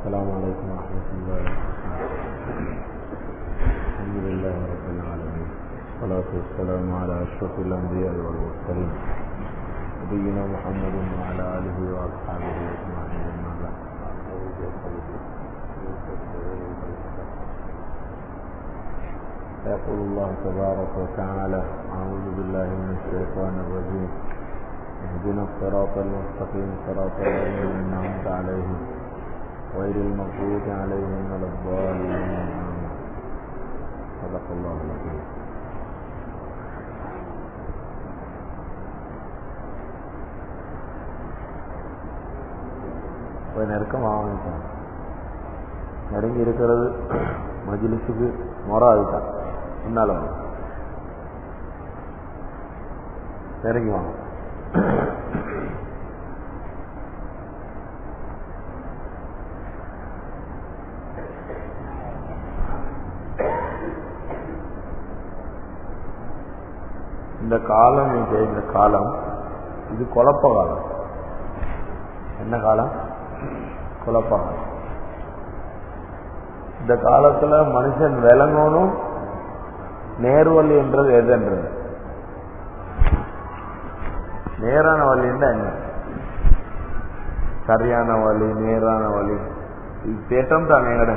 السلام عليكم ورحمة الله وبركاته الحمد لله رب العالمين والصلاة والسلام على أشرف الأنبياء والمرسلين نبينا محمد وعلى آله وأصحابه أجمعين أما بعد يقول الله تبارك وتعالى أعوذ بالله من الشيطان الرجيم اهدنا الصراط المستقيم صراط الذين أنعمت عليهم غير المغضوب عليهم ولا الضالين صدق الله العظيم போய் நெருக்கமாக நெருங்கி இருக்கிறது மஜிலிஸுக்கு முறை அதுதான் முன்னால வாங்க நெருங்கி வாங்க இந்த காலம் இது இந்த காலம் இது குழப்ப காலம் என்ன காலம் குழப்ப காலம் இந்த காலத்துல மனுஷன் விளங்கணும் நேர்வழி என்றது எதுன்றது நேரான வழின்னா என்ன சரியான வழி நேரான வழி இது தேட்டம் தானே எங்கட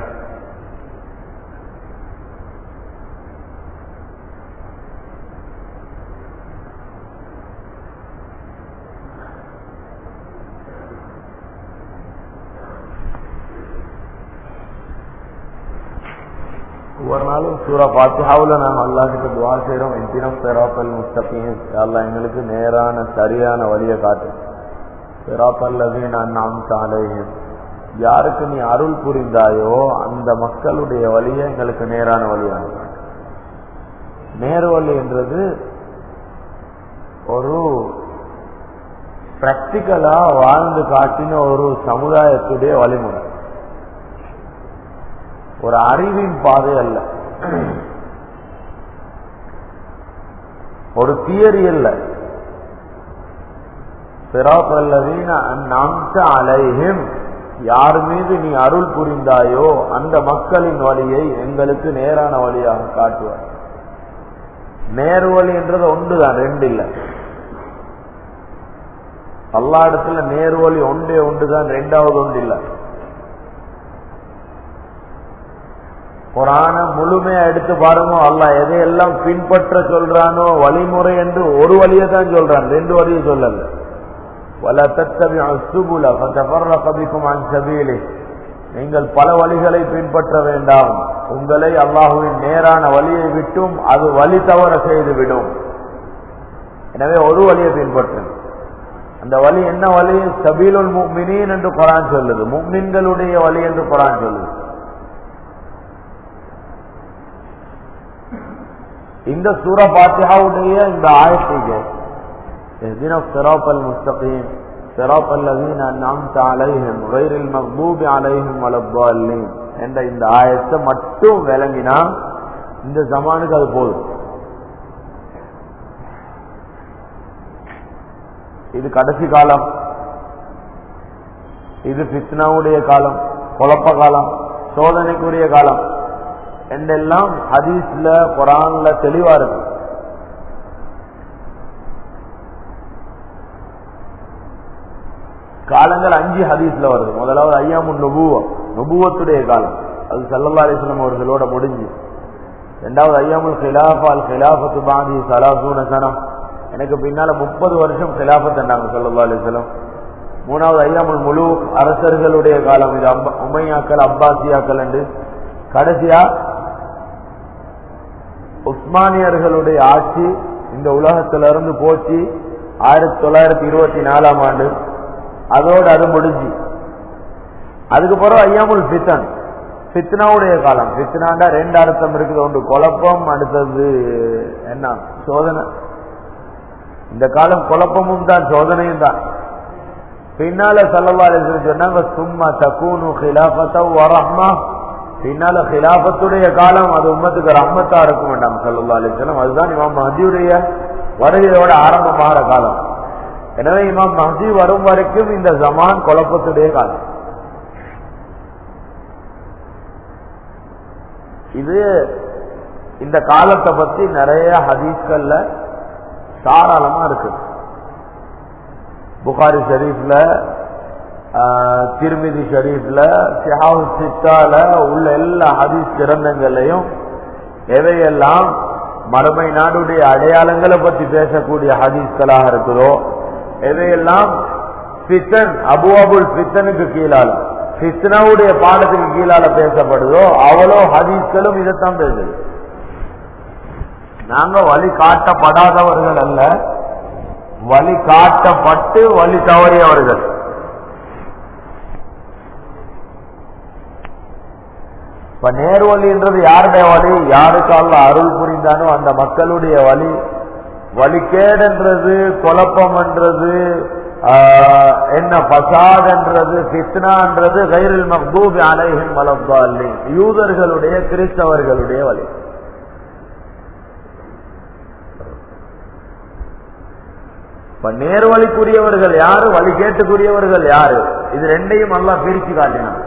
ஒவ்வொரு நாளும் சூரா பாத்தியாவில் நாங்கள் அல்லா கிட்ட துவா செய்கிறோம் எந்தினம் பெராப்பல் முஸ்தகீம் அல்லா எங்களுக்கு நேரான சரியான வழியை காட்டு பெராப்பல்லவே நான் நாம் சாலையும் யாருக்கு நீ அருள் புரிந்தாயோ அந்த மக்களுடைய வழியை எங்களுக்கு நேரான வழியாக காட்டு நேர் வழி என்றது ஒரு பிராக்டிக்கலா வாழ்ந்து காட்டின ஒரு சமுதாயத்துடைய வழிமுறை ஒரு அறிவின் பாதை அல்ல ஒரு தியரி அல்ல அலைஹிம் யார் மீது நீ அருள் புரிந்தாயோ அந்த மக்களின் வழியை எங்களுக்கு நேரான வழியாக காட்டுவார் நேர் வழி என்றது ஒன்றுதான் ரெண்டு இல்லை எல்லா இடத்துல நேர் வழி ஒன்றே ஒன்றுதான் ரெண்டாவது ஒன்று இல்லை குரான முழுமையா எடுத்து பாருங்க அல்ல எதையெல்லாம் பின்பற்ற சொல்றானோ வழிமுறை என்று ஒரு வழியை தான் சொல்றான் ரெண்டு வழியை சொல்லல வல தத்தவி சுபுல கபிக்கும் அன்சபீலே நீங்கள் பல வழிகளை பின்பற்ற வேண்டாம் உங்களை அல்லாஹுவின் நேரான வழியை விட்டும் அது வழி தவற செய்து விடும் எனவே ஒரு வழியை பின்பற்றுங்க அந்த வழி என்ன வழி சபீலுல் முக்மினின் என்று குரான் சொல்லுது முக்மின்களுடைய வழி என்று குரான் சொல்லுது இந்த சூர பாத்தியாவுடைய இந்த ஆயத்திக்கு اهدنا الصراط المستقيم صراط الذين أنعمت عليهم غير المغضوب عليهم ولا الضالين என்ற இந்த ஆயத்தை மட்டும் விளங்கினா இந்த ஜமானுக்கு அது போதும் இது கடைசி காலம் இது பித்னாவுடைய காலம் குழப்ப காலம் சோதனைக்குரிய காலம் என்றெல்லாம் ஹதீஸ்ல குரான்ல தெளிவா இருக்கு காலங்கள் அஞ்சு ஹதீஸ்ல வருது முதலாவது ஐயாமுன் நுபுவம் நுபுவத்துடைய காலம் அது சல்லல்லா அலிஸ்லாம் அவர்களோட முடிஞ்சு ரெண்டாவது ஐயாமுல் ஹிலாஃபா அல் ஹிலாஃபத்து பாதி சலாசூன சனம் எனக்கு பின்னால முப்பது வருஷம் ஹிலாஃபத் என்னாங்க சல்லல்லா அலிஸ்லாம் மூணாவது ஐயாமுல் முழு அரசர்களுடைய காலம் இது உமையாக்கள் அப்பாசியாக்கள் என்று கடைசியா உஸ்மானியர்களுடைய ஆட்சி இந்த உலகத்திலிருந்து போச்சு ஆயிரத்தி தொள்ளாயிரத்தி இருபத்தி நாலாம் ஆண்டு அதோடு அது முடிஞ்சு அதுக்கு பிறகு ஐயாமுல் பித்தன் பித்னாவுடைய காலம் பித்னாண்டா ரெண்டு அர்த்தம் இருக்குது ஒன்று குழப்பம் அடுத்தது என்ன சோதனை இந்த காலம் குழப்பமும் தான் சோதனையும் தான் பின்னால சல்லவாறு சொன்னாங்க சும்மா தக்கூனு ஹிலாபத்த வரஹ்மா பின்னால ஹிலாபத்துடைய காலம் அது உம்மத்துக்கு ரஹ்மத்தா இருக்கும் வேண்டாம் சல்லா அலிஸ்லாம் அதுதான் இமாம் மஹதியுடைய வருகையோட ஆரம்பமாகிற காலம் எனவே இமாம் மஹதி வரும் வரைக்கும் இந்த ஜமான் குழப்பத்துடைய காலம் இது இந்த காலத்தை பத்தி நிறைய ஹதீஸ்கள்ல தாராளமா இருக்கு புகாரி ஷரீஃப்ல திருமிதி ஷரீஃப்ல ஷிஹாவு சித்தால உள்ள எல்லா ஹதீஸ் கிரந்தங்களையும் எவையெல்லாம் மறுமை நாடுடைய அடையாளங்களை பத்தி பேசக்கூடிய ஹதீஸ்களாக இருக்குதோ எவையெல்லாம் பித்தன் அபு அபுல் பித்தனுக்கு கீழால பித்னாவுடைய பாடத்துக்கு கீழால பேசப்படுதோ அவ்வளோ ஹதீஸ்களும் இதைத்தான் பேசுது நாங்க வழி காட்டப்படாதவர்கள் அல்ல வழி காட்டப்பட்டு வழி தவறியவர்கள் இப்ப நேர்வழின்றது யாருடைய வழி யாருக்கு அல்ல அருள் புரிந்தானோ அந்த மக்களுடைய வழி வழிகேடுன்றது குழப்பம்ன்றது என்ன பசாத்ன்றது பித்னான்றது கைரில் மக்தூபி அலைஹிம் வலப்பாலி யூதர்களுடைய கிறிஸ்தவர்களுடைய வழி இப்ப நேர்வழிக்குரியவர்கள் யாரு வழி கேட்டுக்குரியவர்கள் யாரு இது ரெண்டையும் நல்லா பிரிச்சு காட்டினான்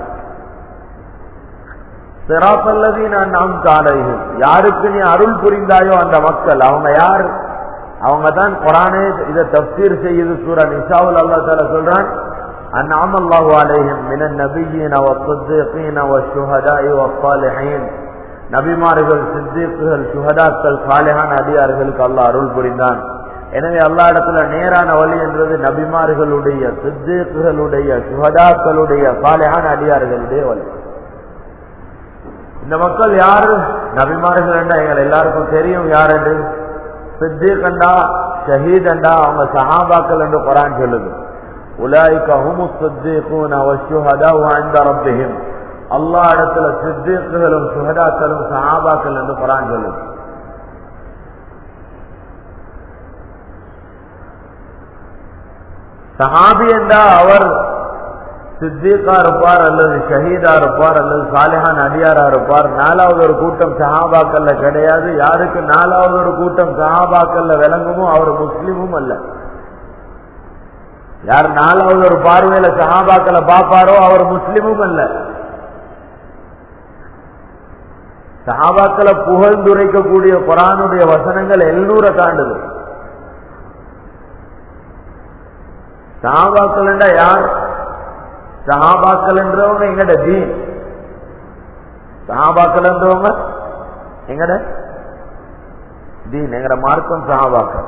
சிராசல்லதி நான் நாம் காலைகள் யாருக்கு நீ அருள் புரிந்தாயோ அந்த மக்கள் அவங்க யார் அவங்க தான் குரானே இதை தப்சீர் செய்யுது சூரா நிஷாவுல் அல்லா தால சொல்றான் أنعم الله عليهم من النبيين والصديقين والشهداء والصالحين நபிமார்கள் சித்திக்குகள் சுகதாக்கள் சாலையான அடியார்களுக்கு அல்லாஹ் அருள் புரிந்தான் எனவே அல்லா இடத்துல நேரான வழி என்றது நபிமார்களுடைய சித்திக்குகளுடைய சுகதாக்களுடைய சாலையான அடியார்களுடைய வழி இந்த மக்கள் யாரு நபிமார்கள் என்றா எங்கள் எல்லாருக்கும் தெரியும் யார் என்று சித்திகண்டா ஷஹீத் என்றா அவங்க சஹாபாக்கள் என்று குரான் சொல்லுது உலாய்க ஹுமு சித்திகூன வஷுஹதா அந்த ரப்பிஹிம் அல்லா இடத்துல சித்திகளும் சுஹதாக்களும் சஹாபாக்கள் என்று குரான் சொல்லுது சஹாபி என்றா அவர் சித்திகா இருப்பார் அல்லது ஷஹீதா இருப்பார் அல்லது சாலிஹான் அடியாரா இருப்பார் நாலாவது ஒரு கூட்டம் சஹாபாக்கள்ல கிடையாது யாருக்கு நாலாவது ஒரு கூட்டம் சஹாபாக்கள்ல விளங்குமோ அவர் முஸ்லிமும் அல்ல யார் நாலாவது ஒரு பார்வையில சஹாபாக்களை பார்ப்பாரோ அவர் முஸ்லிமும் அல்ல சஹாபாக்களை புகழ்ந்துரைக்கக்கூடிய குரானுடைய வசனங்கள் எழுநூற தாண்டுது சஹாபாக்கள் யார் சஹாபாக்கள் என்றவங்க எங்கட தீன் சஹாபாக்கள் என்றவங்க எங்கட தீன் எங்கட மார்க்கம் சஹாபாக்கள்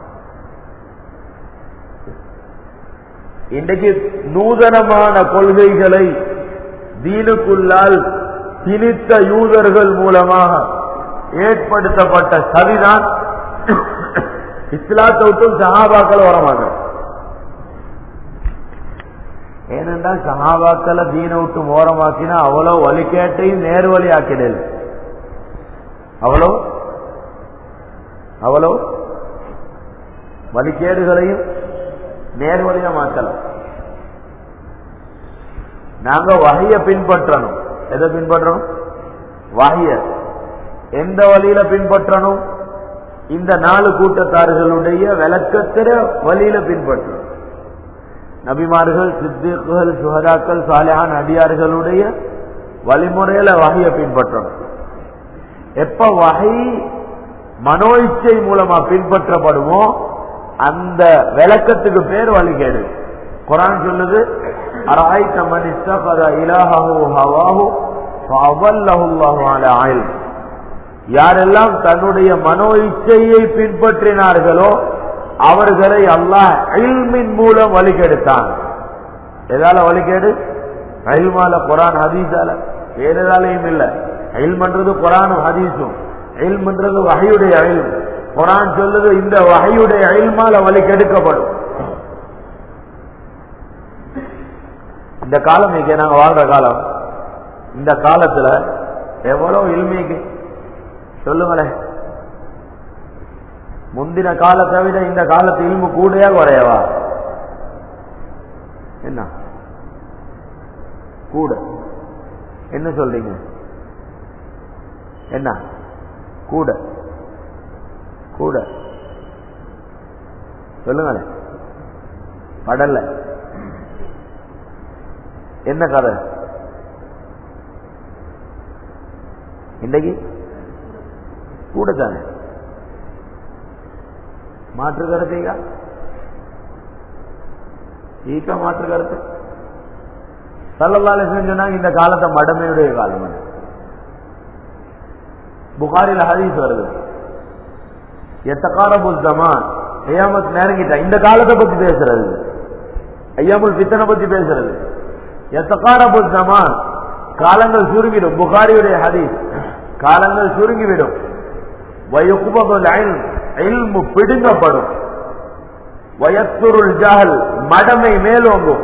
இன்றைக்கு நூதனமான கொள்கைகளை தீனுக்குள்ளால் திணித்த யூதர்கள் மூலமாக ஏற்படுத்தப்பட்ட சதிதான் இஸ்லாத்தை விட்டும் சஹாபாக்கள் வரமாங்க ஏனென்றால் சஹாபாக்களை தீன விட்டு ஓரமாக்கினா அவ்வளோ வழிகேட்டையும் நேர்வழி ஆக்கிடல் அவ்வளோ அவ்வளோ வழிகேடுகளையும் நேர்வழியா மாற்றலாம் நாங்க வகைய பின்பற்றணும் எதை பின்பற்றணும் வகைய எந்த வழியில பின்பற்றணும் இந்த நாலு கூட்டத்தார்களுடைய விளக்கத்திற வழியில பின்பற்றணும் நபிமார்கள் சித்திக்குகள் சுகதாக்கள் சாலையான் அடியார்களுடைய வழிமுறையில வகைய பின்பற்றணும் எப்ப வகை மனோ இச்சை மூலமா பின்பற்றப்படுமோ அந்த விளக்கத்துக்கு பேர் வழிகேடு குரான் சொல்லுது அராய்த்த மனிஸ்தபத இலாஹு ஹவாஹு ஃபஅவல்லஹுல்லாஹு அலா இல்ம் யாரெல்லாம் தன்னுடைய மனோ இச்சையை பின்பற்றினார்களோ அவர்களை அல்லாஹ் இல்மின் மூலம் வழிகெடுத்தான் எதால வழிகேடு இல்மால குரான் ஹதீஸால வேற எதாலையும் இல்ல இல்மன்றது குரானும் ஹதீஸும் இல்மன்றது வகையுடைய இல்ம் குரான் சொல்லுது இந்த வகையுடைய இல்மால வழி கெடுக்கப்படும் இந்த காலம் இங்க நாங்க வாழ்ற காலம் இந்த காலத்துல எவ்வளவு இல்மிக்கு சொல்லுங்களேன் முந்தின காலத்தை விட இந்த காலத்து இல்மு கூடையா குறையவா என்ன கூட என்ன சொல்றீங்க என்ன கூட கூட சொல்லுங்களேன் படல என்ன கதை இன்றைக்கு கூட தானே மாற்று கருத்தீங்க ஈக்க மாற்று கருத்து சல்லல்லாலே சொன்னாங்க இந்த காலத்தை மடமையுடைய காலம் அது. புகாரில் ஹதீஸ் வருது எத்தகாரபுல் ஜமான் ஐயாமத் நெருங்கிட்டா இந்த காலத்தை பத்தி பேசுறது ஐயாமுல் பித்தனை பத்தி பேசுறது எத்தகாரபுல் ஜமான் காலங்கள் சுருங்கிடும் புகாரியுடைய ஹதீஸ் காலங்கள் சுருங்கிவிடும் வயுக்குபதுல் இல்ம் இல்மு பிடுங்கப்படும் வயத்துருள் ஜஹல் மடமை மேலோங்கும்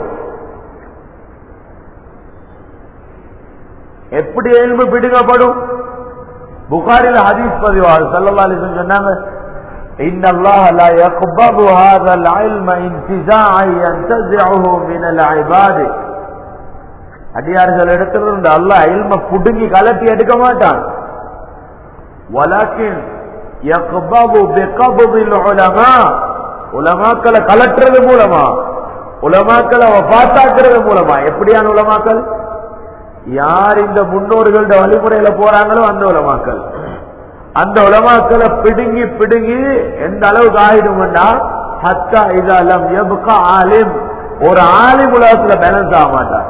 எப்படி எலும்பு பிடுங்கப்படும் புகாரில் ஹதீஸ் பதிவார் சல்லல்லாஹு அலைஹி வஸல்லம் சொன்னாங்க إن الله لا يقبض هذا العلم انتزاعا ينتزعه من العباد அடியார்கள் எடுக்கிறது அல்லாஹ் இல்ம புடுங்கி கலட்டி எடுக்க மாட்டான் வலாக்கின் யக்பது பிகபதில் உலமா உலமாக்களை கலட்டுறது மூலமா உலமாக்களை வஃபாத்தாக்குறது மூலமா எப்படியான உலமாக்கள் யார் இந்த முன்னோர்களோட வழிமுறையில போறாங்களோ அந்த உலமாக்கள் அந்த உலமாக்களை பிடுங்கி பிடுங்கி எந்த அளவுக்கு ஆயிடும்னா ஹத்தா இதாலம் எபுக்கா ஆலிம் ஒரு ஆலிம் உலகத்துல பேலன்ஸ் ஆக மாட்டார்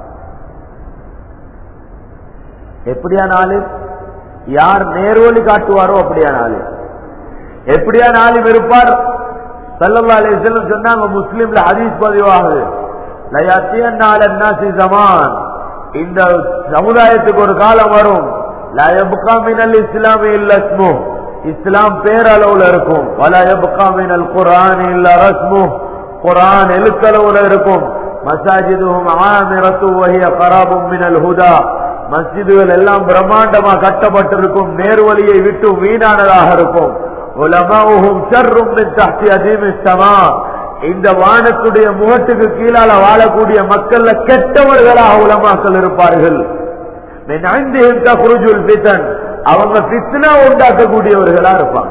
எப்படியான ஆலிம் யார் நேர்வழி காட்டுவாரோ அப்படியான ஆலிம் எப்படியான ஆலிம் இருப்பார் சல்லல்லா அலிஸ்லம் சொன்னாங்க முஸ்லீம்ல ஹதீஸ் பதிவாகுது லயாத்தியன்னால நாசி ஜமான் இந்த சமுதாயத்துக்கு ஒரு காலம் வரும் லயபுகாமினல் இஸ்லாமி இல்ல ஸ்மு இஸ்லாம் பேரளவுல இருக்கும் வலயபுகாமினல் குரான் இல்ல ரஸ்மு குரான் எழுத்தளவுல இருக்கும் மசாஜிதும் ஆமிரத்து வகிய கராபும் மினல் ஹுதா மஸ்ஜிதுகள் எல்லாம் பிரம்மாண்டமா கட்டப்பட்டிருக்கும் நேர்வழியை விட்டு வீணானதாக இருக்கும் உலமாவும் சர்ரும் தஹ்தி அதீமி ஸமா இந்த வானத்துடைய முகத்துக்கு கீழால வாழக்கூடிய மக்கள்ல கெட்டவர்களாக உலமாக்கள் இருப்பார்கள் மின் ஐந்திஹிம் தக்ருஜுல் ஃபிதன் அவங்க ஃபித்னா உண்டாக்கக்கூடியவர்களா இருப்பாங்க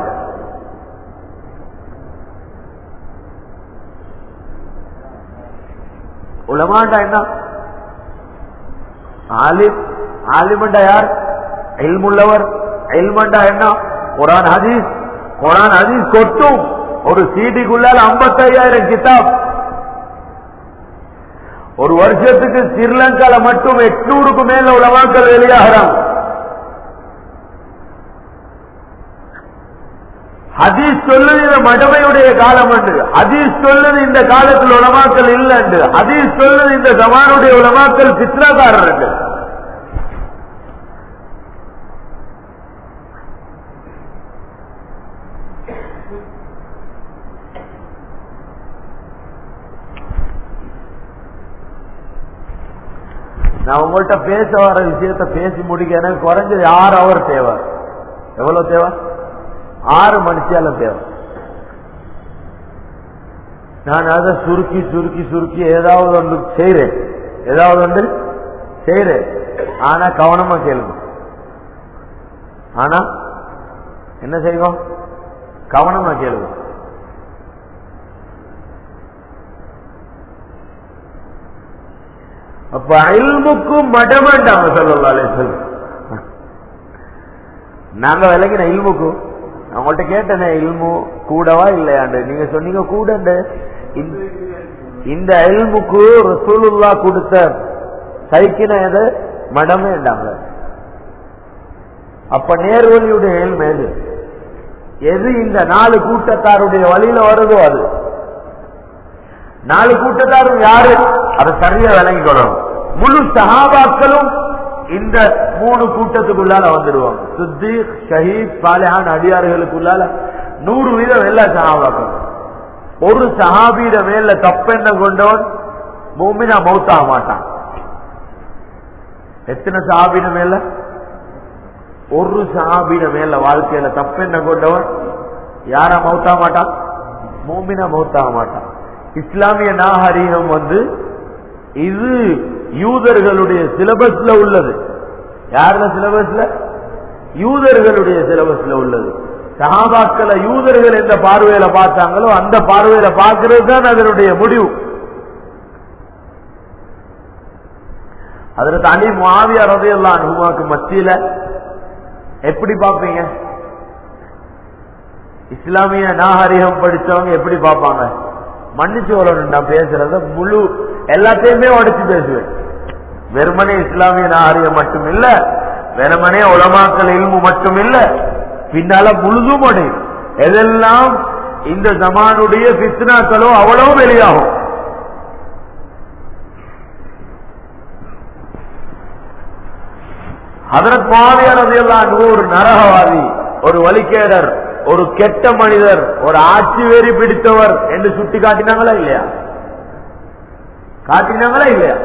உலமாண்டா என்ன ஆலிம் ஆலிமண்டா யார் இல்முள்ளவர் இல்மண்டா என்ன குரான் ஹதீஸ் குரான் ஹதீஸ் கொட்டும் ஒரு சீடிக்குள்ளால ஐம்பத்தையாயிரம் கிதாப் ஒரு வருஷத்துக்கு ஸ்ரீலங்கால மட்டும் எட்நூறுக்கு மேல உலமாக்கள் வெளியாகிறாங்க ஹதீஸ் சொல்லுது இந்த மடமையுடைய காலம் என்று ஹதீஸ் சொல்லுது இந்த காலத்தில் உலமாக்கள் இல்லை என்று ஹதீஸ் சொல்லுது இந்த சமானுடைய உலமாக்கள் சித்திரக்காரர் என்று நான் உங்கள்கிட்ட பேச வர விஷயத்த பேசி முடிக்க எனக்கு குறைஞ்சது ஆறு அவர் தேவை எவ்வளவு தேவை ஆறு மணிச்சாலும் தேவை நான் அதை சுருக்கி சுருக்கி சுருக்கி ஏதாவது ஒன்று செய்யறேன் ஏதாவது ஒன்று செய்யறேன் ஆனா கவனமா கேளுங்க ஆனா என்ன செய்வோம் கவனமா கேளுங்க அப்ப அயல்முக்கும் மடமாண்டாங்க சொல்லலாலே சொல்லு நாங்க விலகின இல்முக்கு அவங்கள்ட்ட கேட்டனே இல்மு கூடவா இல்லையாண்டு நீங்க சொன்னீங்க கூடண்டு இந்த- இந்த இல்முக்கு ரசூலுல்லா கொடுத்த சைக்கின எது மடமேண்டாங்க அப்ப நேர்வழியுடைய இல்மு எது எது இந்த நாலு கூட்டத்தாருடைய வழியில வருதோ அது நாலு கூட்டத்தாரும் யாரு அதை சரியா விளங்கிக் கொள்ளணும் முழு சஹாபாக்களும் இந்த மூணு கூட்டத்துக்குள்ளால வந்துடுவாங்க சுத்தீக் ஷஹீத் சாலிஹான் அடியார்களுக்குள்ளால நூறு வீதம் எல்லா சஹாபாக்கள் ஒரு சஹாபீட மேல தப்பெண்ண கொண்டவன் மூமினா மௌத்தாக மாட்டான் எத்தனை சஹாபீட மேல ஒரு சஹாபீட மேல வாழ்க்கையில தப்பெண்ண கொண்டவன் யாரா மௌத்தாக மாட்டான் மூமினா மௌத்தாக மாட்டான் இஸ்லாமிய நாகரீகம் வந்து இது யூதர்களுடைய சிலபஸ்ல உள்ளது யாருல சிலபஸ்ல யூதர்களுடைய சிலபஸ்ல உள்ளது சஹாபாக்களை யூதர்கள் எந்த பார்வையில பார்த்தாங்களோ அந்த பார்வையில பார்க்கிறது தான் அதனுடைய முடிவு அதற்கு அலி மாவியா ரதையெல்லாம் அனுமாக்கு மத்தியில எப்படி பார்ப்பீங்க இஸ்லாமிய நாகரிகம் படிச்சவங்க எப்படி பார்ப்பாங்க மன்னிச்சு வரணும் நான் பேசுறத முழு எல்லாத்தையுமே உடைச்சு பேசுவேன் வெறுமனே இஸ்லாமிய நாகரிகம் மட்டும் இல்ல வெறுமனே உலமாக்கல் இல்மு மட்டும் இல்ல பின்னால முழுதும் உடையும் எதெல்லாம் இந்த ஜமானுடைய பித்னாக்களோ அவ்வளவு வெளியாகும் ஹதரத் மாவியார் ரதியல்லாஹு அன்ஹு ஒரு நரகவாதி ஒரு வழிகேடர் ஒரு கெட்ட மனிதர் ஒரு ஆட்சி வேறி பிடித்தவர் என்று சுட்டி காட்டினாங்களா இல்லையா காட்டினாங்களா இல்லையா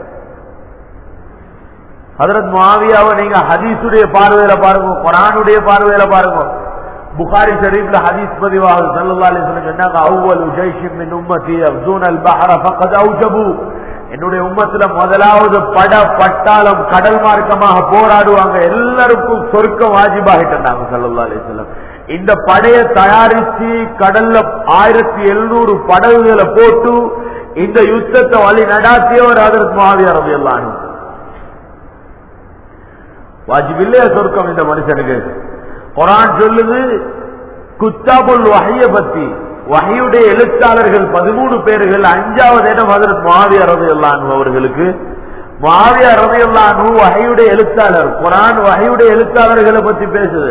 ஹதரத் மாவியாவை நீங்க ஹதீஸுடைய பார்வையில பாருங்க குரானுடைய பார்வையில பாருங்க புகாரி ஷரீஃப்ல ஹதீஸ் பதிவாக ஸல்லல்லாஹு அலைஹி வஸல்லம் சொன்னாங்க அவ்வலு ஜைஷின் மின் உம்மதி யஃதுன அல் பஹர ஃபகத் அவ்ஜபு என்னுடைய உம்மத்துல முதலாவது பட பட்டாளம் கடல் மார்க்கமாக போராடுவாங்க எல்லாருக்கும் சொர்க்கம் வாஜிபாகிட்டாங்க ஸல்லல்லாஹு அலைஹி வஸல்லம் இந்த படையை தயாரிச்சு கடல்ல ஆயிரத்தி எழுநூறு படகுகளை போட்டு இந்த யுத்தத்தை வழி நடாத்தியவர் அதற்கு மாவியார் ரலியல்லாஹு அன்ஹு வாஜிபில்லையா சொர்க்கம் இந்த மனுஷனுக்கு குரான் சொல்லுது குத்தாபுல் வகைய பத்தி வகையுடைய எழுத்தாளர்கள் பதிமூணு பேர்கள் அஞ்சாவது இடம் அதற்கு மாவிய ரதையல்லானு அவர்களுக்கு மாவிய ரதையல்லானு வகையுடைய எழுத்தாளர் குரான் வகையுடைய எழுத்தாளர்களை பத்தி பேசுது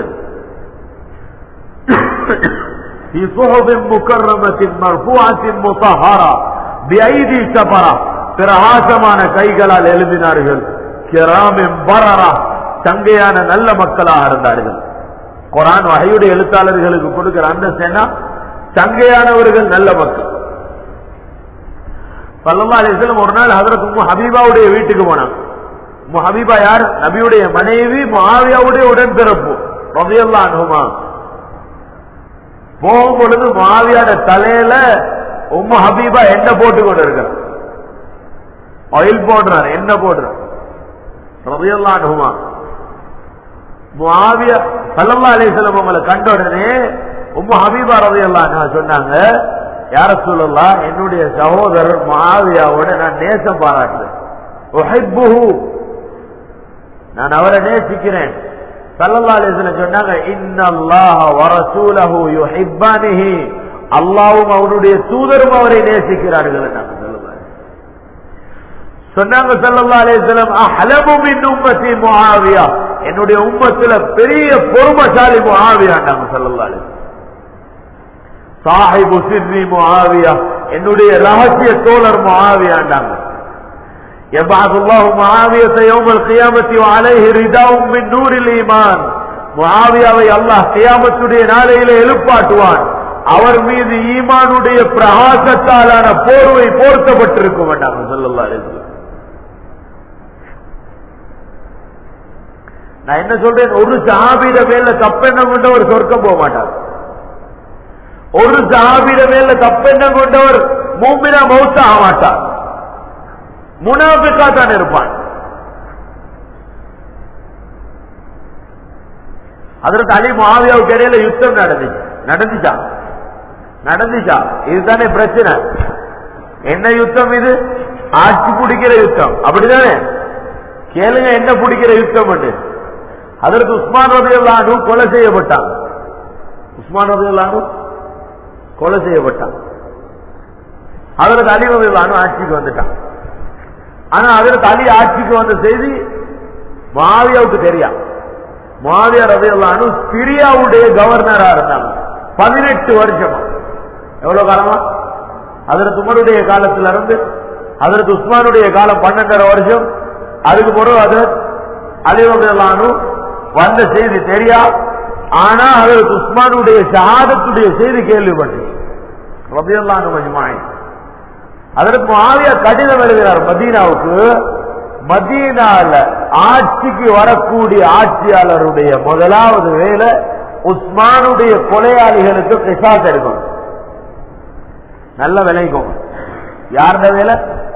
في صحف مكرمة مرفوعة مطهرة بأيدي سفرة பிரகாசமான கைகளால் எழுதினார்கள் கிராமின் பரரா தங்கையான நல்ல மக்களாக இருந்தார்கள் குரான் வகையுடைய எழுத்தாளர்களுக்கு கொடுக்கிற அந்த சென்னா தங்கையானவர்கள் நல்ல மக்கள் சல்லா அலிஸ்லம் ஒரு நாள் ஹதரத் உம்மு ஹபீபாவுடைய வீட்டுக்கு போனாங்க உம்மு ஹபீபா யார் நபியுடைய மனைவி மாவியாவுடைய உடன்பிறப்பு ரபியல்லா அனுமா போகும் பொழுது மாவியாட தலையில உம்மு ஹபீபா எண்ணெய் போட்டு கொண்டு இருக்கிறார் ஆயில் போடுறார் எண்ணெய் போடுறார் ரபியல்லா அனுமா முஆவிய சல்லல்லா அலிஸ்லம் உங்களை கண்ட உடனே உம்மு ஹபீபா ரதையெல்லாம் சொன்னாங்க யார சொல்லலாம் என்னுடைய சகோதரர் முஆவியாவோட நான் நேசம் பாராட்டுறேன் உஹிப்புஹு நான் அவரை நேசிக்கிறேன் சல்லல்லா அலிஸ்லம் சொன்னாங்க இன்னல்லாஹ வரசூலஹு யுஹிப்பானிஹி அல்லாஹ்வும் அவருடைய தூதரும் அவரை நேசிக்கிறார்கள் நாங்க சொல்லலாம் சொன்னாங்க சல்லல்லா அலிஸ்லம் அஹலமு மின் உம்மத்தி முஆவியா என்னுடைய உம்மத்துல பெரிய பொறுமசாலி முஆவியாண்டாங்க சல்லல்லா அலிஸ்லம் சாஹிபு சிர்ரி முஆவியா என்னுடைய ரகசிய தோழர் முஆவியாண்டாங்க يبعث الله معاوية يوم القيامة وعليه رداء من نور الإيمان முஆவியாவை அல்லாஹ் கியாமத்துடைய நாளையில எழுப்பாட்டுவான் அவர் மீது ஈமானுடைய பிரகாசத்தாலான போர்வை போர்த்தப்பட்டிருக்கும் வேண்டாம் ஸல்லல்லாஹு அலைஹி வஸல்லம் நான் என்ன சொல்றேன் ஒரு சஹாபியிட மேல தப்பெண்ணம் கொண்டவர் சொர்க்கம் போக மாட்டார் ஒரு சஹாபியிட மேல தப்பெண்ணம் கொண்டவர் மூமினா மௌத்த ஆக மாட்டார் முனாபிக்கா தான் இருப்பான் அதற்கு அலி மாவியாவுக்கு இடையில யுத்தம் நடந்துச்சு நடந்துச்சா நடந்துச்சா இதுதானே பிரச்சனை என்ன யுத்தம் இது ஆட்சி பிடிக்கிற யுத்தம் அப்படிதானே கேளுங்க என்ன பிடிக்கிற யுத்தம் அதற்கு உஸ்மான் ரதியல்லானு கொலை செய்யப்பட்டான் உஸ்மான் ரதியல்லானு கொலை செய்யப்பட்டான் அதற்கு அலி ரதியல்லானு ஆட்சிக்கு வந்துட்டான் ஆனா அதற்கு அலி ஆட்சிக்கு வந்த செய்தி மாவியாவுக்கு தெரியும் மாவியா ரதியல்லானு சிரியாவுடைய கவர்னரா இருந்தாங்க பதினெட்டு வருஷமா எவ்வளவு காலமா அதற்கு உமருடைய காலத்துல இருந்து அதற்கு உஸ்மானுடைய காலம் பன்னெண்டரை வருஷம் அதுக்கு பிறகு அதற்கு அலிவலானு வந்த செய்தி தெரியா ஆனா அதற்கு உஸ்மானுடைய ஷஹாதத்துடைய செய்தி கேள்விப்பட்டது ரபியல்லானு மஜ்மாய் அதற்கு ஆவியா கடிதம் எழுதுகிறார் மதீனாவுக்கு மதீனால ஆட்சிக்கு வரக்கூடிய ஆட்சியாளருடைய முதலாவது வேலை உஸ்மானுடைய கொலையாளிகளுக்கு கிசாஸ் எடுக்கணும் நல்ல விளைக்கும் யாருடைய வேலை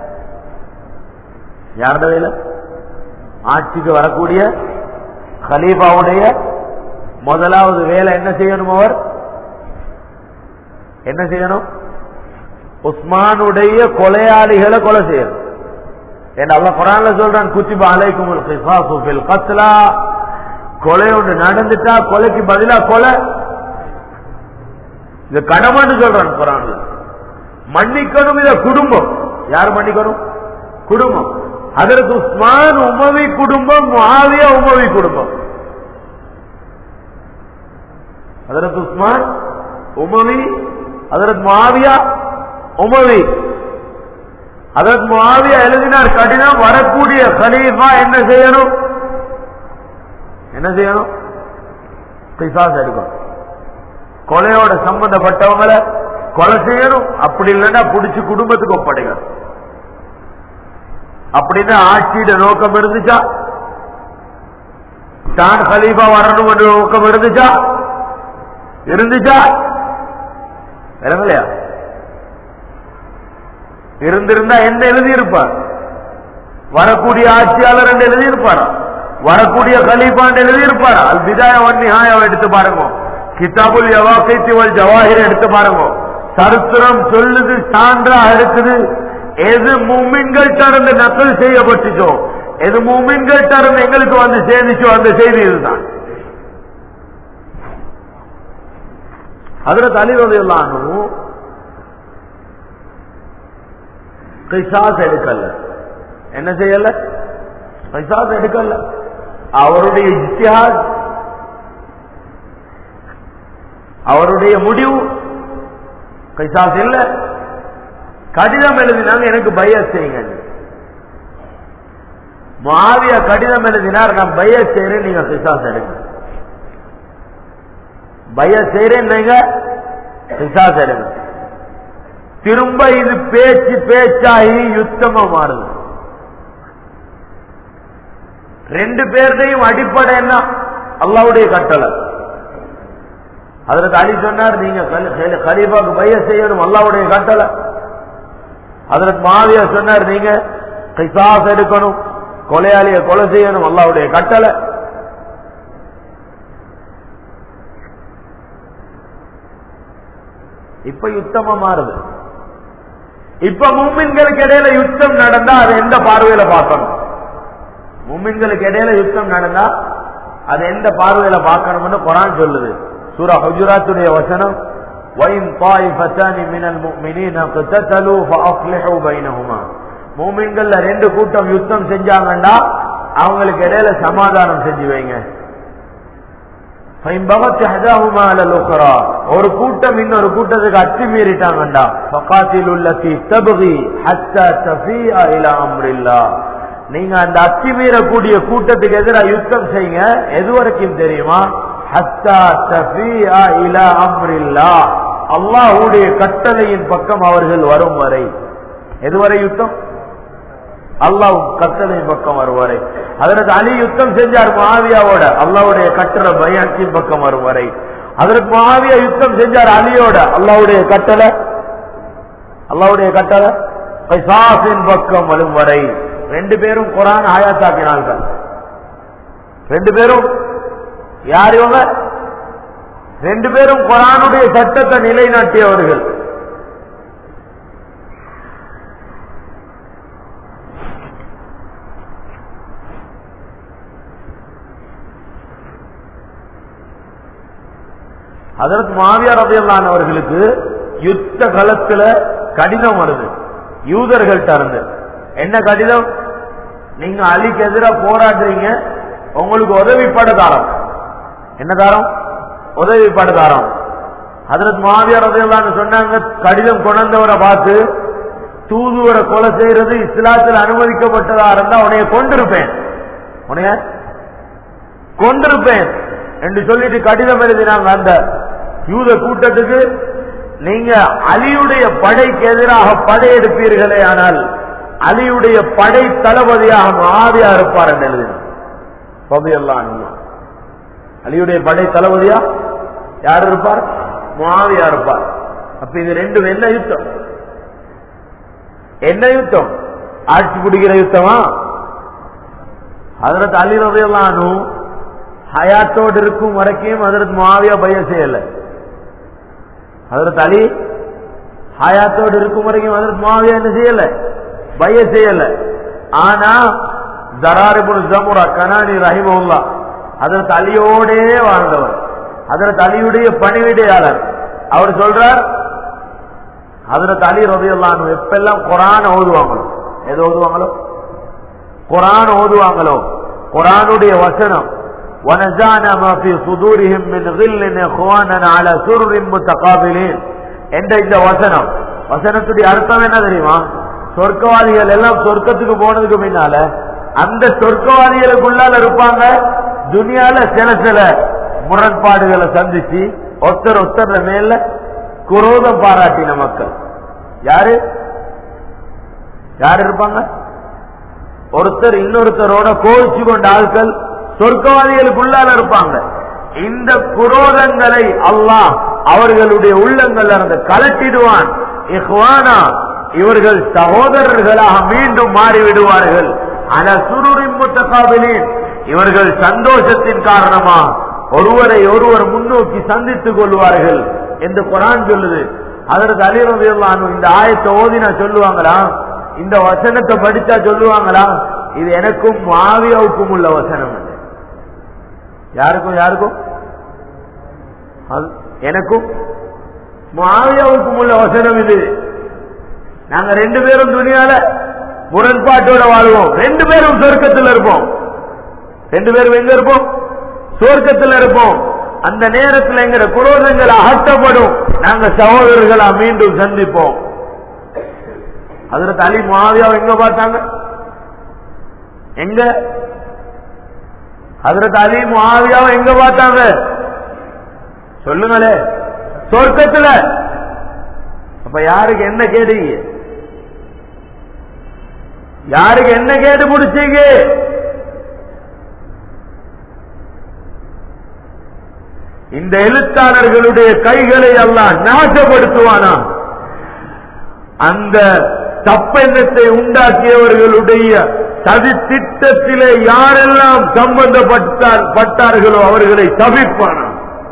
யாருடைய வேலை ஆட்சிக்கு வரக்கூடிய கலீஃபாவுடைய முதலாவது வேலை என்ன செய்யணும் அவர் என்ன செய்யணும் உஸ்மானுடைய கொலையாளிகளை கொலை செய்யணும் ஏன்னா அல்ல குரான்ல சொல்றான் குத்திப அலைக்கும் கிசாசு ஃபில் கத்லா கொலை ஒன்று நடந்துட்டா கொலைக்கு பதிலா கொலை இது கடமைன்னு சொல்றான் குரான்ல மன்னிக்கணும் இத குடும்பம் யார் மன்னிக்கணும் குடும்பம் அதற்கு உஸ்மான் உமவி குடும்பம் முஆவியா உமவி குடும்பம் அதற்கு உஸ்மான் உமவி அதற்கு முஆவியா உமவி அதற்கு முஆவியா எழுதினார் கடினம் வரக்கூடிய கலீஃபா என்ன செய்யணும் என்ன செய்யணும் கிசாஸ் எடுக்கணும் கொலையோட சம்பந்தப்பட்டவங்களை கொலை செய்யணும் அப்படி இல்லைன்னா புடிச்சு குடும்பத்துக்கு ஒப்படைக்கணும் அப்படின்னு ஆட்சியிட நோக்கம் இருந்துச்சா தான் கலீஃபா வரணும் என்ற நோக்கம் இருந்துச்சா இருந்துச்சா இல்லையா இருந்திருந்தா என்ன எழுதியிருப்பார் வரக்கூடிய ஆட்சியாளர் என்று எழுதியிருப்பாரா வரக்கூடிய கலீஃபான் எழுதியிருப்பாரா அல் விதாய வன்னிஹாயாவை எடுத்து பாருங்க கிதாபுல் யவாக்கைத்தி வல் ஜவாஹிர் எடுத்து பாருங்க சரித்திரம் சொல்லுது சான்றாக இருக்குது எது மூமின்கள் இருந்து நக்கல் செய்யப்பட்டுச்சோ எது மூமின்கள் இருந்து எங்களுக்கு வந்து சேர்ந்துச்சோ அந்த செய்தி இதுதான் அதுல தலைவதையெல்லாம் கிசாஸ் எடுக்கல என்ன செய்யல கிசாஸ் எடுக்கல அவருடைய இத்தியாஸ் அவருடைய முடிவு கைசாஸ் இல்ல கடிதம் எழுதினாங்க எனக்கு பைய செய்யுங்க மாவிய கடிதம் எழுதினார் நான் பைய செய்யறேன் நீங்க கைசாஸ் எடுங்க பைய செய்யறேன் நீங்க கைசாஸ் எடுங்க திரும்ப இது பேச்சு பேச்சாகி யுத்தமா மாறுது ரெண்டு பேருடையும் அடிப்படை என்ன அல்லாவுடைய கட்டளை அதற்கு அலி சொன்னார் நீங்க கலீஃபாக்கு பைய செய்யணும் அல்லாவுடைய கட்டளை அதற்கு மாவியா சொன்னார் நீங்க கைசாஸ் எடுக்கணும் கொலையாளிய கொலை செய்யணும் அல்லாவுடைய கட்டளை இப்ப யுத்தமா மாறுது இப்ப மும்மின்களுக்கு இடையில யுத்தம் நடந்தா அது எந்த பார்வையில பார்க்கணும் மும்மின்களுக்கு இடையில யுத்தம் நடந்தா அது எந்த பார்வையில பார்க்கணும்னு குரான் சொல்லுது சூரா ஹுஜுராத்துடைய வசனம் وَإِنْ طَائِفَتَانِ مِنَ الْمُؤْمِنِينَ اقْتَتَلُوا فَأَصْلِحُوا بَيْنَهُمَا மூமின்கள்ல ரெண்டு கூட்டம் யுத்தம் செஞ்சாங்கண்டா அவங்களுக்கு இடையில சமாதானம் செஞ்சு வைங்க فَإِنْ بَغَتْ إِحْدَاهُمَا عَلَى الْأُخْرَى ஒரு கூட்டம் இன்னொரு கூட்டத்துக்கு அத்துமீறிட்டாங்கண்டா فَقَاتِلُوا الَّتِي تَبْغِي حَتَّى تَفِيءَ إِلَى أَمْرِ اللَّهِ நீங்க அந்த அத்துமீறக்கூடிய கூட்டத்துக்கு எதிராக யுத்தம் செய்யுங்க எது வரைக்கும் தெரியுமா ஹத்தா தஃபியா இலா அம்ரில்லா அல்லாஹ்வுடைய கட்டளையின் பக்கம் அவர்கள் வரும் வரை எதுவரை யுத்தம் அல்லாஹ் கட்டளையின் பக்கம் வரும் வரை அதற்கு அலி யுத்தம் செஞ்சார் மாவியாவோட அல்லாவுடைய கட்டளை பயாக்கின் பக்கம் வரும் வரை அதற்கு மாவியா யுத்தம் செஞ்சார் அலியோட அல்லாவுடைய கட்டளை அல்லாவுடைய கட்டளை பைசாசின் பக்கம் வரும் வரை ரெண்டு பேரும் குரான் ஆயாத்தாக்கினார்கள் ரெண்டு பேரும் யார் இவங்க ரெண்டு பேரும் குரானுடைய சட்டத்தை நிலைநாட்டியவர்கள் அதற்கு மாவியார் ரதையல்லான் அவர்களுக்கு யுத்த களத்துல கடிதம் வருது யூதர்கள்ட்ட இருந்து என்ன கடிதம் நீங்க அலிக்கு எதிராக போராடுறீங்க உங்களுக்கு உதவி படதாரம் என்ன தாரம் உதவி படதாரம் அதற்கு மாவியார் ரதையல்லான்னு சொன்னாங்க கடிதம் கொண்டவரை பார்த்து தூதுவரை கொலை செய்யறது இஸ்லாத்தில் அனுமதிக்கப்பட்டதா இருந்தா உன்னைய கொண்டிருப்பேன் உன்னைய கொண்டிருப்பேன் என்று சொல்லிட்டு கடிதம் எழுதினாங்க அந்த யூத கூட்டத்துக்கு நீங்க அலியுடைய படைக்கு எதிராக படையெடுப்பீர்களே ஆனால் அலியுடைய படை தளபதியாக மாவியா இருப்பார் என்று எழுதினார் பபியெல்லாம் அலியுடைய படை தளபதியா யார் இருப்பார் மாவியா இருப்பார் அப்ப இது ரெண்டும் என்ன யுத்தம் என்ன யுத்தம் ஆட்சி பிடிக்கிற யுத்தமா அதற்கு அலி ரதையெல்லாம் ஹயாத்தோடு இருக்கும் வரைக்கும் அதற்கு மாவியா பய செய்யல அதற்கு அலி ஹயாத்தோடு இருக்கும் வரைக்கும் அதற்கு மாவியா என்ன செய்யல பய செய்யல ஆனா ஜராரிபுல் ஜமுரா கனானி ரஹிமுல்லா அதற்கு அலியோடே வாழ்ந்தவர் அதற்கு அலியுடைய பணிவிடையாளர் அவர் சொல்றார் அதற்கு அலி ரபியல்லான் எப்பெல்லாம் குரான் ஓதுவாங்களோ எது ஓதுவாங்களோ குரான் ஓதுவாங்களோ குரானுடைய வசனம் ونزعنا ما في صدورهم من غل اخوانا على سرر متقابلين என்ற இந்த வசனம் வசனத்துடைய அர்த்தம் என்ன தெரியுமா சொர்க்கவாதிகள் எல்லாம் சொர்க்கத்துக்கு போனதுக்கு முன்னால அந்த சொர்க்கவாதிகளுக்குள்ளால இருப்பாங்க துனியால சில சில முரண்பாடுகளை சந்திச்சு ஒருத்தர் ஒருத்தர் மேல குரோதம் பாராட்டின மக்கள் யாரு யாரு இருப்பாங்க ஒருத்தர் இன்னொருத்தரோட கோவிச்சு கொண்ட ஆட்கள் சொர்க்கவாதிகளுக்குள்ளால இருப்பாங்க இந்த குரோதங்களை அல்லாஹ் அவர்களுடைய உள்ளங்கள் இருந்து கலட்டிடுவான் இஹ்வானா இவர்கள் சகோதரர்களாக மீண்டும் மாறிவிடுவார்கள் ஆன சுருரின் இவர்கள் சந்தோஷத்தின் காரணமா ஒருவரை ஒருவர் முன்னோக்கி சந்தித்துக் கொள்வார்கள் என்று குரான் சொல்லுது அதற்கு அலிரவியல்லானு இந்த ஆயத்தை ஓதினா சொல்லுவாங்களா இந்த வசனத்தை படிச்சா சொல்லுவாங்களா இது எனக்கும் மாவியாவுக்கும் உள்ள வசனம் அது. யாருக்கும் யாருக்கும் அது- எனக்கும் மாவியாவுக்கும் உள்ள வசனம் இது நாங்க ரெண்டு பேரும் துணியால முரண்பாட்டோட வாழ்வோம் ரெண்டு பேரும் சொர்க்கத்தில் இருப்போம் ரெண்டு பேரும் எங்க இருப்போம் சொர்க்கத்தில் இருப்போம் அந்த நேரத்தில் எங்கிற குரோதங்கள் அகற்றப்படும் நாங்க சகோதரர்களா மீண்டும் சந்திப்போம் அதுல அலி மாவியாவை எங்க பார்த்தாங்க எங்க ஹதரத் அலி முஆவியாவை எங்க பார்த்தாங்க சொல்லுங்களே சொர்க்கத்துல அப்ப யாருக்கு என்ன கேடுங்க யாருக்கு என்ன கேடு பிடிச்சீங்க இந்த எழுத்தாளர்களுடைய கைகளை எல்லாம் நாசப்படுத்துவானா அந்த தப்பெண்ணத்தை உண்டாக்கியவர்களுடைய சதி திட்டத்திலே யாரெல்லாம் சம்பந்தப்பட்டார் பட்டார்களோ அவர்களை தவிர்ப்பானா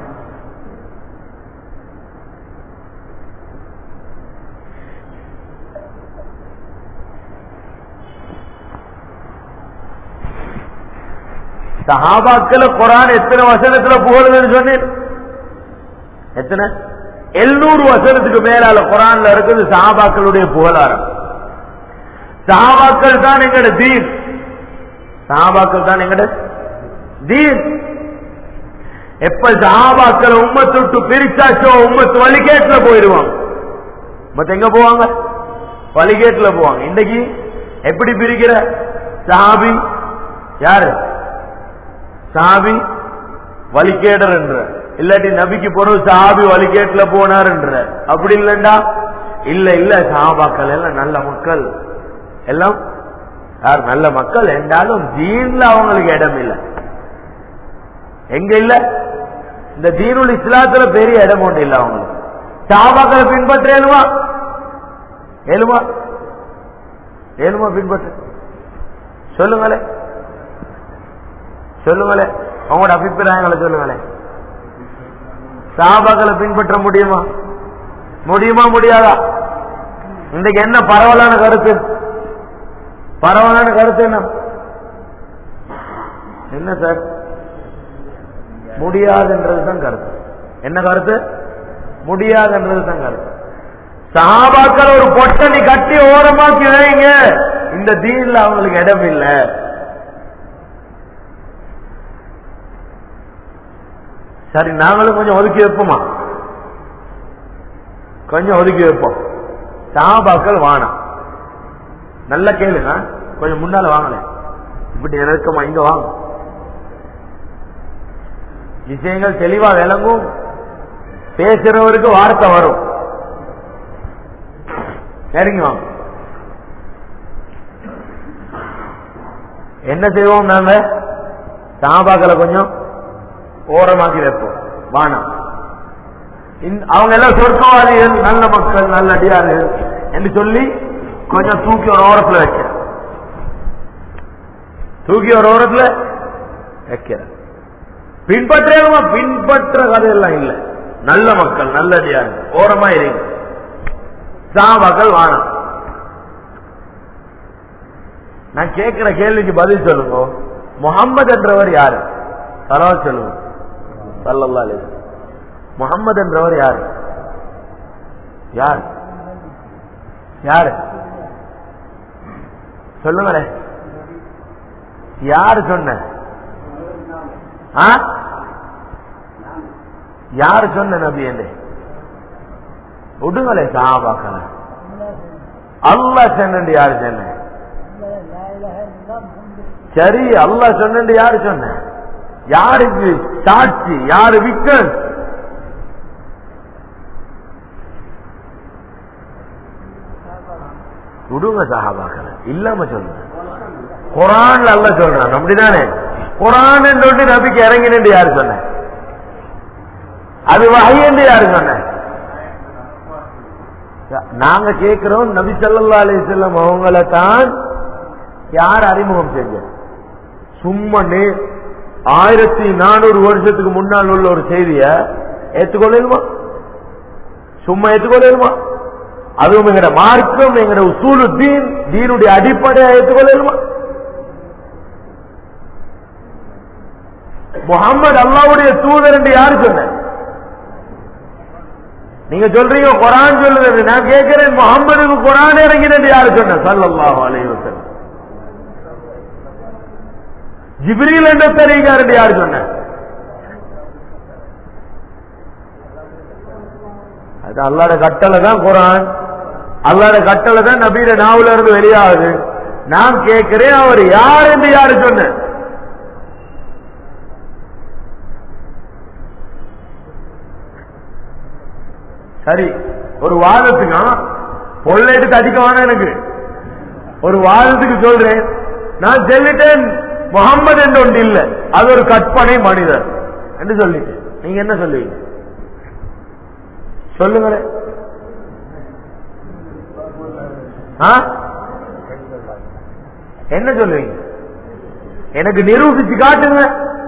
சஹாபாக்கள குரான் எத்தனை வசனத்துல புகழுதுன்னு சொன்னேன் எத்தனை எழுநூறு வசனத்துக்கு மேலால குரான்ல இருக்குது சஹாபாக்களுடைய புகழாரம் சஹாபாக்கள் தான் எங்கட தீன் சஹாபாக்கள் தான் எங்கட தீன் எப்ப சஹாபாக்களை உம்மத்து விட்டு பிரிச்சாச்சோ உம்மத்து வழிகேட்டுல போயிடுவாங்க மத்த எங்க போவாங்க வழிகேட்டுல போவாங்க இன்னைக்கு எப்படி பிரிக்கிற சஹாபி யாரு சஹாபி வழிகேடர் என்ற இல்லாட்டி நபிக்கு போறது சஹாபி வழிகேட்டுல போனார் என்ற அப்படி இல்லண்டா இல்ல இல்ல சஹாபாக்கள் எல்லாம் நல்ல மக்கள் எல்லாம் யார் நல்ல மக்கள் என்றாலும் தீன்ல அவங்களுக்கு இடம் இல்லை எங்க இல்ல இந்த தீனுல் இஸ்லாத்துல பெரிய இடம் ஒன்று இல்ல அவங்களுக்கு சஹாபாக்களை பின்பற்ற ஏழுமா ஏழுமா ஏழுமா பின்பற்ற சொல்லுங்களே சொல்லுங்களே உங்களோட அபிப்பிராயங்களை சொல்லுங்களே சாபாக்களை பின்பற்ற முடியுமா முடியுமா முடியாதா இன்றைக்கு என்ன பரவலான கருத்து பரவலான கருத்து என்ன என்ன சார் முடியாதுன்றது தான் கருத்து என்ன கருத்து முடியாதுன்றது தான் கருத்து சாபாக்கள் ஒரு பொட்டணி கட்டி ஓரமாக்கி வைங்க இந்த தீன்ல அவங்களுக்கு இடம் இல்லை சரி நாங்களும் கொஞ்சம் ஒதுக்கி வைப்போமா கொஞ்சம் ஒதுக்கி வைப்போம் சாபாக்கள் வானம் நல்ல கேளுங்க கொஞ்சம் முன்னால வாங்கல இப்படி நெருக்கமா இங்க வாங்க விஷயங்கள் தெளிவா விளங்கும் பேசுறவருக்கு வார்த்தை வரும் நெருங்கி வாங்க என்ன செய்வோம் நாங்க சாபாக்களை கொஞ்சம் ஓரமாக்கி வைப்போம் வானம் இந்த- அவங்க எல்லாம் சொர்க்கவாதிகள் நல்ல மக்கள் நல்ல அடியார்கள் என்று சொல்லி கொஞ்சம் தூக்கி ஒரு ஓரத்துல வைக்க தூக்கி ஒரு ஓரத்துல வைக்கிற பின்பற்றமா பின்பற்ற கதையெல்லாம் இல்ல நல்ல மக்கள் நல்ல அடியார்கள் ஓரமா இருங்க சாபாக்கள் வானம் நான் கேட்கிற கேள்விக்கு பதில் சொல்லுங்க முகம்மது என்றவர் யாரு சலவா சொல்லுவோம் சல்லல்லா அலைஹி முகம்மது என்றவர் யார் யார் யாரு சொல்லுங்களேன் யாரு சொன்ன ஆ? யாரு சொன்ன நபி என்று விடுங்களே சாபாக்கள அல்லாஹ் சொன்னு யாரு சொன்ன சரி அல்லாஹ் சொன்னு யாரு சொன்ன யாருக்கு சாட்சி யாரு விக்கன் விடுங்க சஹாபாக்களை இல்லாம சொல்லுங்க குரான்ல அல்ல சொல்றான் அப்படிதானே குரான் என்று நபிக்கு இறங்கினு யாரு சொன்ன அது வகை என்று யாரு சொன்ன நாங்க கேட்கிறோம் நபி ஸல்லல்லாஹு அலைஹி வஸல்லம் அவங்கள தான் யார் அறிமுகம் செஞ்ச சும்மா நே ஆயிரத்தி நானூறு வருஷத்துக்கு முன்னால் உள்ள ஒரு செய்திய ஏத்துக்கொள்ளலுமா சும்மா ஏத்துக்கொள்ளலுமா அதுவும் எங்கட மார்க்கம் எங்கட உசூலு தீன் தீனுடைய அடிப்படையா ஏற்றுக்கொள்ளலுமா முகமது அல்லாவுடைய தூதர் என்று யாரு சொன்ன நீங்க சொல்றீங்க குரான் சொல்லுறது நான் கேட்கிறேன் முகமதுக்கு குரான் இறங்கினது யாரு சொன்ன சல்லல்லாஹு அலைஹி வஸல்லம் ஜிப்ரீல் என்ற தெரிவிக்கார் என்று யாரு சொன்ன அது அல்லாட கட்டளை தான் குரான் அல்லாட கட்டளை தான் நபீர நாவுல இருந்து வெளியாகுது நான் கேட்கிறேன் அவர் யார் என்று யாரு சொன்ன சரி ஒரு வாதத்துக்கு பொருளை எடுத்து அடிக்க வேணாம் எனக்கு ஒரு வாதத்துக்கு சொல்றேன் நான் சொல்லிட்டேன் முகம்மது என்று ஒன்று இல்லை அது ஒரு கற்பனை மனிதர் என்று சொல்லிட்டேன் நீங்க என்ன சொல்லுவீங்க சொல்லுங்களேன் ஆ? என்ன சொல்லுவீங்க எனக்கு நிரூபிச்சு காட்டுங்க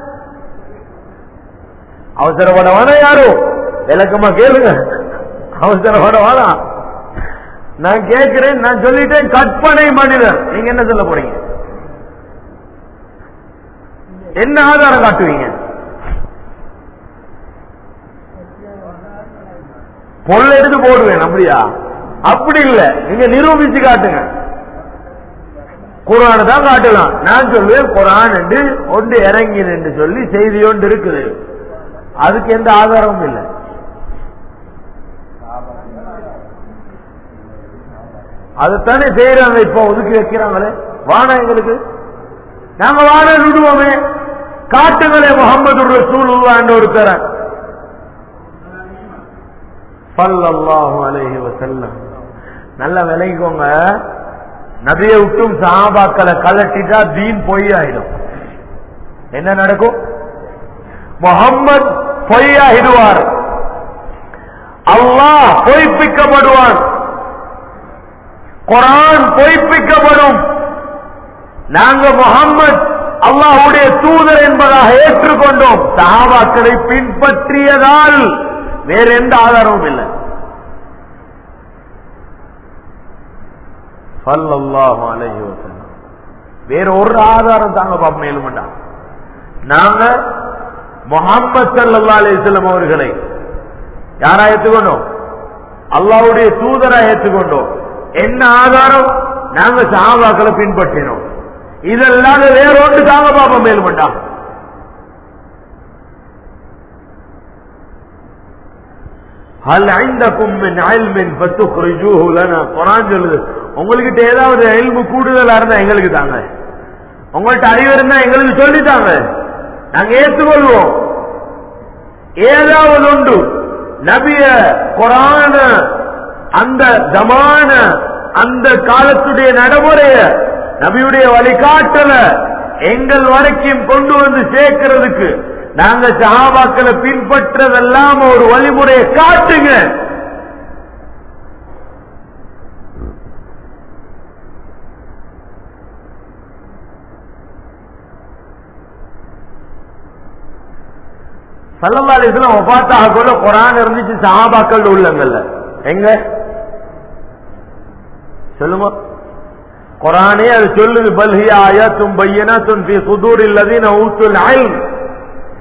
அவசரப்பட வேணாம் யாரோ விளக்கமா கேளுங்க அவசரப்பட வேணாம் நான் கேட்கிறேன் நான் சொல்லிட்டேன் கற்பனை மனிதர் நீங்க என்ன சொல்ல போறீங்க என்ன ஆதாரம் காட்டுவீங்க பொருள் எடுத்து போடுவேன் அப்படியா அப்படி இல்ல நீங்க நிரூபிச்சு காட்டுங்க குரான் தான் காட்டலாம் நான் சொல்லுவேன் குரான் என்று ஒன்று இறங்கின என்று சொல்லி செய்தி ஒன்று இருக்குது அதுக்கு எந்த ஆதாரமும் இல்லை அதுதானே செய்யறாங்க இப்ப ஒதுக்கி வைக்கிறாங்களே வானா எங்களுக்கு நாங்க வான விடுவோமே காட்டுங்களே முகமது ரசூல் ஒருத்தர சல்லல்லாஹு அலைஹி வஸல்லம் நல்ல விளைக்கோங்க நபியை விட்டும் சஹாபாக்களை கலட்டிட்டா தீன் பொய் ஆயிடும் என்ன நடக்கும் முகம்மது பொய்யாகிடுவார் அல்லாஹ் பொய்ப்பிக்கப்படுவான் குரான் பொய்ப்பிக்கப்படும் நாங்க முகம்மது அல்லாஹுடைய தூதர் என்பதாக ஏற்றுக்கொண்டோம் சஹாபாக்களை பின்பற்றியதால் வேற எந்த ஆதாரமும் இல்லை சல்லல்லாஹு அலைஹி வஸல்லம் வேற ஒரு ஆதாரம் தாங்க பாப்போம் ஏழுமண்டா நாங்க முகம்மது சல்லல்லா அலிஸ்லம் அவர்களை யாரா ஏற்றுக்கொண்டோம் அல்லாவுடைய தூதரா ஏற்றுக்கொண்டோம் என்ன ஆதாரம் நாங்க சஹாபாக்களை பின்பற்றினோம் இதெல்லாம் வேற ஒன்று தாங்க பாப்போம் மேலுமண்டா ஹல் ஐந்தக்கும் மின் இல்மின் ஃபத்துக்ரிஜூஹு லனா குர்ஆன் சொல்லுது உங்ககிட்ட ஏதாவது இல்மு கூடுதலா இருந்தா எங்களுக்கு தாங்க உங்கள்ட்ட அறிவு இருந்தா எங்களுக்கு சொல்லி தாங்க நாங்க ஏற்றுக்கொள்வோம் ஏதாவது உண்டு நபிய குரான அந்த ஜமான அந்த காலத்துடைய நடைமுறைய நபியுடைய வழிகாட்டல எங்கள் வரைக்கும் கொண்டு வந்து சேர்க்கிறதுக்கு நாங்க சஹாபாக்களை பின்பற்றதெல்லாம் ஒரு வழிமுறையை காட்டுங்க சல்லல்லா அலிஸ்லாம் ஒபாத்தாக கூட குரான் இருந்துச்சு சஹாபாக்கள் உள்ளங்கள்ல எங்க சொல்லுமா குரானே அது சொல்லுது பல்ஹியா ஆயாத்தும் பையனாத்தும் ஃபி சுதூரில் லதீன ஊத்துல் இல்ம்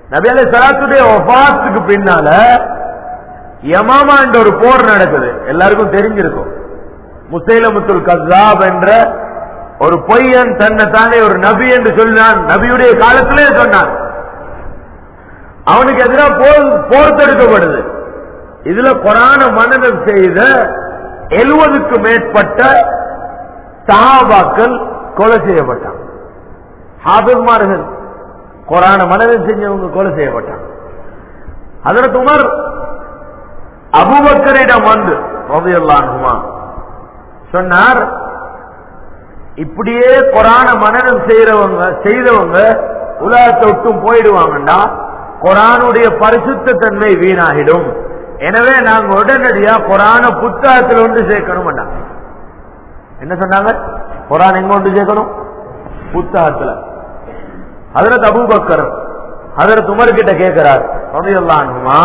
நபி அலை சலாத்துடைய ஒபாத்துக்கு பின்னால யமாமா என்ற ஒரு போர் நடக்குது எல்லாருக்கும் தெரிஞ்சிருக்கும் முசைலமுத்துல் கசாப் என்ற ஒரு பொய்யன் தன்னை தானே ஒரு நபி என்று சொன்னான் நபியுடைய காலத்திலே சொன்னான் அவனுக்கு எதிராக போர் போர் தடுக்கப்படுது இதுல குரான மனநம் செய்த எழுவதுக்கு மேற்பட்ட சஹாபாக்கள் கொலை செய்யப்பட்டாங்க ஹாபிஸ்மார்கள் குரான மனநம் செஞ்சவங்க கொலை செய்யப்பட்டாங்க அதற்கு உமர் அபுபக்கரிடம் வந்து ரதியல்லாஹுமா சொன்னார் இப்படியே குரான மனநம் செய்யறவங்க செய்தவங்க உலகத்தை விட்டும் போயிடுவாங்கன்னா குரானுடைய பரிசுத்த தன்மை வீணாகிடும் எனவே நாங்க உடனடியா குரான புத்தகத்தில் ஒன்று சேர்க்கணும் என்ன சொன்னாங்க குரான் எங்க ஒன்று சேர்க்கணும் புத்தகத்துல ஹதரத் அபூபக்கர் ஹதரத் உமர் கிட்ட கேட்கிறார் ரலியல்லாஹுமா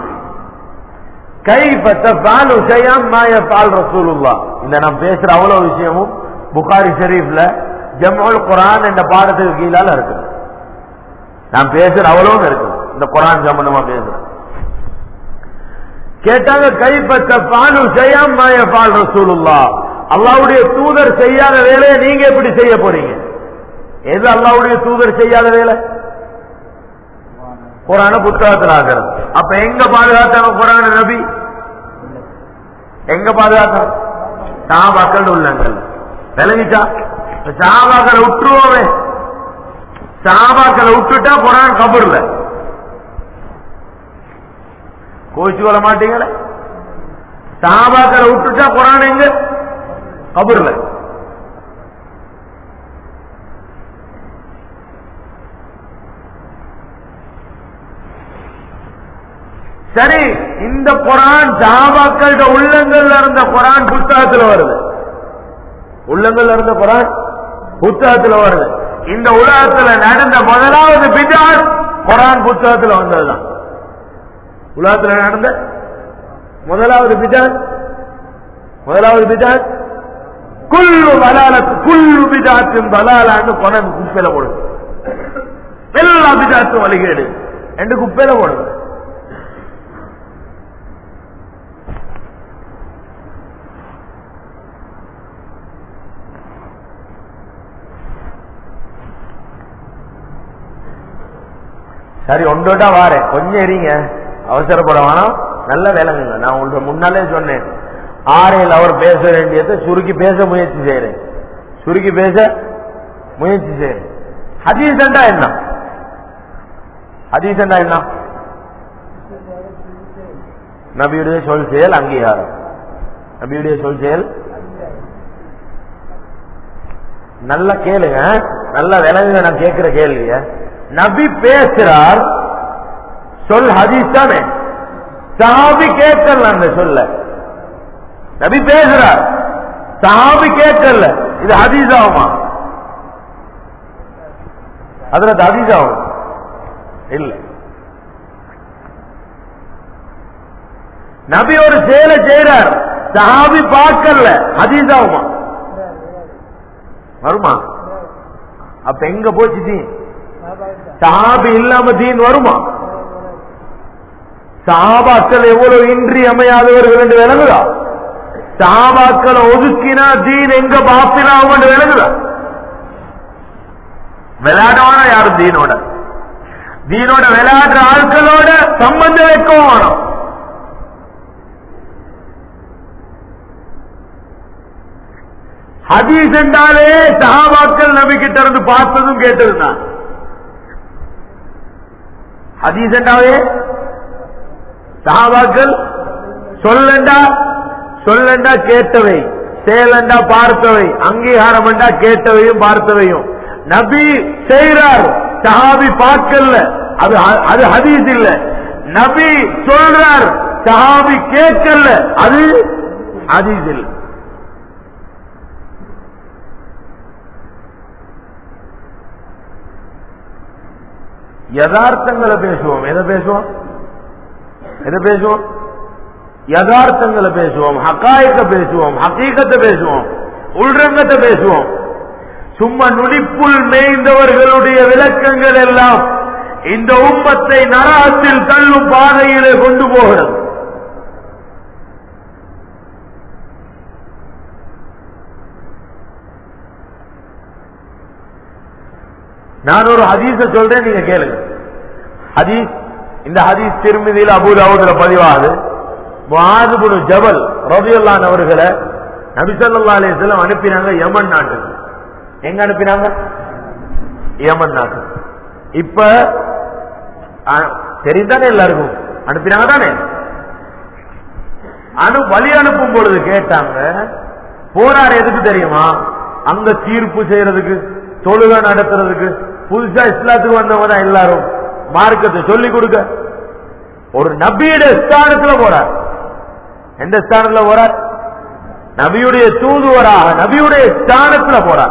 கைஃப தஃபாலு ஷைஅன் மா யஃபால் ரசூலுல்லாஹ் இந்த நான் பேசுற அவ்வளவு விஷயமும் புகாரி ஷரீஃப்ல ஜம்உல் குர்ஆன் என்ற பாடத்துக்கு கீழால இருக்கு நான் பேசுற அவ்வளவும் இருக்கு இந்த குர்ஆன் சம்பந்தமா பேசுறேன் கேட்டாங்க கைஃப தஃபாலு ஷைஅன் மா யஃபால் ரசூலுல்லாஹ் அல்லாஹ்வுடைய தூதர் செய்யாத வேலையை நீங்க எப்படி செய்ய போறீங்க எது அல்லாஹ்வுடைய தூதர் செய்யாத வேலை குரான புத்தகத்தில் ஆகிறது அப்ப எங்க பாதுகாத்தாங்க குரான நபி எங்க பாதுகாத்தாங்க சாபாக்கள் உள்ளங்கள் விளங்கிச்சா சாபாக்களை விட்டுருவோமே சாபாக்களை விட்டுட்டா குரான் கபர்ல கோச்சு கொள்ள மாட்டீங்களே சாபாக்களை விட்டுட்டா குரான் எங்க கபர்ல சரி இந்த குரான் சஹாபாக்களோட உள்ளங்கள்ல இருந்த குரான் புத்தகத்துல வருது உள்ளங்கள்ல இருந்த குரான் புத்தகத்துல வருது இந்த உலகத்துல நடந்த முதலாவது பிதால் குரான் புத்தகத்துல வந்ததுதான் உலகத்துல நடந்த முதலாவது பிதால் முதலாவது பிதால் குல்லு பலாலத்து குல்லு பிதாத்தின் பலாலான்னு குரான் குப்பையில போடுது எல்லா பிதாத்தும் வழிகேடு என்று குப்பையில போடுது சரி ஒன்றோட்டா வாரேன் கொஞ்சம் இருங்க அவசரப்பட வேணாம் நல்ல வேலைங்க நான் உங்கள்ட்ட முன்னாலே சொன்னேன் ஆறையில் அவர் பேச வேண்டியதை சுருக்கி பேச முயற்சி செய்யறேன் சுருக்கி பேச முயற்சி செய்யறேன் ஹதீசண்டா என்ன ஹதீசண்டா என்ன நபியுடைய சொல் செயல் அங்கீகாரம் நபியுடைய சொல் செயல் நல்லா கேளுங்க நல்லா விளங்குங்க நான் கேட்கிற கேள்விய நபி பேசுறார் சொல் ஹதீஸ் தானே சஹாபி கேட்கல அந்த சொல்ல நபி பேசுறார் சஹாபி கேட்கல இது ஹதீஸ் ஆகுமா அதுல ஹதீஸ் ஆகும் இல்ல நபி ஒரு செயலை செய்யறார் சஹாபி பார்க்கல ஹதீஸ் ஆகுமா வருமா அப்ப எங்க போச்சு தீன் சஹாபி இல்லாம தீன் வருமா சஹாபாக்கள் எவ்வளவு இன்றி அமையாதவர்கள் என்று விளங்குதா சஹாபாக்களை ஒதுக்கினா தீன் எங்க பாப்பினாவும் என்று விளங்குதா விளையாடவான யாரும் தீனோட தீனோட விளையாடுற ஆட்களோட சம்பந்தம் வைக்கவும் வேணும் ஹதீஸ் என்றாலே சஹாபாக்கள் நபி கிட்ட இருந்து பார்த்ததும் கேட்டதும் தான் ஹதீஸ் என்றாவே சஹாபாக்கள் சொல்லண்டா சொல்லண்டா கேட்டவை செயலண்டா பார்த்தவை அங்கீகாரம் என்றா கேட்டவையும் பார்த்தவையும் நபி செய்கிறார் சஹாபி பார்க்கல அது அது ஹதீஸ் இல்ல நபி சொல்றார் சஹாபி கேட்கல அது ஹதீஸ் இல்லை யதார்த்தங்களை பேசுவோம் எதை பேசுவோம் எதை பேசுவோம் யதார்த்தங்களை பேசுவோம் ஹக்காயத்தை பேசுவோம் ஹக்கீகத்தை பேசுவோம் உள்ரங்கத்தை பேசுவோம் சும்மா நுனிப்புள் மேய்ந்தவர்களுடைய விளக்கங்கள் எல்லாம் இந்த உம்மத்தை நரகத்தில் தள்ளும் பாதையிலே கொண்டு போகிறது நான் ஒரு ஹதீஸ சொல்றேன் நீங்க கேளுங்க ஹதீஸ் இந்த ஹதீஸ் திருமதியில் அபுதாவுதுல பதிவாகுது முஆதுபுனு ஜபல் ரபியுல்லான் அவர்களை நபிசல்லா அலிஸ்லாம் அனுப்பினாங்க யமன் நாட்டுக்கு எங்க அனுப்பினாங்க யமன் நாட்டுக்கு இப்ப அ- தெரிந்தானே எல்லாருக்கும் அனுப்பினாங்க தானே அனு வழி அனுப்பும் பொழுது கேட்டாங்க போறாரு எதுக்கு தெரியுமா அங்க தீர்ப்பு செய்யறதுக்கு தொழுகை நடத்துறதுக்கு புதுசா இஸ்லாத்துக்கு வந்தவங்க தான் எல்லாரும் மார்க்கத்தை சொல்லிக் கொடுக்க ஒரு நபியுடைய ஸ்தானத்துல போறார் எந்த ஸ்தானத்துல போறார் நபியுடைய தூதுவராக நபியுடைய ஸ்தானத்துல போறார்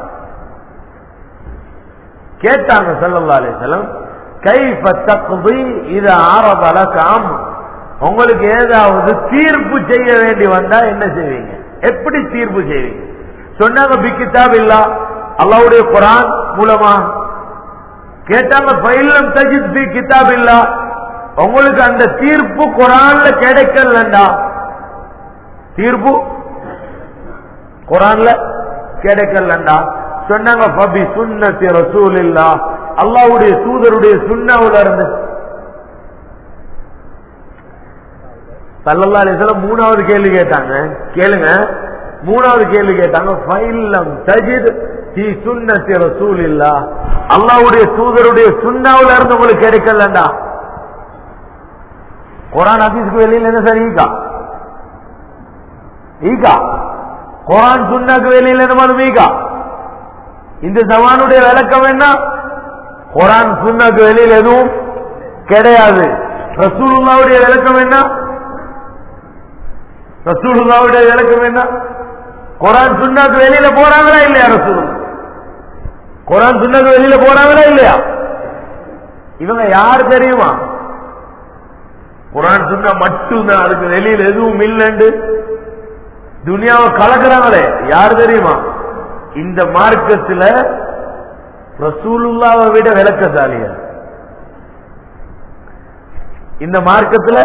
கேட்டாங்க ஸல்லல்லாஹு அலைஹி வஸல்லம் கைஃப தக்தி இத ஆரத லக அம் உங்களுக்கு ஏதாவது தீர்ப்பு செய்ய வேண்டி வந்தா என்ன செய்வீங்க எப்படி தீர்ப்பு செய்வீங்க சொன்னாங்க பி கிதாப் இல்லா அல்லாஹ்வுடைய குர்ஆன் மூலமா கேட்டாங்க ஃபைலம் தஜித் பி கிதாப் இல்லா உங்களுக்கு அந்த தீர்ப்பு குர்ஆன்ல கிடைக்கலண்டா தீர்ப்பு குரான்ல கிடைக்கலண்டா சொன்னாங்க பபி சுன்னத்தி ரசூலில்லா அல்லாஹ்வுடைய தூதருடைய சுன்னாவுல இருந்து சல்லல்லாஹு அலைஹி வஸல்லம் மூணாவது கேள்வி கேட்டாங்க கேளுங்க மூணாவது கேள்வி கேட்டாங்க ஃபைலம் தஜித் ஃபீ சுன்னத்தி ரசூலில்லா அல்லாஹ்வுடைய தூதருடைய சுன்னாவுல இருந்து உங்களுக்கு கிடைக்கலண்டா குரான் ஹதீஸ்க்கு வெளியில என்ன சார் ஈகா ஈகா குரான் சுன்னாக்கு வெளியில என்ன மாதிரி ஈகா இந்த சவானுடைய விளக்கம் என்ன குரான் சுன்னாக்கு வெளியில் எதுவும் கிடையாது ரசூலுல்லாவுடைய விளக்கம் என்ன ரசூலுல்லாவுடைய விளக்கம் என்ன குரான் சுன்னாக்கு வெளியில போறாங்களா இல்லையா ரசூல் குரான் சுன்னாக்கு வெளியில போறாங்களா இல்லையா இவங்க யார் தெரியுமா குரான் சுன்னா மட்டும்தான் அதுக்கு வெளியில எதுவும் இல்லைன்னு துனியாவை கலக்குறாங்களே யார் தெரியுமா இந்த மார்க்கத்துல ரசூலுல்லாவை விட விளக்கசாலியா இந்த மார்க்கத்துல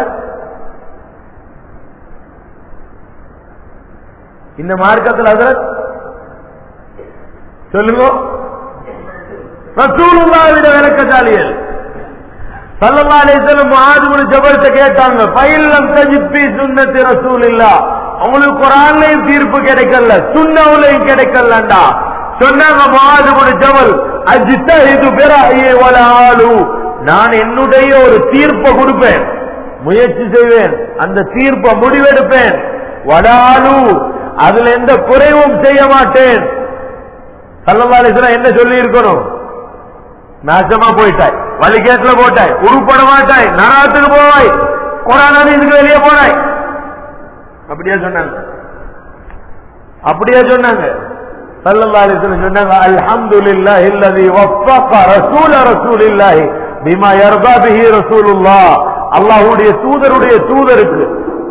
இந்த மார்க்கத்தில் அதுல சொல்லுங்க ரசூலுல்லாவை விட விளக்கசாலியல் சல்லல்லா அலைஹிஸ்ஸலாம் முஆது இப்னு ஜபல்ட்ட கேட்டாங்க ஃபைல்லம் தஜிப்பி சுன்னத்தி ரசூலில்லா உங்களுக்கு குர்ஆன்லயும் தீர்ப்பு கிடைக்கல சுன்னவுலயும் கிடைக்கலண்டா சொன்னாங்க முஆது இப்னு ஜபல் அஜ்தஹிது பிரஹி வலா ஆலு நான் என்னுடைய ஒரு தீர்ப்பை கொடுப்பேன் முயற்சி செய்வேன் அந்த தீர்ப்பை முடிவெடுப்பேன் வடாலு அதுல எந்த குறைவும் செய்ய மாட்டேன் சல்லல்லா அலைஹிஸ்ஸலாம் என்ன சொல்லி இருக்கணும் நாசமா போயிட்டாய் வழிகேட்டுல போட்டாய் உருப்பட மாட்டாய் நரகத்துக்கு போவாய் குரான் இதுக்கு வெளியே போனாய் அப்படியே சொன்னாங்க அப்படியே சொன்னாங்க சல்லல்லாஹு அலைஹி வஸல்லம் சொன்னாங்க அல்ஹம்துலில்லாஹி அல்லதி வஃபக ரசூல ரசூலில்லாஹி பிமா யர்தா பிஹி ரசூலுல்லாஹ் அல்லாஹ்வுடைய தூதருடைய தூதருக்கு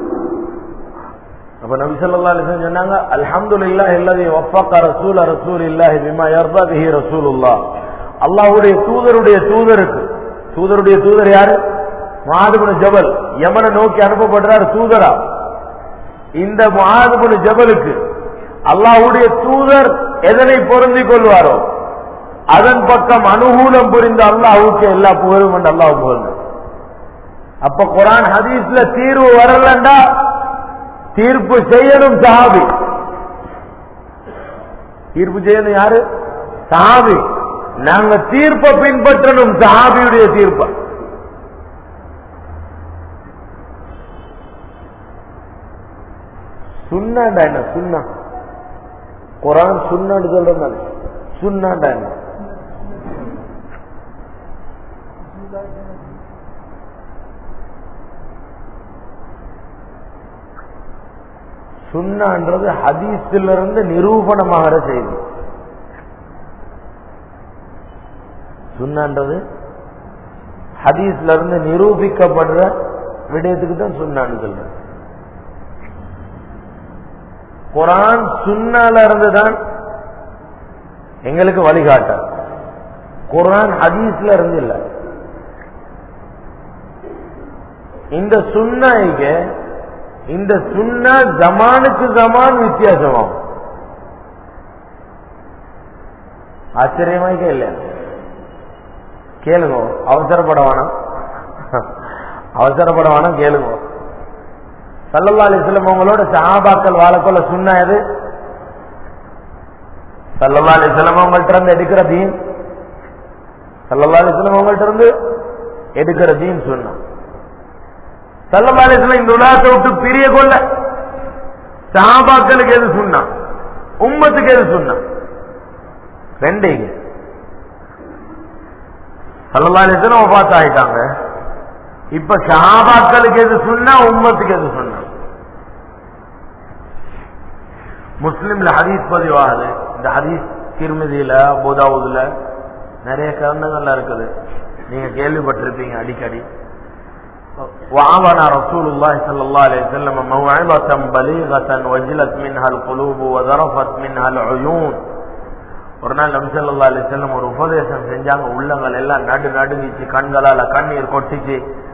அப்ப நபி ஸல்லல்லாஹு அலைஹி வஸல்லம் சொன்னாங்க அல்ஹம்துலில்லாஹி அல்லதி வஃபக ரசூல ரசூலில்லாஹி பிமா யர்தா பிஹி ரசூலுல்லாஹ் அல்லாஹ்வுடைய தூதருடைய தூதருக்கு தூதருடைய தூதர் யாரு மாதுபுன ஜபல் யமனை நோக்கி அனுப்பப்படுறார் தூதரா இந்த மாதுபுன ஜபலுக்கு அல்லாஹ்வுடைய தூதர் எதனை பொருந்திக் கொள்வாரோ அதன் பக்கம் அனுகூலம் புரிந்த அல்லாஹ்வுக்கு எல்லா புகழும் என்று அல்லாஹ் புகழ்ந்து அப்ப குரான் ஹதீஸ்ல தீர்வு வரலண்டா தீர்ப்பு செய்யணும் சஹாபி தீர்ப்பு செய்யணும் யாரு சஹாபி நாங்க தீர்ப்பை பின்பற்றணும் சஹாபியுடைய தீர்ப்பை சுண்ணாண்டா என்ன சுண்ணா குரான் சுண்ணான்னு சொல்றேன் சுண்ணாண்டா என்ன சுண்ணான்றது ஹதீஸிலிருந்து நிரூபணமாகிற செய்தி சுண்ணான்றது ஹதீஸ்ல இருந்து நிரூபிக்கப்படுற விடயத்துக்கு தான் சுண்ணான்னு சொல்றேன் குரான் சுண்ணால இருந்து தான் எங்களுக்கு வழிகாட்ட குரான் ஹதீஸ்ல இருந்து இல்ல இந்த சுண்ணாய்க இந்த சுண்ணா ஜமானுக்கு ஜமான் வித்தியாசமாகும் ஆச்சரியமாய்க்க இல்லையா கேளுங்க அவசரப்பட வேணாம் அவசரப்பட வேணாம் கேளுங்க சல்லல்லா அலிஸ்லம் அவங்களோட சஹாபாக்கள் வாழக்கொள்ள சுண்ணா எது சல்லல்லா அலிஸ்லம் அவங்கள்ட்ட இருந்து எடுக்கிற தீன் சல்லல்லா அலிஸ்லம் அவங்கள்ட்ட இருந்து எடுக்கிற தீன் சொன்னா சல்லல்லா அலிஸ்லம் இந்த உலகத்தை விட்டு பிரிய கொள்ள சஹாபாக்களுக்கு எது சொன்னா உம்மத்துக்கு எது சொன்னா ரெண்டு சல்லல்லா அலிஸ்லம் பார்த்து ஆயிட்டாங்க இப்ப சஹாபாக்களுக்கு எது சொன்னா உம்மத்துக்கு எது சொன்னா முஸ்லிம்ல ஹதீஸ் பதிவாகுது இந்த ஹதீஸ் திருமதியில அபுதாவுதுல நிறைய கருணங்கள்ல இருக்குது நீங்க கேள்விப்பட்டிருப்பீங்க அடிக்கடி وعظنا رسول الله صلى الله عليه وسلم موعظة بليغة وجلت منها القلوب وذرفت منها العيون ஒரு நாள் நம்சல்லா அலி செல்லம் ஒரு உபதேசம் செஞ்சாங்க உள்ளங்கள் எல்லாம் நடு நடுங்கிச்சு கண்களால கண்ணீர் கொட்டிச்சு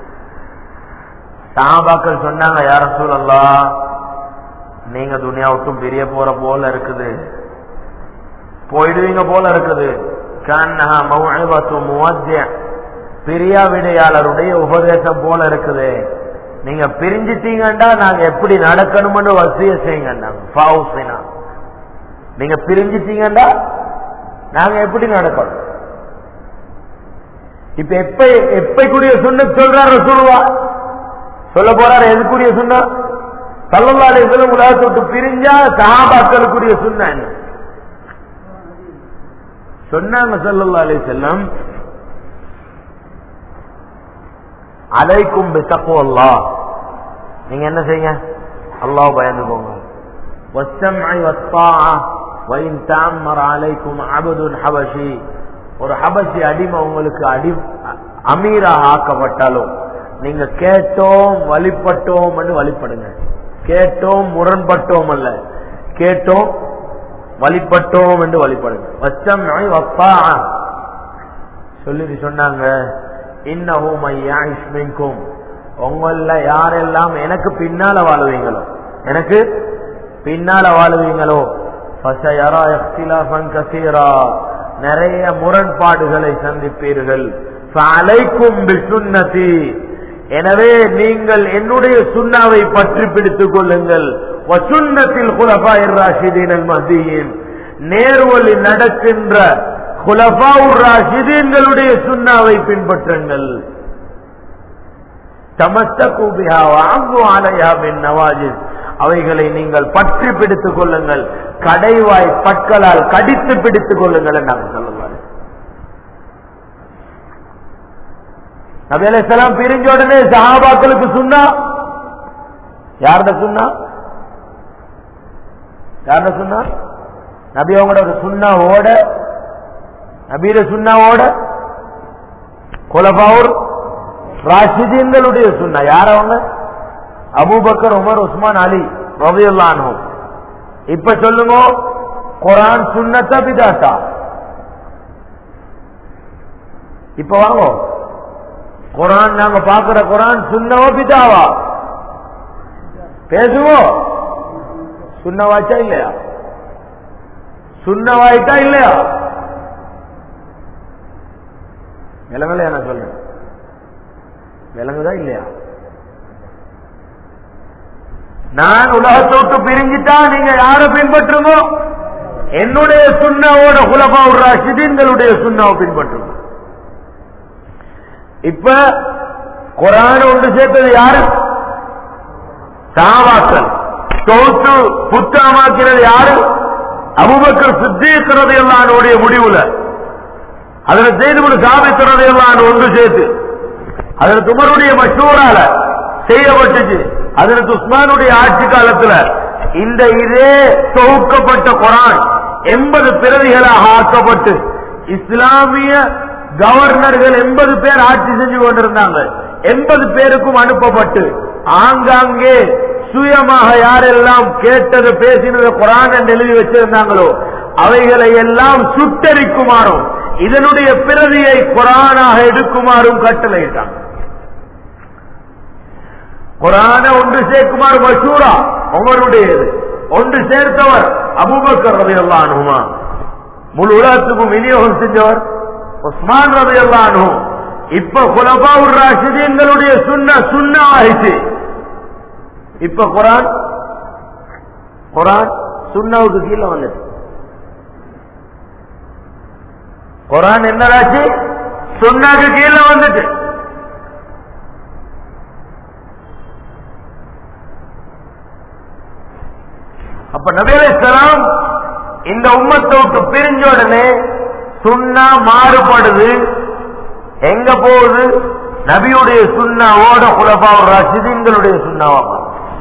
சாபாக்கள் சொன்னாங்க யார சூழல்லா நீங்க துணியா விட்டும் பிரிய போற போல இருக்குது போயிடுவீங்க போல இருக்குது கண்ணஹா மௌஇபத்து முவத்திய பிரியா விடையாளருடைய உபதேசம் போல இருக்குது நீங்க பிரிஞ்சிட்டீங்கண்டா நாங்க எப்படி நடக்கணும்னு வசிய செய்யுங்கண்டா நீங்க பிரிஞ்சிட்டீங்கண்டா நாங்க எப்படி நடக்கணும் இப்ப எப்ப எப்பைக்குரிய சுண்ண சொல்றாரு சொல்லுவா சொல்ல போறாரு எதுக்குரிய சுண்ணா சல்லல்லா அலிஸ்லம் உலகத்தை விட்டு பிரிஞ்சா சஹாபாக்களுக்குரிய சுண்ணா என்ன சொன்னாங்க சல்லல்லா அலி செல்லம் அலைக்கும் பித்தப்போல்லா நீங்க என்ன செய்யுங்க அல்லாஹ் பயந்துக்கோங்க والسمع والطاعة وإن تأمر عليكم عبد حبشي ஒரு ஹபஷி அடிமை உங்களுக்கு அடி அமீராக ஆக்கப்பட்டாலும் நீங்க கேட்டோம் வழிபட்டோம் வழிபடுங்க கேட்டோம் முரண்பட்டோம் அல்ல கேட்டோம் வழிபட்டோம் என்று வழிபடுங்க வச்சம் சொல்லிட்டு சொன்னாங்க இன்னஹும் உங்கள யாரெல்லாம் எனக்கு பின்னால வாழுவீங்களோ எனக்கு பின்னால வாழுவீங்களோ நிறைய முரண்பாடுகளை சந்திப்பீர்கள் எனவே நீங்கள் என்னுடைய சுண்ணாவை பற்றி பிடித்துக் கொள்ளுங்கள் வசுண்ணத்தில் குலபாயிர் ராஷிதீன் மத்தியின் நேர்வழி நடக்கின்ற குலபாவுர் ராஷிதீன்களுடைய சுண்ணாவை பின்பற்றுங்கள் தமஸ்தூபிஹா வாங்கு ஆலையா பின் நவாஜிஸ் அவைகளை நீங்கள் பற்றி பிடித்துக் கொள்ளுங்கள் கடைவாய் பற்களால் கடித்து பிடித்துக் கொள்ளுங்கள் நாங்கள் சொல்லுவாரு நபி அலைசலாம் பிரிஞ்ச உடனே சஹாபாக்களுக்கு சொன்னா யார்ட சொன்னா யார்ட சொன்னா நபி அவங்களோட சுண்ணா ஓட நபீர சுண்ணா ஓட குலபாவூர் ராஷிதீன்களுடைய சுண்ணா யார் அவங்க அபூபக்கர் உமர் உஸ்மான் அலி ரவியுல்லானு இப்ப சொல்லுங்க குரான் சுண்ணத்தா பிதாத்தா இப்ப வாங்க குரான் நாங்க பாக்குற குரான் சுண்ணவோ பிதாவா பேசுவோம் சுண்ணவாச்சா இல்லையா சுண்ணவாயிட்டா இல்லையா விலங்குல என்ன சொல்றேன் விலங்குதா இல்லையா நான் உலகத்தை விட்டு பிரிஞ்சுட்டா நீங்க யார பின்பற்றுங்க என்னுடைய சுண்ணாவோட குலபா ராஷிதீன்களுடைய சுண்ணாவை பின்பற்றுங்க இப்ப குரான் ஒன்று சேர்த்தது யாரு சாவாக்கள் தொகுத்து புத்தகமாக்கிறது யாரு அபுபக்கர் சித்தீக்கிறது எல்லாருடைய முடிவுல அதுல செய்து சாபிக்கிறது எல்லாம் ஒன்று சேர்த்து அதுல துமருடைய மஷூரால செய்யப்பட்டுச்சு அதற்கு உஸ்மானுடைய ஆட்சி காலத்துல இந்த இதே தொகுக்கப்பட்ட குரான் எண்பது பிரதிகளாக ஆக்கப்பட்டு இஸ்லாமிய கவர்னர்கள் எண்பது பேர் ஆட்சி செஞ்சு கொண்டிருந்தாங்க எண்பது பேருக்கும் அனுப்பப்பட்டு ஆங்காங்கே சுயமாக யாரெல்லாம் கேட்டது பேசினது குரான் என்று எழுதி வச்சிருந்தாங்களோ அவைகளை எல்லாம் சுட்டரிக்குமாறும் இதனுடைய பிரதியை குரானாக எடுக்குமாறும் கட்டளையிட்டாங்க குரான ஒன்று சேர்க்குமாறு மஷூரா உமருடையது ஒன்று சேர்த்தவர் அபூபக்கர் ரவி அல்லானுமா முழு உலகத்துக்கும் விநியோகம் செஞ்சவர் உஸ்மான் ரவி அல்லானு இப்ப குலபாவுர் ராஷிதீன்களுடைய சுண்ண சுண்ண ஆயிடுச்சு இப்ப குரான் குரான் சுண்ணாவுக்கு கீழே வந்துட்டு குரான் என்னதாச்சு சுண்ணாக்கு கீழே வந்துட்டு அப்ப நபியலாம் இந்த உம்மத்தை விட்டு பிரிஞ்ச உடனே சுண்ணா மாறுபடுது எங்க போகுது நபியுடைய சுண்ணாவோட குலபா ரசிதிங்களுடைய சுண்ணாவா மாறும்.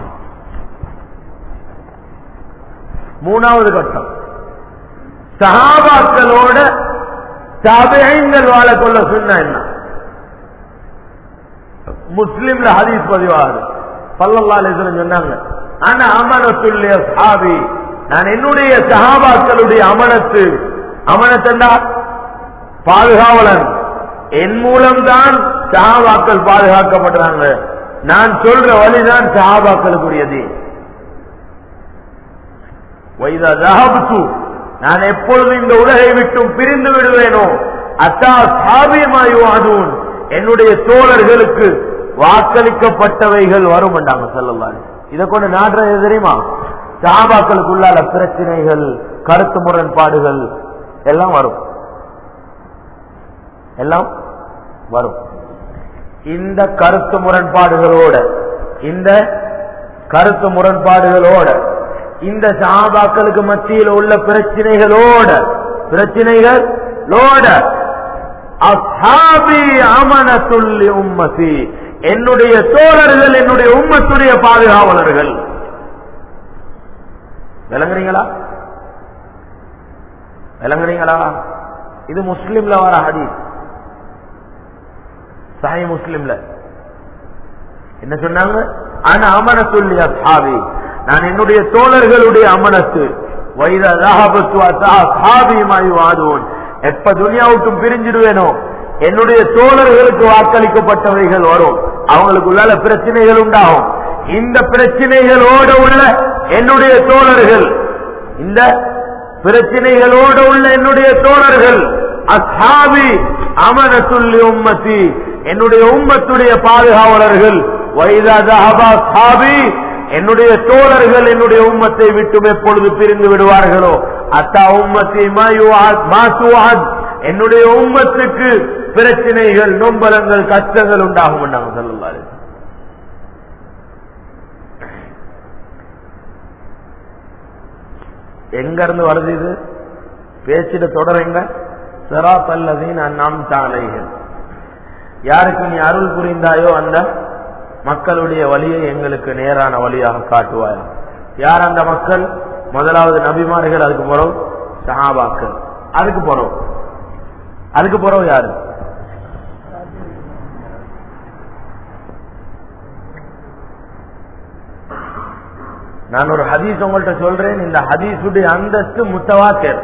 மூணாவது கட்டம் சஹாபாக்களோட தபைங்கள் வாழக்கொள்ள சுண்ணா என்ன முஸ்லிம்ல ஹதீஸ் பதிவாகுது பல்லல்லா அலிஸ்வரன் சொன்னாங்க ஆனா அமனத்துல்லிய சாவி நான் என்னுடைய சஹாபாக்களுடைய அமனத்து அமனத்தண்டா பாதுகாவலன் என் மூலம்தான் சஹாபாக்கள் பாதுகாக்கப்படுறாங்க நான் சொல்ற வழிதான் சஹாபாக்களுக்குரியது வைதா தஹப்து நான் எப்பொழுது இந்த உலகை விட்டும் பிரிந்து விடுவேனோ அத்தா சாபியமாயுவாதூன் என்னுடைய தோழர்களுக்கு வாக்களிக்கப்பட்டவைகள் வரும் என்றாங்க சொல்லலாம் இதை கொண்டு நாடுறது தெரியுமா சாபாக்களுக்குள்ளால பிரச்சனைகள் கருத்து முரண்பாடுகள் எல்லாம் வரும் எல்லாம் வரும் இந்த கருத்து முரண்பாடுகளோட இந்த கருத்து முரண்பாடுகளோட இந்த சாபாக்களுக்கு மத்தியில் உள்ள பிரச்சனைகளோட பிரச்சனைகளோட அசாபி அமனத்துள்ளி உம்மசி என்னுடைய தோழர்கள் என்னுடைய உம்மத்துடைய பாதுகாவலர்கள் விளங்குறீங்களா விளங்குறீங்களா இது முஸ்லிம்ல வர ஹதீஸ் சஹி முஸ்லிம்ல என்ன சொன்னாங்க ஆனா அமனத்துள்ளி அசாபி நான் என்னுடைய தோழர்களுடைய அமனத்து வைதாபத்துவாதுவோன் எப்ப துனியாவுக்கும் பிரிஞ்சிடுவேனோ என்னுடைய தோழர்களுக்கு வாக்களிக்கப்பட்டவைகள் வரும் அவங்களுக்குள்ளால பிரச்சனைகள் உண்டாகும் இந்த பிரச்சனைகளோடு உள்ள என்னுடைய தோழர்கள் இந்த பிரச்சனைகளோடு உள்ள என்னுடைய தோழர்கள் அசாபி அமனத்துள்ளி உம்மத்தி என்னுடைய உம்மத்துடைய பாதுகாவலர்கள் வைதாபா சாபி என்னுடைய தோழர்கள் என்னுடைய உம்மத்தை விட்டும் எப்பொழுது பிரிந்து விடுவார்களோ அத்தா உம்மத்தி மாசுவாத் என்னுடைய உம்மத்துக்கு பிரச்சனைகள் நொம்பலங்கள் கஷ்டங்கள் உண்டாகும் நாங்க சொல்லலாரு எங்க இருந்து வருது இது பேச்சிட தொடருங்க செரா பல்லதீன் நாம் சாலைகள் யாருக்கு நீ அருள் புரிந்தாயோ அந்த மக்களுடைய வழியை எங்களுக்கு நேரான வழியாக காட்டுவாயா யார் அந்த மக்கள் முதலாவது நபிமார்கள் அதுக்கு போறோம் சஹாபாக்கள் அதுக்கு போறோம் அதுக்கு போறோம் யாரு நான் ஒரு ஹதீஸ் உங்கள்கிட்ட சொல்றேன் இந்த ஹதீஸுடைய அந்தஸ்து முத்தவாத்தியர்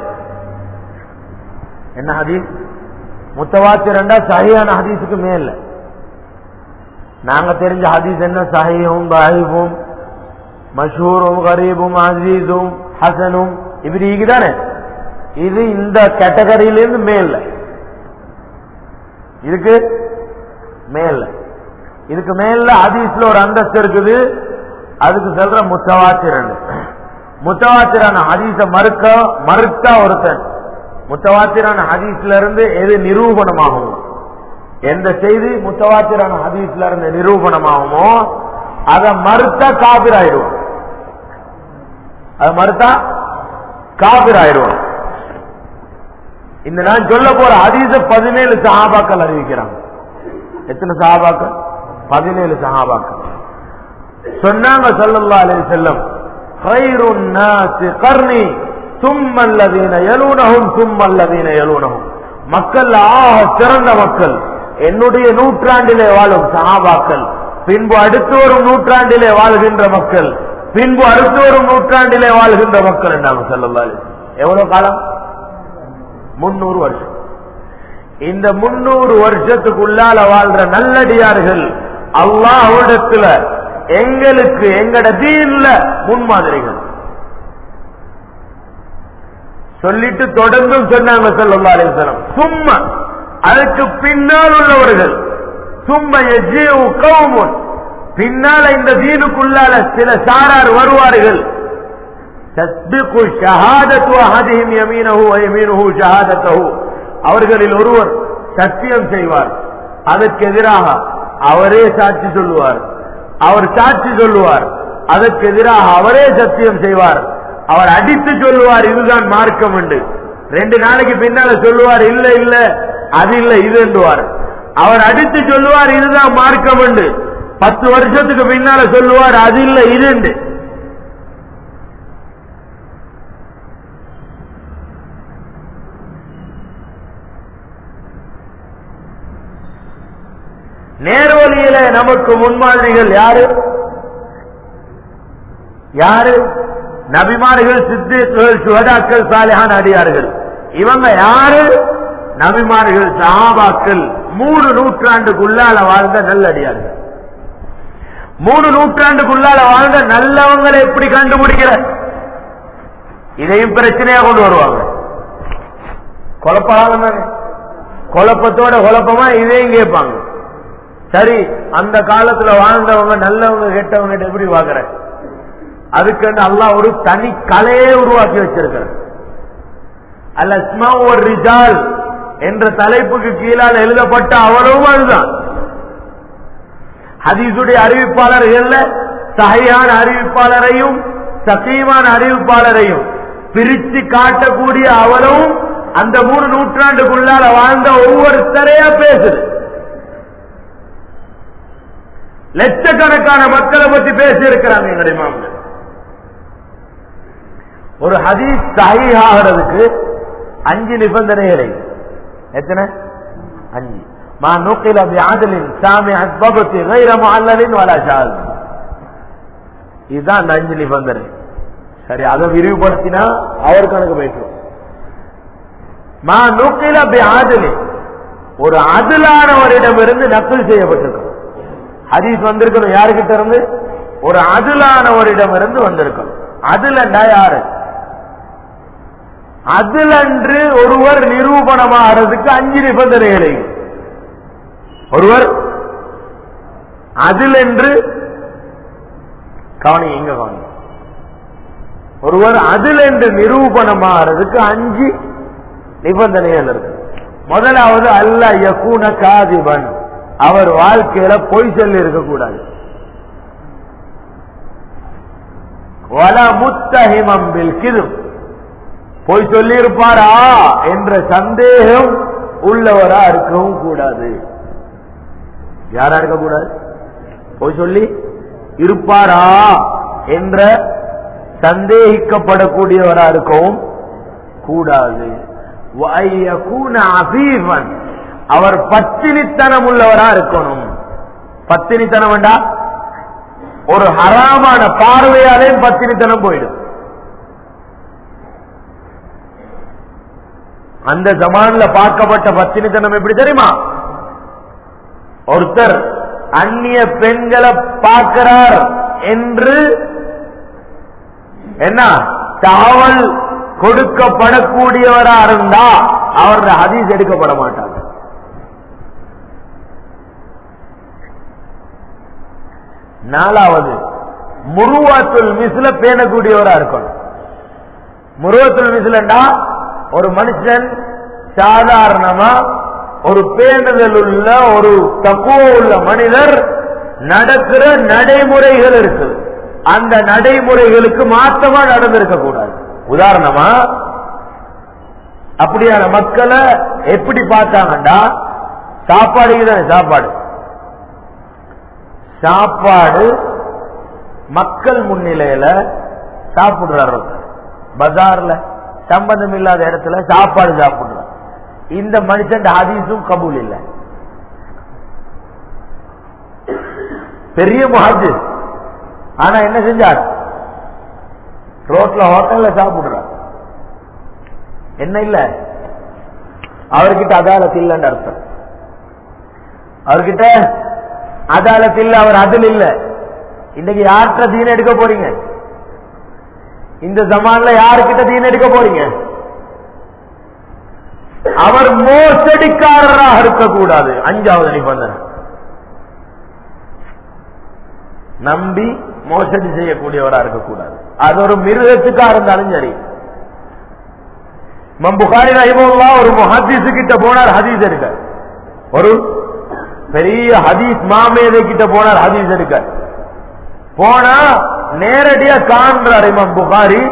என்ன ஹதீஸ் முத்தவாத்திரண்டா சஹியான ஹதீஸுக்கு மேல நாங்க தெரிஞ்ச ஹதீஸ் என்ன சஹியும் பாஹிபும் மஷூரும் கரீபும் அசீஸும் ஹசனும் இப்படி தானே இது இந்த கேட்டகரியிலிருந்து மேல இதுக்கு மேல இதுக்கு மேல ஹதீஸ்ல ஒரு அந்தஸ்து இருக்குது அதுக்கு சொல்ற முத்தவாத்திரன் முத்தவாத்திரான ஹதீஸ மறுக்க மறுத்தா ஒருத்தன் முத்தவாத்திரான ஹதீஸ்ல இருந்து எது நிரூபணமாகும் எந்த செய்தி முத்தவாத்திரான ஹதீஸ்ல இருந்து நிரூபணமாகுமோ அதை மறுத்தா காபிர் ஆயிடுவான் அதை மறுத்தா காபிர் ஆயிடுவான் இந்த நான் சொல்ல போற ஹதீஸ பதினேழு சஹாபாக்கள் அறிவிக்கிறாங்க எத்தனை சஹாபாக்கள் பதினேழு சஹாபாக்கள் சொன்னாங்க சல்லல்லா அலைஹி செல்லம் خير الناس قرني ثم الذين يلونهم ثم الذين يلونهم மக்கள் ஆக சிறந்த மக்கள் என்னுடைய நூற்றாண்டிலே வாழும் சஹாபாக்கள் பின்பு அடுத்து வரும் நூற்றாண்டிலே வாழ்கின்ற மக்கள் பின்பு அடுத்து வரும் நூற்றாண்டிலே வாழ்கின்ற மக்கள் என்றாங்க சல்லல்லா அலைஹி எவ்வளவு காலம் முன்னூறு வருஷம் இந்த முன்னூறு வருஷத்துக்குள்ளால வாழ்ற நல்லடியார்கள் அல்லாஹ்விடத்துல எங்களுக்கு எங்கட தீன்ல முன்மாதிரிகள் சொல்லிட்டு தொடர்ந்தும் சொன்னாங்க சொல்லா அலிசலம் சும்மா அதுக்கு பின்னால் உள்ளவர்கள் சும்மா எஜ்ஜியு கவுமுன் பின்னால இந்த தீனுக்குள்ளால சில சாரார் வருவார்கள் تسبق شهادة أحدهم يمينه ويمينه شهادته அவர்களில் ஒருவர் சத்தியம் செய்வார் அதற்கு எதிராக அவரே சாட்சி சொல்லுவார் அவர் சாட்சி சொல்லுவார் அதற்கு எதிராக அவரே சத்தியம் செய்வார் அவர் அடித்து சொல்லுவார் இதுதான் மார்க்கம் என்று ரெண்டு நாளைக்கு பின்னால சொல்லுவார் இல்ல இல்ல அது இல்ல இது என்றுவார் அவர் அடித்து சொல்லுவார் இதுதான் மார்க்கம் என்று பத்து வருஷத்துக்கு பின்னால சொல்லுவார் அது இல்ல இது என்று நேர்வழியில நமக்கு முன்மாதிரிகள் யாரு யாரு நபிமார்கள் சித்திகள் சுகதாக்கள் சாலிஹான் அடியார்கள் இவங்க யாரு நபிமார்கள் சஹாபாக்கள் மூணு நூற்றாண்டுக்குள்ளால வாழ்ந்த நல்லடியார்கள் மூணு நூற்றாண்டுக்குள்ளால வாழ்ந்த நல்லவங்களை எப்படி கண்டுபிடிக்கிற இதையும் பிரச்சனையா கொண்டு வருவாங்க குழப்பம் தானே குழப்பத்தோட குழப்பமா இதையும் கேட்பாங்க சரி அந்த காலத்துல வாழ்ந்தவங்க நல்லவங்க கெட்டவங்க எப்படி பாக்குற அதுக்கு அல்லாஹ் ஒரு தனி கலையே உருவாக்கி வச்சிருக்கிற அல்ல ஒரு ரிஜால் என்ற தலைப்புக்கு கீழால் எழுதப்பட்ட அவரும் அதுதான் ஹதீசுடைய அறிவிப்பாளர்கள்ல சகையான அறிவிப்பாளரையும் சசீமான அறிவிப்பாளரையும் பிரிச்சு காட்டக்கூடிய அவரும் அந்த மூணு நூற்றாண்டுக்குள்ளால வாழ்ந்த ஒவ்வொருத்தரையா பேசுது லட்சக்கணக்கான மக்களை பத்தி பேசி இருக்கிறாங்க எங்களுடைய மாமன் ஒரு ஹதீஸ் சஹி ஆகிறதுக்கு அஞ்சு நிபந்தனைகளை எத்தனை அஞ்சு மா நுக்கில பிஆதலின் சாமி அஸ்பபத்தி غير معلل ولا شاذ இதுதான் அந்த அஞ்சு நிபந்தனை சரி அதை விரிவுபடுத்தினா அவர் கணக்கு பேசுவோம் மா நுக்கில பிஆதலின் ஒரு அதிலானவரிடமிருந்து நக்கல் செய்யப்பட்டிருக்கும் ஹதீஸ் வந்திருக்கணும் யாருக்கிட்ட இருந்து ஒரு அதிலானவரிடம் இருந்து வந்திருக்கணும் அதுலண்டா யாரு அதிலன்று ஒருவர் நிரூபணமாகிறதுக்கு அஞ்சு நிபந்தனைகளை ஒருவர் அதில் என்று கவனி எங்க கவனி ஒருவர் அதில் என்று நிரூபணமாகிறதுக்கு அஞ்சு நிபந்தனைகள் இருக்கு முதலாவது அல்ல யகூன காதிபன் அவர் வாழ்க்கையில பொய் சொல்லி இருக்கக்கூடாது வல முத்தஹிமம் பில்கிதும் பொய் சொல்லி இருப்பாரா என்ற சந்தேகம் உள்ளவரா இருக்கவும் கூடாது யாரா இருக்கக்கூடாது பொய் சொல்லி இருப்பாரா என்ற சந்தேகிக்கப்படக்கூடியவரா இருக்கவும் கூடாது அபீவன் அவர் பத்தினித்தனம் உள்ளவரா இருக்கணும் பத்தினித்தனம் வேண்டா ஒரு ஹராமான பார்வையாலேயும் பத்தினித்தனம் போயிடும் அந்த ஜமான்ல பார்க்கப்பட்ட பத்தினித்தனம் எப்படி தெரியுமா ஒருத்தர் அந்நிய பெண்களை பார்க்கிறார் என்று என்ன தாவல் கொடுக்கப்படக்கூடியவரா இருந்தா அவருடைய ஹதீஸ் எடுக்கப்பட மாட்டாங்க நாலாவது முருவாத்துல் மிஸ்ல பேணக்கூடியவரா இருக்கணும் முருவத்துல் மிஸ்லண்டா ஒரு மனுஷன் சாதாரணமா ஒரு பேணுதல் உள்ள ஒரு தக்குவ உள்ள மனிதர் நடக்கிற நடைமுறைகள் இருக்குது அந்த நடைமுறைகளுக்கு மாற்றமா நடந்திருக்க கூடாது உதாரணமா அப்படியான மக்களை எப்படி பார்த்தாங்கண்டா சாப்பாடு தானே சாப்பாடு சாப்பாடு மக்கள் முன்னிலையில சாப்பிடுறாரு பஜார்ல சம்பந்தம் இல்லாத இடத்துல சாப்பாடு சாப்பிடுறார் இந்த மனுஷன் ஹதீஸும் கபூல் இல்லை பெரிய முஹாஜிஸ் ஆனா என்ன செஞ்சார் ரோட்ல ஹோட்டல்ல சாப்பிடுறார் என்ன இல்ல அவர்கிட்ட அதாலத் இல்லைன்னு அர்த்தம் அவர்கிட்ட அதாலத் இல்ல அவர் அதில் இல்ல இன்னைக்கு யார்கிட்ட தீன் எடுக்க போறீங்க இந்த ஜமான்ல யாருக்கிட்ட தீன் எடுக்க போறீங்க அவர் மோசடிக்காரராக இருக்கக்கூடாது அஞ்சாவது நிபந்தனை நம்பி மோசடி செய்யக்கூடியவரா இருக்கக்கூடாது அது ஒரு மிருகத்துக்கா இருந்தாலும் சரி இமாம் புகாரி ரஹிமுல்லா ஒரு முஹதீஸ் கிட்ட போனார் ஹதீஸ் எடுக்க ஒரு பெரிய ஹதீஸ் மாமேதை கிட்ட போனார் ஹதீஸ் எடுக்க போனா நேரடியா காண்றார் இமாம் புகாரி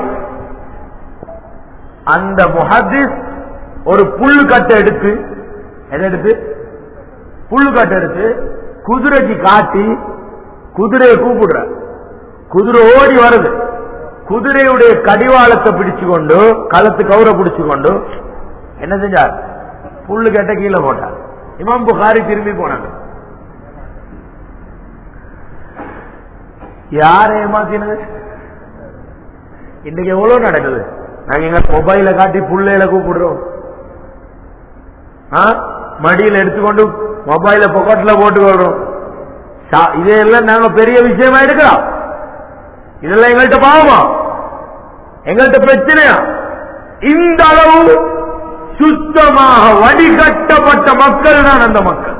அந்த முஹதீஸ் ஒரு புல்லு கட்டை எடுத்து எதை எடுத்து புல்லு கட்டை எடுத்து குதிரைக்கு காட்டி குதிரையை கூப்பிடுற குதிரை ஓடி வருது குதிரையுடைய கடிவாளத்தை பிடிச்சு கொண்டு களத்து கவுரை பிடிச்சு கொண்டு என்ன செஞ்சார் புல்லு கட்ட கீழே போட்டார் இமாம் புகாரி திரும்பி போனாங்க யாரை ஏமாத்தினது இன்னைக்கு எவ்வளவு நடக்குது நாங்க எங்க மொபைல காட்டி புள்ளையில கூப்பிடுறோம் ஆ? மடியில எடுத்துக்கொண்டு மொபைல பொக்கெட்ல போட்டு கொள்றோம் சா- இதையெல்லாம் நாங்க பெரிய விஷயமா எடுக்கிறோம் இதெல்லாம் எங்கள்கிட்ட பாவமா எங்கள்கிட்ட பிரச்சனையா இந்த அளவு சுத்தமாக வடிகட்டப்பட்ட மக்கள் தான் அந்த மக்கள்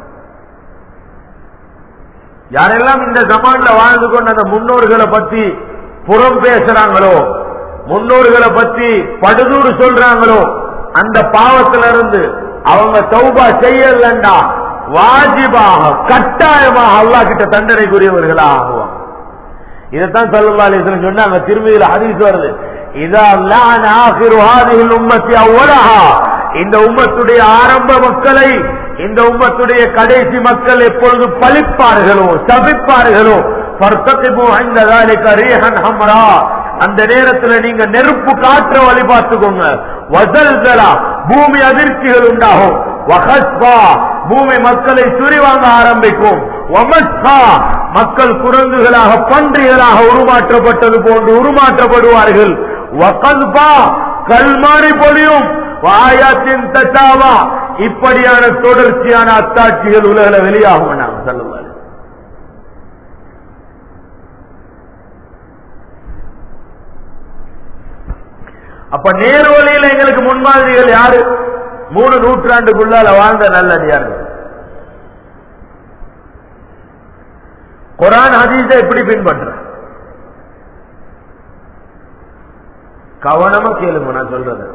யாரெல்லாம் இந்த ஜமான்ல வாழ்ந்து கொண்ட அந்த முன்னோர்களை பத்தி புறம் பேசுறாங்களோ முன்னோர்களை பத்தி படுதூறு சொல்றாங்களோ அந்த பாவத்திலிருந்து இருந்து அவங்க தௌபா செய்யலண்டா வாஜிபாக கட்டாயமாக அல்லாஹ் கிட்ட தண்டனைக்குரியவர்களா ஆகுவாங்க இதைத்தான் சல்லல்லாஹு அலைஹி வஸல்லம் சொன்னாங்க திருமதியில ஹதீஸ் வருது இதா லான ஆகிரு ஹாதிஹில் உம்மத்தி அவ்வளஹா இந்த உம்மத்துடைய ஆரம்ப மக்களை இந்த உம்மத்துடைய கடைசி மக்கள் எப்பொழுது பழிப்பார்களோ சபிப்பார்களோ பர்த்தத்திபு அந்த ذلك ريحا حمرا அந்த நேரத்துல நீங்க நெருப்பு காற்ற வழி பார்த்துக்கோங்க வசல்தலா பூமி அதிர்ச்சிகள் உண்டாகும் வகஸ்பா பூமி மக்களை சுரிவாங்க ஆரம்பிக்கும் வமஸ்கா மக்கள் குரங்குகளாக பன்றிகளாக உருமாற்றப்பட்டது போன்று உருமாற்றப்படுவார்கள் வகல்பா கல்மாரி பொழியும் வாயாத்தின் தட்டாவா இப்படியான தொடர்ச்சியான அத்தாட்சிகள் உலகில வெளியாகும் நாங்கள் சொல்லுவாரு அப்ப நேர்வழியில் எங்களுக்கு முன்மாதிரிகள் யாரு மூணு நூற்றாண்டுக்குள்ளால வாழ்ந்த நல்லடியார்கள் குரான் ஹதீஸை எப்படி பின்பற்ற கவனமா கேளுங்க நான் சொல்றது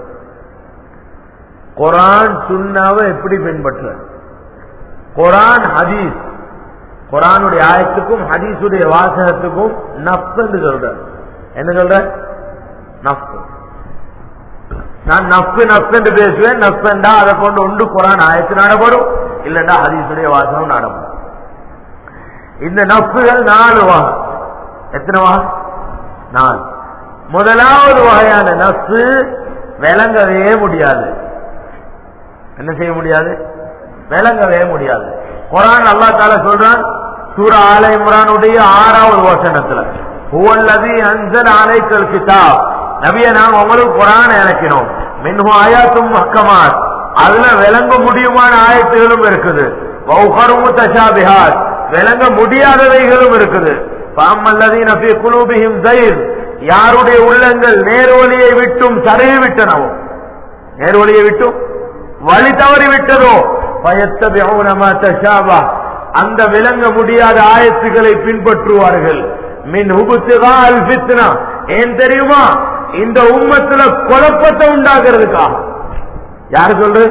குரான் சுண்ணாவை எப்படி பின்பற்ற குரான் ஹதீஸ் குரானுடைய ஆயத்துக்கும் ஹதீஸுடைய வாசகத்துக்கும் நஃப் என்று சொல்ற என்ன சொல்ற நஃப் நான் நஃப் நஃப் என்று பேசுவேன் நஃப் என்றா அதை கொண்டு ஒன்று குரான் ஆயத்து நடப்படும் இல்லைன்னா ஹதீஸுடைய வாசகம் நடப்படும் இந்த நஃப்புகள் நாலு வகை எத்தனை வகை நாலு முதலாவது வகையான நஃப்பு விளங்கவே முடியாது என்ன செய்ய முடியாது விளங்கவே முடியாது குரான் அல்லா தால சொல்றான் சூர ஆல இம்ரானுடைய ஆறாவது வசனத்துல ஹுவல்லதி அன்சல் அலைக்கல் கிதாப் நபிய நாங்க உங்களுக்கு குரான் இறக்கினோம் மின்ஹு ஆயாத்தும் மக்கமாத் அதுல விளங்க முடியுமான ஆயத்துகளும் இருக்குது வௌஹரும் தஷாபிஹாத் விளங்க முடியாதவைகளும் இருக்குது பாமல்லதீன ஃபீ குலூபிஹிம் தைர் யாருடைய உள்ளங்கள் நேர்வழியை விட்டும் சருகி விட்டனவோ நேர்வழியை விட்டும் வழி தவறி விட்டதோ பயத்தபியூன மா தஷாபா அந்த விளங்க முடியாத ஆயத்துக்களை பின்பற்றுவார்கள் மின் உபுத்துகா அல் ஃபித்னா ஏன் தெரியுமா இந்த உம்மத்துல குழப்பத்தை உண்டாக்குறதுக்காக யாரு சொல்ற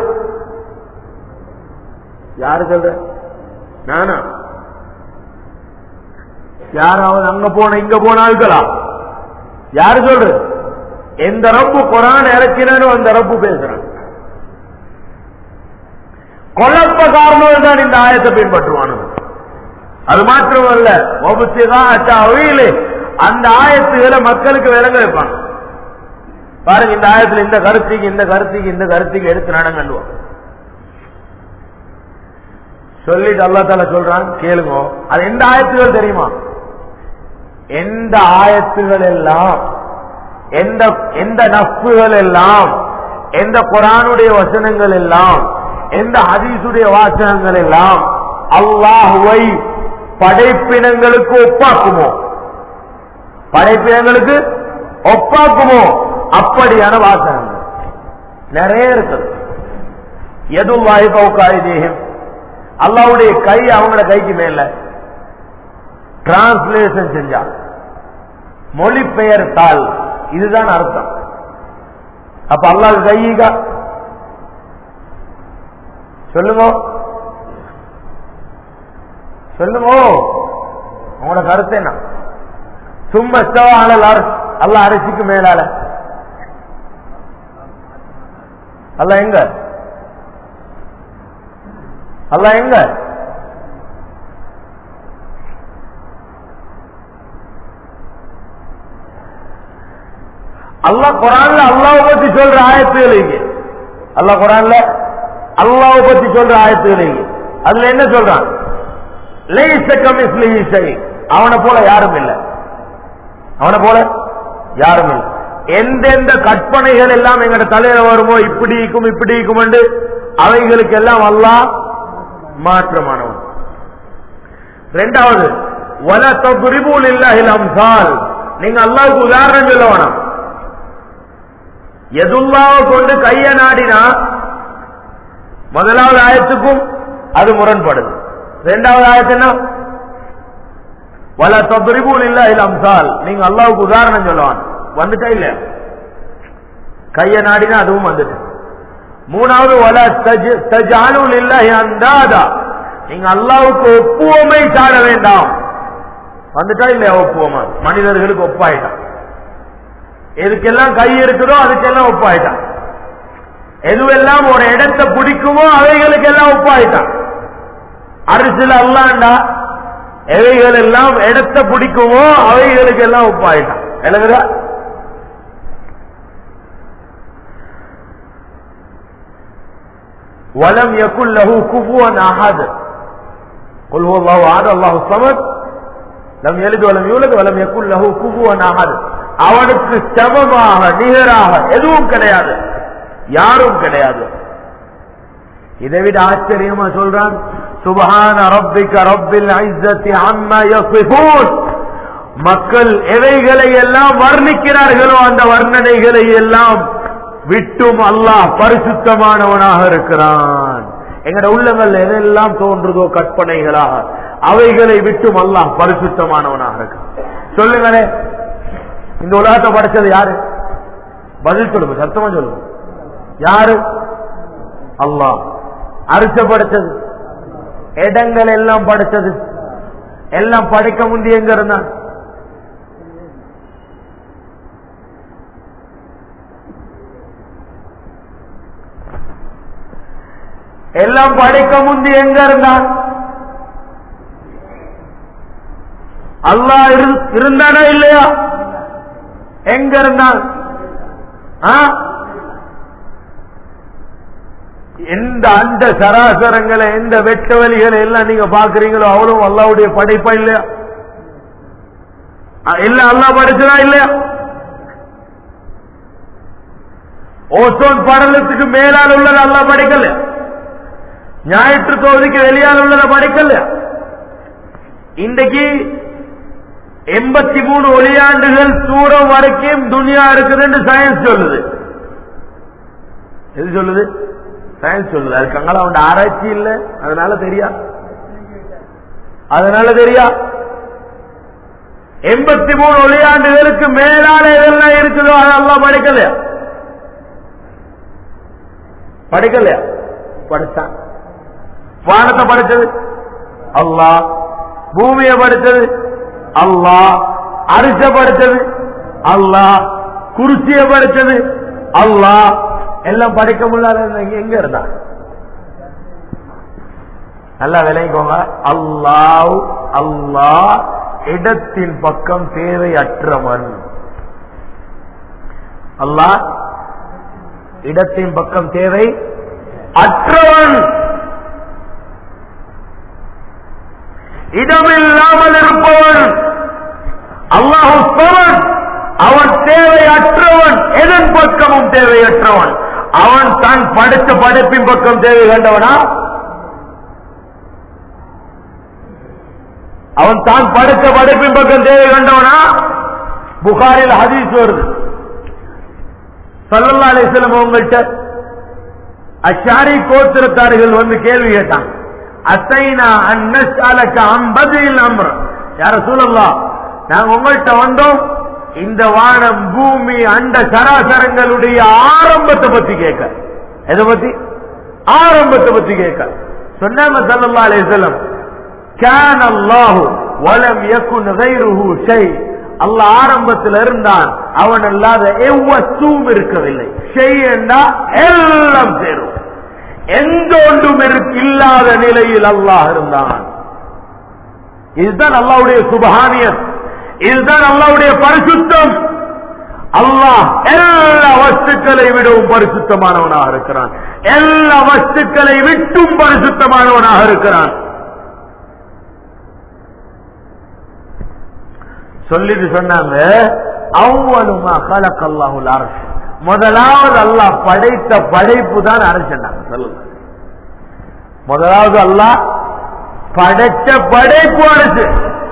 யாரு சொல்ற நானா யாராவது அங்க போன இங்க போன ஆட்களா யாரு சொல்ற எந்த ரப்பு குரான் இறக்கினோ அந்த ரப்பு பேசுறான் குழப்ப காரணம் தான் இந்த ஆயத்தை பின்பற்றுவானுங்க அது மாத்திரமல்ல அவையிலே அந்த ஆயத்துகளை மக்களுக்கு விளங்க வைப்பாங்க பாருங்க இந்த ஆயத்துல இந்த கருத்துக்கு இந்த கருத்துக்கு இந்த கருத்துக்கு எடுத்து நடங்கண்டுவோம் சொல்லிட்டு அல்லா தால சொல்றான் கேளுங்க அது எந்த ஆயத்துகள் தெரியுமா எந்த ஆயத்துகள் எல்லாம் எந்த எந்த நஃப்புகள் எல்லாம் எந்த குரானுடைய வசனங்கள் எல்லாம் எந்த ஹதீசுடைய வாசகங்கள் எல்லாம் அல்லாஹுவை படைப்பினங்களுக்கு ஒப்பாக்குமோ படைப்பினங்களுக்கு ஒப்பாக்குமோ அப்படியான வாசகங்கள் நிறைய இருக்குது எதுவும் வாய்ப்பவுக்காய் தேகம் அல்லாவுடைய கை அவங்களோட கைக்கு மேல டிரான்ஸ்லேஷன் செஞ்சா மொழிபெயர்த்தால் இதுதான் அர்த்தம் அப்ப அல்லாஹ் கையிகா சொல்லுங்க சொல்லுங்க உங்களோட கருத்து என்ன சும்மா ஸ்டவால அல்ல அரிசிக்கு மேலால அல்ல எங்க அல்ல எங்க அல்லாஹ் குரான்ல அல்லாஹ் பத்தி சொல்ற ஆயத்துகள் இங்க அல்லாஹ் குரான்ல அல்லாஹ் பத்தி சொல்ற ஆயத்துகள் இங்க அதுல என்ன சொல்றான் லைஸ கமிஸ்லிஹி ஷை அவனை போல யாரும் இல்லை அவனை போல யாரும் இல்லை எந்தெந்த கற்பனைகள் எல்லாம் எங்கட தலையில வருமோ இப்படி இருக்கும் இப்படி இருக்கும் என்று அவைகளுக்கு எல்லாம் அல்லாஹ் மாற்றமானவன் ரெண்டாவது வல தகுரிபூல் இல்லாஹில் அம்சால் நீங்க அல்லாவுக்கு உதாரணம் சொல்ல வேணாம் எதுல்லாவை கொண்டு கைய நாடினா முதலாவது ஆயத்துக்கும் அது முரண்படுது இரண்டாவது ஆயத்து என்ன வல தத்ரிபூல் இல்ல இல்ல அம்சால் நீங்க அல்லாவுக்கு உதாரணம் சொல்லுவான் வந்துட்டா இல்ல கைய நாடினா அதுவும் வந்துட்டு மூணாவது வல தஜாலுல் இல்ல அந்தாதா நீங்க அல்லாவுக்கு ஒப்புவமை சாட வேண்டாம் வந்துட்டா இல்லையா ஒப்புவமா மனிதர்களுக்கு ஒப்பாயிட்டான் எதுக்கெல்லாம் கை இருக்குதோ அதுக்கெல்லாம் ஒப்பாயிட்டான் எதுவெல்லாம் ஒரு இடத்தை பிடிக்குமோ அவைகளுக்கு எல்லாம் ஒப்பாயிட்டான் அரிசில அல்லாண்டா எவைகள் எல்லாம் இடத்தை பிடிக்குமோ அவைகளுக்கு எல்லாம் ஒப்பாயிட்டான் எழுதுதா வலம் யகுல் லஹு குஃபுவன் அஹத் قل هو الله احد الله الصمد لم يلد ولم يولد ولم يكن له كفوا احد அவனுக்கு சமமாக நிகராக எதுவும் கிடையாது யாரும் கிடையாது இதை விட ஆச்சரியமா சொல்றான் சுபஹான ரப்பிக்க ரப்பில் ஐஸத்தி அம்மா யசிஃபூன் மக்கள் எவைகளை எல்லாம் வர்ணிக்கிறார்களோ அந்த வர்ணனைகளை எல்லாம் விட்டும் அல்லாஹ் பரிசுத்தமானவனாக இருக்கிறான் எங்கட உள்ளங்கள் எதெல்லாம் தோன்றுதோ கற்பனைகளாக அவைகளை விட்டும் அல்லாஹ் பரிசுத்தமானவனாக இருக்கிறான் சொல்லுங்களே இந்த உலகத்தை படைச்சது யாரு பதில் சொல்லுங்க சத்தமா சொல்லுங்க யாரு அல்லாஹ் அரிச படைச்சது இடங்கள் எல்லாம் படைச்சது எல்லாம் படைக்க முந்தி எங்க இருந்தான் எல்லாம் படைக்க முந்தி எங்க இருந்தான் அல்லாஹ் இருந்தானா இல்லையா எங்க இருந்தான் எந்த அந்த சராசரங்களை எந்த வெட்ட வழிகளை எல்லாம் நீங்க பாக்குறீங்களோ அவ்வளவு அல்லாவுடைய படைப்பா இல்லையா எல்லாம் அல்லா படைச்சதா இல்லையா ஓசோன் படலத்துக்கு மேலால் உள்ளது அல்லா படைக்கல ஞாயிற்று தொகுதிக்கு வெளியால் உள்ளதை படைக்கல இன்றைக்கு எண்பத்தி மூணு ஒளியாண்டுகள் தூரம் வரைக்கும் துனியா இருக்குதுன்னு சயின்ஸ் சொல்லுது எது சொல்லுது சயின்ஸ் சொல்லுது அதுக்கு அங்கே அவன் ஆராய்ச்சி இல்லை அதனால தெரியா அதனால தெரியா எண்பத்தி மூணு ஒளியாண்டுகளுக்கு மேலான எதெல்லாம் இருக்குதோ அதெல்லாம் படிக்கலையா படிக்கலையா படிச்சான் வானத்தை படிச்சது அல்லாஹ் பூமியை படிச்சது அல்லாஹ் அரிச படைச்சது அல்லாஹ் குருசிய படைச்சது அல்லாஹ் எல்லாம் படைக்க முடியாத எங்க இருந்தா நல்லா விளைவிக்கோங்க அல்லாஹ் அல்லாஹ் இடத்தின் பக்கம் தேவையற்றவன் அல்லாஹ் இடத்தின் பக்கம் தேவை அற்றவன் இடமில்லாமல் இருப்பவன் அல்லாஹுஸ்தவன் அவன் தேவையற்றவன் எதன் பக்கமும் தேவையற்றவன் அவன் தான் படைத்த படைப்பின் பக்கம் தேவை கண்டவனா அவன் தான் படைத்த படைப்பின் பக்கம் தேவை கண்டவனா புகாரில் ஹதீஸ் வருது சல்லல்லா அலிஸ்லம் அவங்கள்ட்ட அச்சாரி கோத்திரத்தார்கள் வந்து கேள்வி கேட்டான் அசைனா அன்னஸ் அலக்க அம்பதில் அம்ரம் யார சூழல்லா நாங்க உங்கள்கிட்ட வந்தோம் இந்த வானம் பூமி அண்ட சராசரங்களுடைய ஆரம்பத்தை பத்தி கேட்க எதை பத்தி ஆரம்பத்தை பத்தி கேட்க சொன்னாங்க சல்லல்லா அலிஸ்லம் كان الله ولم يكن غيره شيء அல்லாஹ் ஆரம்பத்தில் இருந்தான் அவன் அல்லாத எவ்வளவும் இருக்கவில்லை செய்யண்டா எல்லாம் சேரும் எந்த ஒன்றும் இருக்கு இல்லாத நிலையில் அல்லாஹ் இருந்தான் இதுதான் அல்லாவுடைய சுபஹானியம் இதுதான் அல்லாவுடைய பரிசுத்தம் அல்லாஹ் எல்லா வஸ்துக்களை விடவும் பரிசுத்தமானவனாக இருக்கிறான் எல்லா வஸ்துக்களை விட்டும் பரிசுத்தமானவனாக இருக்கிறான் சொல்லிட்டு சொன்னாங்க அவ்வளவுமா கலக்கல்லாஹுல் அரசு முதலாவது அல்லாஹ் படைத்த படைப்பு தான் அரசுனாங்க சொல்லுங்க முதலாவது அல்லாஹ் படைச்ச படைப்பு அரசு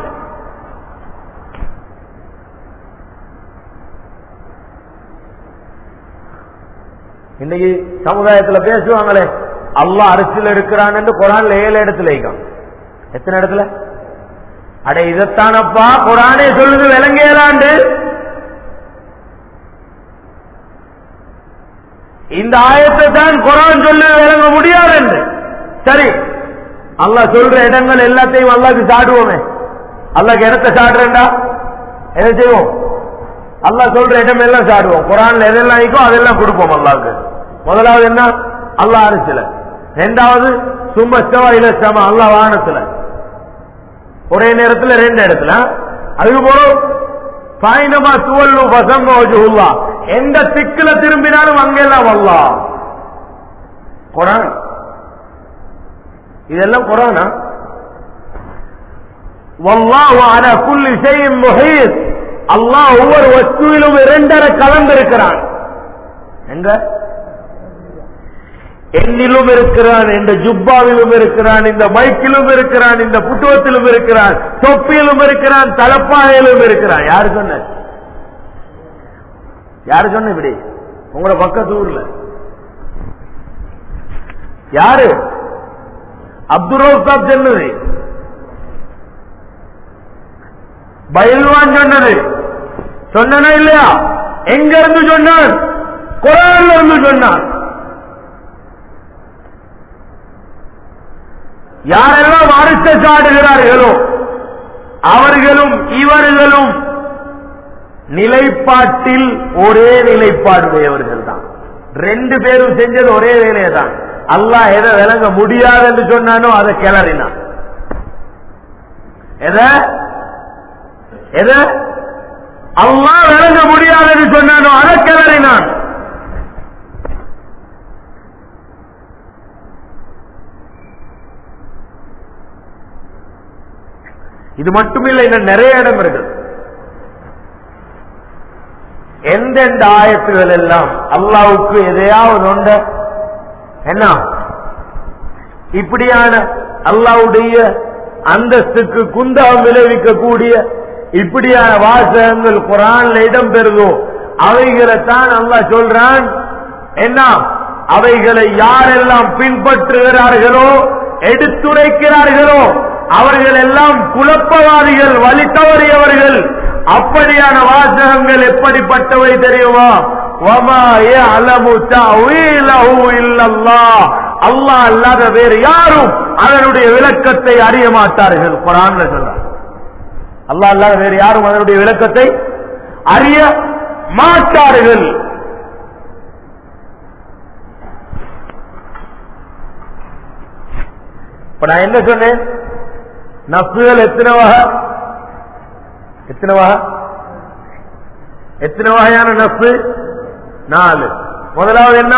இன்னைக்கு சமுதாயத்துல பேசுவாங்களே அல்லாஹ் அரசியல் இருக்கிறான் என்று குரான்ல ஏழு இடத்துல வைக்கும் எத்தனை இடத்துல அட இதத்தானப்பா குரானே சொல்லுது விளங்கியலாண்டு இந்த ஆயத்தை தான் குரான் சொல்லி விளங்க முடியாது என்று சரி அல்லாஹ் சொல்ற இடங்கள் எல்லாத்தையும் அல்லாக்கு சாடுவோமே அல்லாக்கு இடத்தை சாடுறேன்டா எதை செய்வோம் அல்லாஹ் சொல்ற இடம் எல்லாம் சாடுவோம் குரான்ல எதெல்லாம் இருக்கோ அதெல்லாம் கொடுப்போம் அல்லாவுக்கு முதலாவது என்ன அல்லாஹ் அரசியல ரெண்டாவது சும்மஸ்தவா இலசமா அல்லாஹ் வானத்துல ஒரே நேரத்தில் ரெண்டு இடத்துல அதுக்கு போறோம் சாயினமா சுவல்லு வசம் வஜுல்லா எந்த திக்குல திரும்பினாலும் அங்கெல்லாம் வல்லா குரான் இதெல்லாம் குரானா வல்லாஹு அலா குல்லி ஷைஇன் முஹீத் அல்லாஹ் ஒவ்வொரு வஸ்துவிலும் இரண்டரை கலந்திருக்கிறான் எங்க எண்ணிலும் இருக்கிறான் இந்த ஜுப்பாவிலும் இருக்கிறான் இந்த மைக்கிலும் இருக்கிறான் இந்த புட்டுவத்திலும் இருக்கிறான் தொப்பியிலும் இருக்கிறான் தலப்பாயிலும் இருக்கிறான் யாரு சொன்ன யாரு சொன்ன இப்படி உங்களோட பக்கத்து ஊர்ல யாரு அப்துல் ரவுசாப் சொன்னது பயில்வான் சொன்னது சொன்னா இல்லையா எங்க இருந்து சொன்னான் குரான்ல இருந்து சொன்னான் யாரெல்லாம் அறுத்த சாடுகிறார்களோ அவர்களும் இவர்களும் நிலைப்பாட்டில் ஒரே நிலைப்பாடுடையவர்கள் தான் ரெண்டு பேரும் செஞ்சது ஒரே வேலையை தான் அல்லாஹ் எதை விளங்க முடியாது என்று சொன்னானோ அதை கிளறினான் எதை எதை அல்லாஹ் விளங்க முடியாது என்று சொன்னானோ அதை கிளறினான் இது மட்டுமில்லை இன்னும் நிறைய இடம் இருக்கு எந்தெந்த ஆயத்துகள் எல்லாம் அல்லாவுக்கு எதையாவது உண்ட என்ன இப்படியான அல்லாவுடைய அந்தஸ்துக்கு குந்தகம் விளைவிக்கக்கூடிய இப்படியான வாசகங்கள் குரான்ல இடம் பெறுதோ அவைகளை தான் அல்லாஹ் சொல்றான் என்ன அவைகளை யாரெல்லாம் பின்பற்றுகிறார்களோ எடுத்துரைக்கிறார்களோ அவர்கள் எல்லாம் குழப்பவாதிகள் வழி தவறியவர்கள் அப்படியான வாசகங்கள் எப்படிப்பட்டவை தெரியுமா அல்லாஹ் அல்லாத வேறு யாரும் அதனுடைய விளக்கத்தை அறிய மாட்டார்கள் குரான் சொல்றார் அல்லாஹ் அல்லாத வேறு யாரும் அதனுடைய விளக்கத்தை அறிய மாட்டார்கள் இப்ப நான் என்ன சொன்னேன் நப்சுகள் எத்தனை வகை எத்தனை வகை எத்தனை வகையான நப்சு நாலு முதலாவது என்ன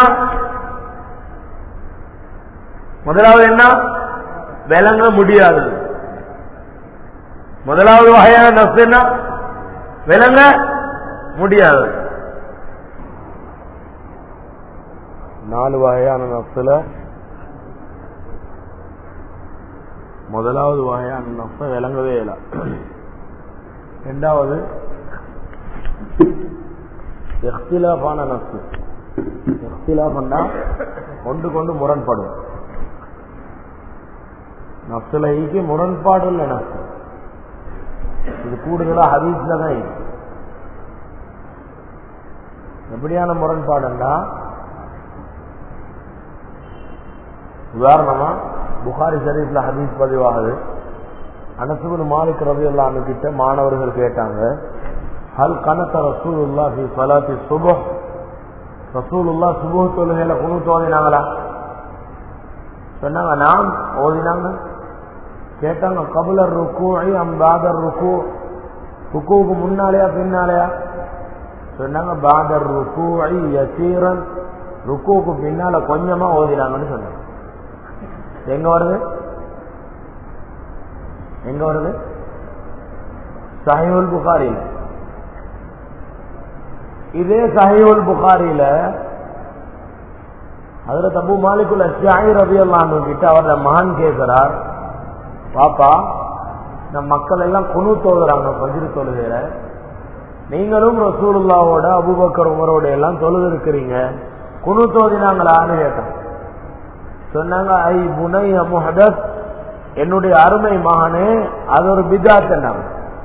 முதலாவது என்ன விளங்க முடியாதது முதலாவது வகையான நப்சு என்ன விளங்க முடியாதது நாலு வகையான நப்சுல முதலாவது வகையான நஃப விளங்கவே இல்லை ரெண்டாவது எஃப்திலாஃபான நஃபு எஃப்திலாஃபன்னா கொண்டு கொண்டு முரண்படும் நஃப்துலைக்கு முரண்பாடு இல்லை நஃபு இது கூடுதலா ஹதீஸ்ல தான் இருக்கு எப்படியான முரண்பாடுன்னா உதாரணமா புகாரி ஷரீஃப்ல ஹதீஸ் பதிவாகுது அனசுபின் மாலிக் ரவி அல்லாம கிட்ட மாணவர்கள் கேட்டாங்க ஹல் கனத்த ரசூலுல்லா ஃபி சலாத்தி சுபஹ் ரசூலுல்லா சுபஹ் தொழுகையில குனூத் ஓதினாங்களா சொன்னாங்க நாம் ஓதினாங்க கேட்டாங்க கபுலர் ருக்கு அம்பாதர் ருக்கு ருக்குவுக்கு முன்னாலேயா பின்னாலேயா சொன்னாங்க பாதர் ருக்கு யசீரன் ருக்குவுக்கு பின்னால கொஞ்சமா ஓதினாங்கன்னு சொன்னாங்க எங்க வருது எங்க வருது சஹிவுல் புகாரியில இதே சஹிவுல் புகாரியில அதுல தபு மாலிகுல் அஷ்யாயி ரவி அல்லாம கிட்ட அவரோட மகன் கேட்கிறார் பாப்பா இந்த மக்கள் எல்லாம் குணு தோதுறாங்க பஜ்ரு தொழுகையில நீங்களும் ரசூலுல்லாவோட அபுபக்கர் உமரோட எல்லாம் தொழுது இருக்கிறீங்க குணு தோதினாங்களான்னு கேட்டான் சொன்னாங்க ஐ புனை முஹதத் என்னுடைய அருமை மகனே அது ஒரு பிஜாத் என்னாங்க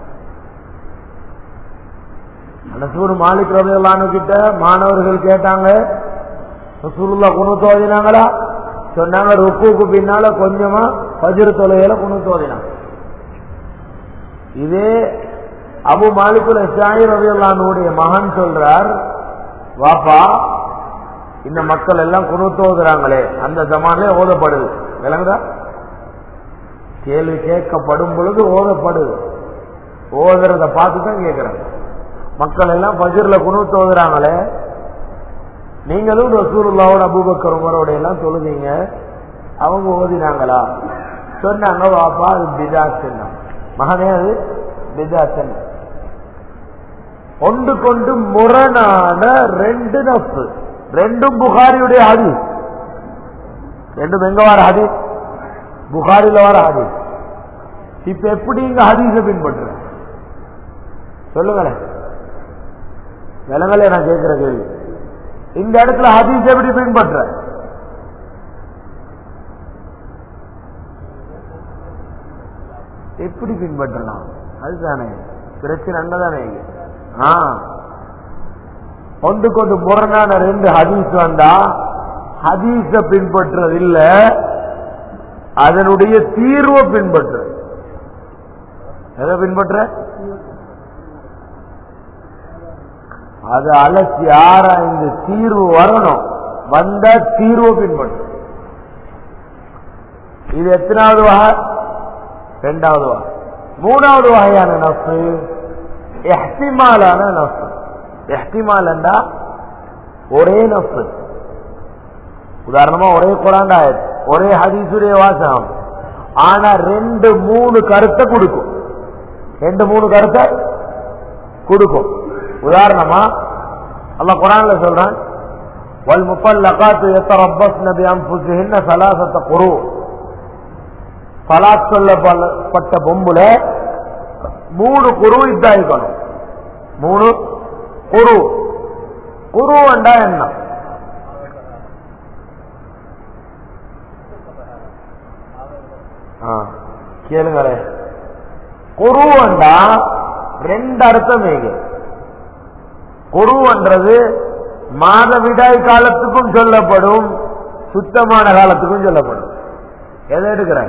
அனசூர் மாலிக் ரவியல்லானு கிட்ட மாணவர்கள் கேட்டாங்க ரசூலுல்லா குணு தோதினாங்களா சொன்னாங்க ருக்குக்கு பின்னால கொஞ்சமா பஜ்ரு தொழுகையில குணு தோதினாங்க இதே அபு மாலிகுல் இஸ்ராயி ரவியல்லானுடைய மகன் சொல்றார் வாப்பா இந்த மக்கள் எல்லாம் குணத்து ஓதுறாங்களே அந்த ஜமான்ல ஓதப்படுது விளங்குதா கேள்வி கேட்கப்படும் பொழுது ஓதப்படுது ஓதுறத பார்த்து தான் கேட்கிறாங்க மக்கள் எல்லாம் பஜர்ல குணத்து ஓதுறாங்களே நீங்களும் ரசூலுல்லாவோட அபூபக்கர் உமரோட எல்லாம் சொல்லுதீங்க அவங்க ஓதினாங்களா சொன்னாங்க வாப்பா அது பிதாசுன்னா மகனே அது பிதாசன் ஒன்று கொண்டு முரணான ரெண்டு நப்பு ரெண்டும் புகாரியுடைய ஹதீஸ் ரெண்டும் எங்க வர ஹதீஸ் புகாரில வர ஹதீஸ் இப்ப எப்படி இங்க ஹதீஸ பின்பற்ற சொல்லுங்களேன் விலங்கலே நான் கேட்கிற கேள்வி இந்த இடத்துல ஹதீஸ் எப்படி பின்பற்ற எப்படி பின்பற்றலாம் அதுதானே பிரச்சனை அங்கதானே ஆ கொண்டு கொண்டு முரணான ரெண்டு ஹதீஸ் வந்தா ஹதீஸ பின்பற்றது இல்ல அதனுடைய தீர்வை பின்பற்ற எதை பின்பற்ற அது அலசி ஆராய்ந்து தீர்வு வரணும் வந்த தீர்வு பின்பற்ற இது எத்தனாவது வகை ரெண்டாவது வகை மூணாவது வகையான நஃபு எஹ்திமாலான நஃபு எஹ்திமால் என்றா ஒரே நஃபு உதாரணமா ஒரே குரான் ஆயத் ஒரே ஹதீசுடைய வாசகம் ஆனா ரெண்டு மூணு கருத்தை கொடுக்கும் ரெண்டு மூணு கருத்தை கொடுக்கும் உதாரணமா அல்லாஹ் குரான்ல சொல்றான் வல் முப்பல்லகாத்து يتربصن بانفسهن ثلاثه قروء சலாத் சொல்லப்பட்ட பொம்புல மூணு குரு இதாயிக்கணும் மூணு குரு குரு என்றா என்ன கேளுங்களே குரு என்றா ரெண்டு அர்த்தம் ஏகு குருன்றது மாதவிடாய் காலத்துக்கும் சொல்லப்படும் சுத்தமான காலத்துக்கும் சொல்லப்படும் எதை எடுக்கிறாங்க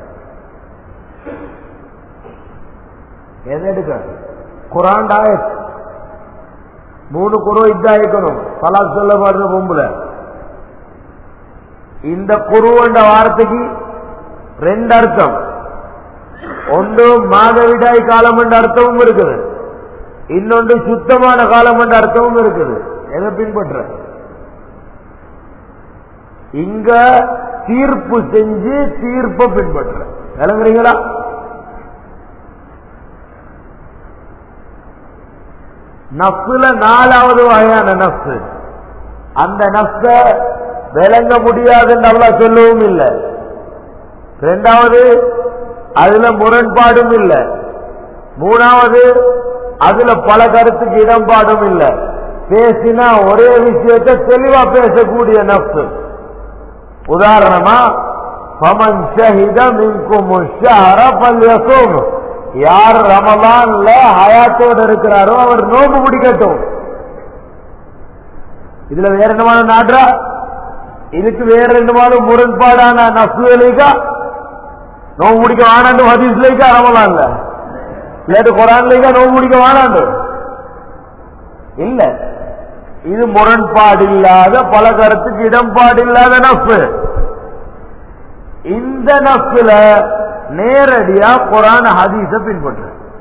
எதை எடுக்கிறாங்க குரான் ஆயத் மூணு குரு இதாயிக்கணும் பலா சொல்லப்படுற பொம்புல இந்த குரு என்ற வார்த்தைக்கு ரெண்டு அர்த்தம் ஒன்று மாதவிடாய் காலம் என்ற அர்த்தமும் இருக்குது இன்னொன்று சுத்தமான காலம் என்ற அர்த்தமும் இருக்குது எதை பின்பற்ற இங்க தீர்ப்பு செஞ்சு தீர்ப்பை பின்பற்ற விளங்குறீங்களா நஃப்ல நாலாவது வகையான நஃப்ஸ் அந்த நஃப்ஸ விளங்க முடியாதுன்னு அவ்வளவு சொல்லவும் இல்லை ரெண்டாவது அதுல முரண்பாடும் இல்லை மூணாவது அதுல பல கருத்துக்கு இடம்பாடும் இல்லை பேசினா ஒரே விஷயத்தை தெளிவா பேசக்கூடிய நப்சு உதாரணமா பமன் ஷஹித மின்கும் ஷஹர பல்யசும் யார் ரமலான்ல ஹயாத்தோடு இருக்கிறாரோ அவர் நோம்பு பிடிக்கட்டும் இதுல வேற என்னமான நாட்டா இதுக்கு வேற என்னமான முரண்பாடான நசுவலிக்கா நோம்பு பிடிக்க வானாண்டு ஹதீஸ்லைக்கா ரமலான்ல இல்லாட்டு குரான்லைக்கா நோம்பு பிடிக்க வானாண்டு இல்ல இது முரண்பாடு இல்லாத பல கருத்துக்கு இடம்பாடு இல்லாத நப்பு இந்த நப்புல நேரடியா குரான் ஹதீஸ பின்பற்ற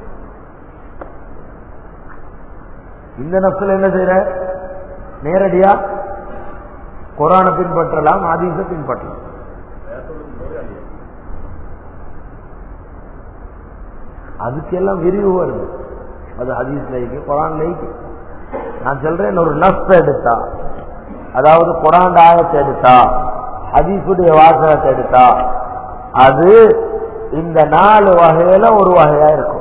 இந்த நப்புல என்ன செய்யற நேரடியா குரானை பின்பற்றலாம் ஹதீஸ பின்பற்றலாம் அதுக்கெல்லாம் விரிவு வருது அது ஹதீஸ் லைக்கு குரான் லைக்கு நான் சொல்றேன் ஒரு நஃப் எடுத்தா அதாவது குரான் ஆயத்தை எடுத்தா ஹதீஸுடைய வாசகத்தை எடுத்தா அது இந்த நாலு வகையில ஒரு வகையா இருக்கும்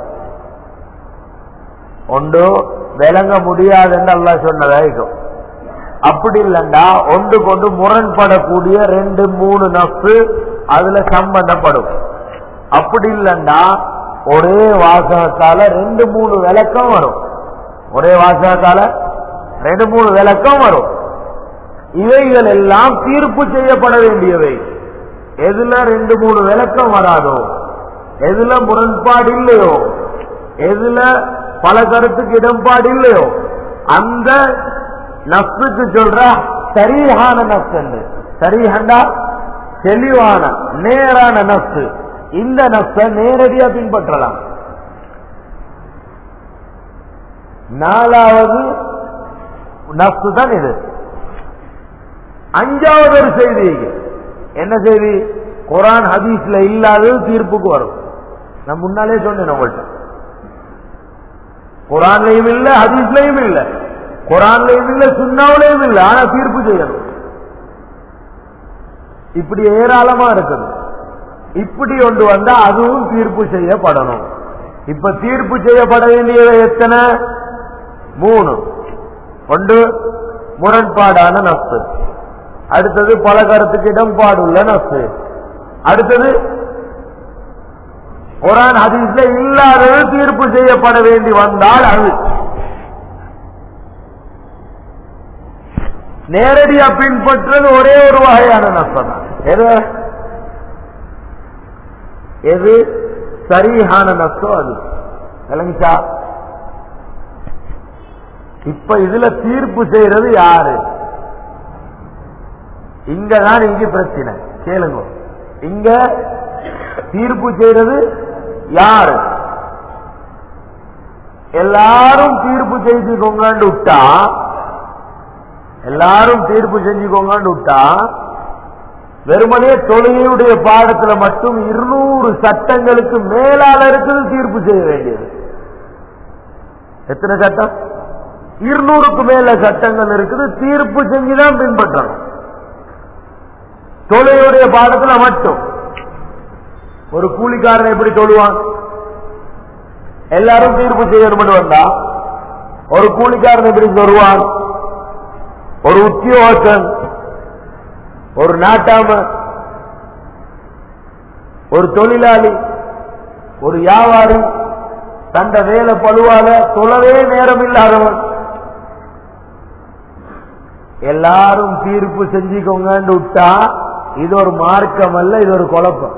ஒன்று விளங்க முடியாதுன்னு அல்லா சொன்னதா இருக்கும் அப்படி இல்லைண்டா ஒன்று கொண்டு முரண்படக்கூடிய ரெண்டு மூணு நஃபு அதுல சம்பந்தப்படும் அப்படி இல்லைண்டா ஒரே வாசகத்தால ரெண்டு மூணு விளக்கம் வரும் ஒரே வாசகத்தால ரெண்டு மூணு விளக்கம் வரும் இவைகள் எல்லாம் தீர்ப்பு செய்யப்பட வேண்டியவை எதுல ரெண்டு மூணு விளக்கம் வராதோ எதுல முரண்பாடு இல்லையோ எதுல பல கருத்துக்கு இடம்பாடு இல்லையோ அந்த நப்சுக்கு சொல்ற சரியான நப்சு என்று சரிஹண்டா தெளிவான நேரான நப்சு இந்த நப்ச நேரடியா பின்பற்றலாம் நாலாவது நப்சு தான் இது அஞ்சாவது ஒரு செய்தி என்ன செய்தி குரான் ஹதீஸ்ல இல்லாதது தீர்ப்புக்கு வரும் நான் முன்னாலே சொன்னேன் உங்கள்கிட்ட குரான்லையும் இல்ல ஹதீஸ்லையும் இல்ல குரான்லையும் இல்ல சுண்ணாவிலையும் இல்ல ஆனா தீர்ப்பு செய்யணும் இப்படி ஏராளமா இருக்குது இப்படி ஒன்று வந்தா அதுவும் தீர்ப்பு செய்யப்படணும் இப்ப தீர்ப்பு செய்யப்பட வேண்டியவை எத்தனை மூணு ஒன்று முரண்பாடான நப்சு அடுத்தது பல கருத்துக்கு இடம்பாடுள்ள நப்சு அடுத்தது குரான் ஹதீஸ்ல இல்லாதது தீர்ப்பு செய்யப்பட வேண்டி வந்தால் அது நேரடியா பின்பற்றது ஒரே ஒரு வகையான நஷ்டம் தான் எது எது சரியான நஷ்டம் அது விளங்கிச்சா இப்ப இதுல தீர்ப்பு செய்யறது யாரு இங்கதான் இங்க பிரச்சனை கேளுங்க இங்க தீர்ப்பு செய்யறது யாரு எல்லாரும் தீர்ப்பு செய்துக்கோங்கன்னு விட்டா எல்லாரும் தீர்ப்பு செஞ்சுக்கோங்கன்னு விட்டா வெறுமனே தொழுகையுடைய பாடத்துல மட்டும் இருநூறு சட்டங்களுக்கு மேலால இருக்குது தீர்ப்பு செய்ய வேண்டியது எத்தனை சட்டம் இருநூறுக்கு மேல சட்டங்கள் இருக்குது தீர்ப்பு செஞ்சுதான் பின்பற்றணும் தொழுகையுடைய பாடத்துல மட்டும் ஒரு கூலிக்காரன் எப்படி தொழுவான் எல்லாரும் தீர்ப்பு செய்யணும் வந்தா ஒரு கூலிக்காரன் எப்படி சொல்லுவான் ஒரு உத்தியோகத்தன் ஒரு நாட்டாம ஒரு தொழிலாளி ஒரு வியாபாரி தந்த வேலை பழுவால தொழவே நேரம் இல்லாதவன் எல்லாரும் தீர்ப்பு செஞ்சுக்கோங்கன்னு விட்டா இது ஒரு மார்க்கம் அல்ல இது ஒரு குழப்பம்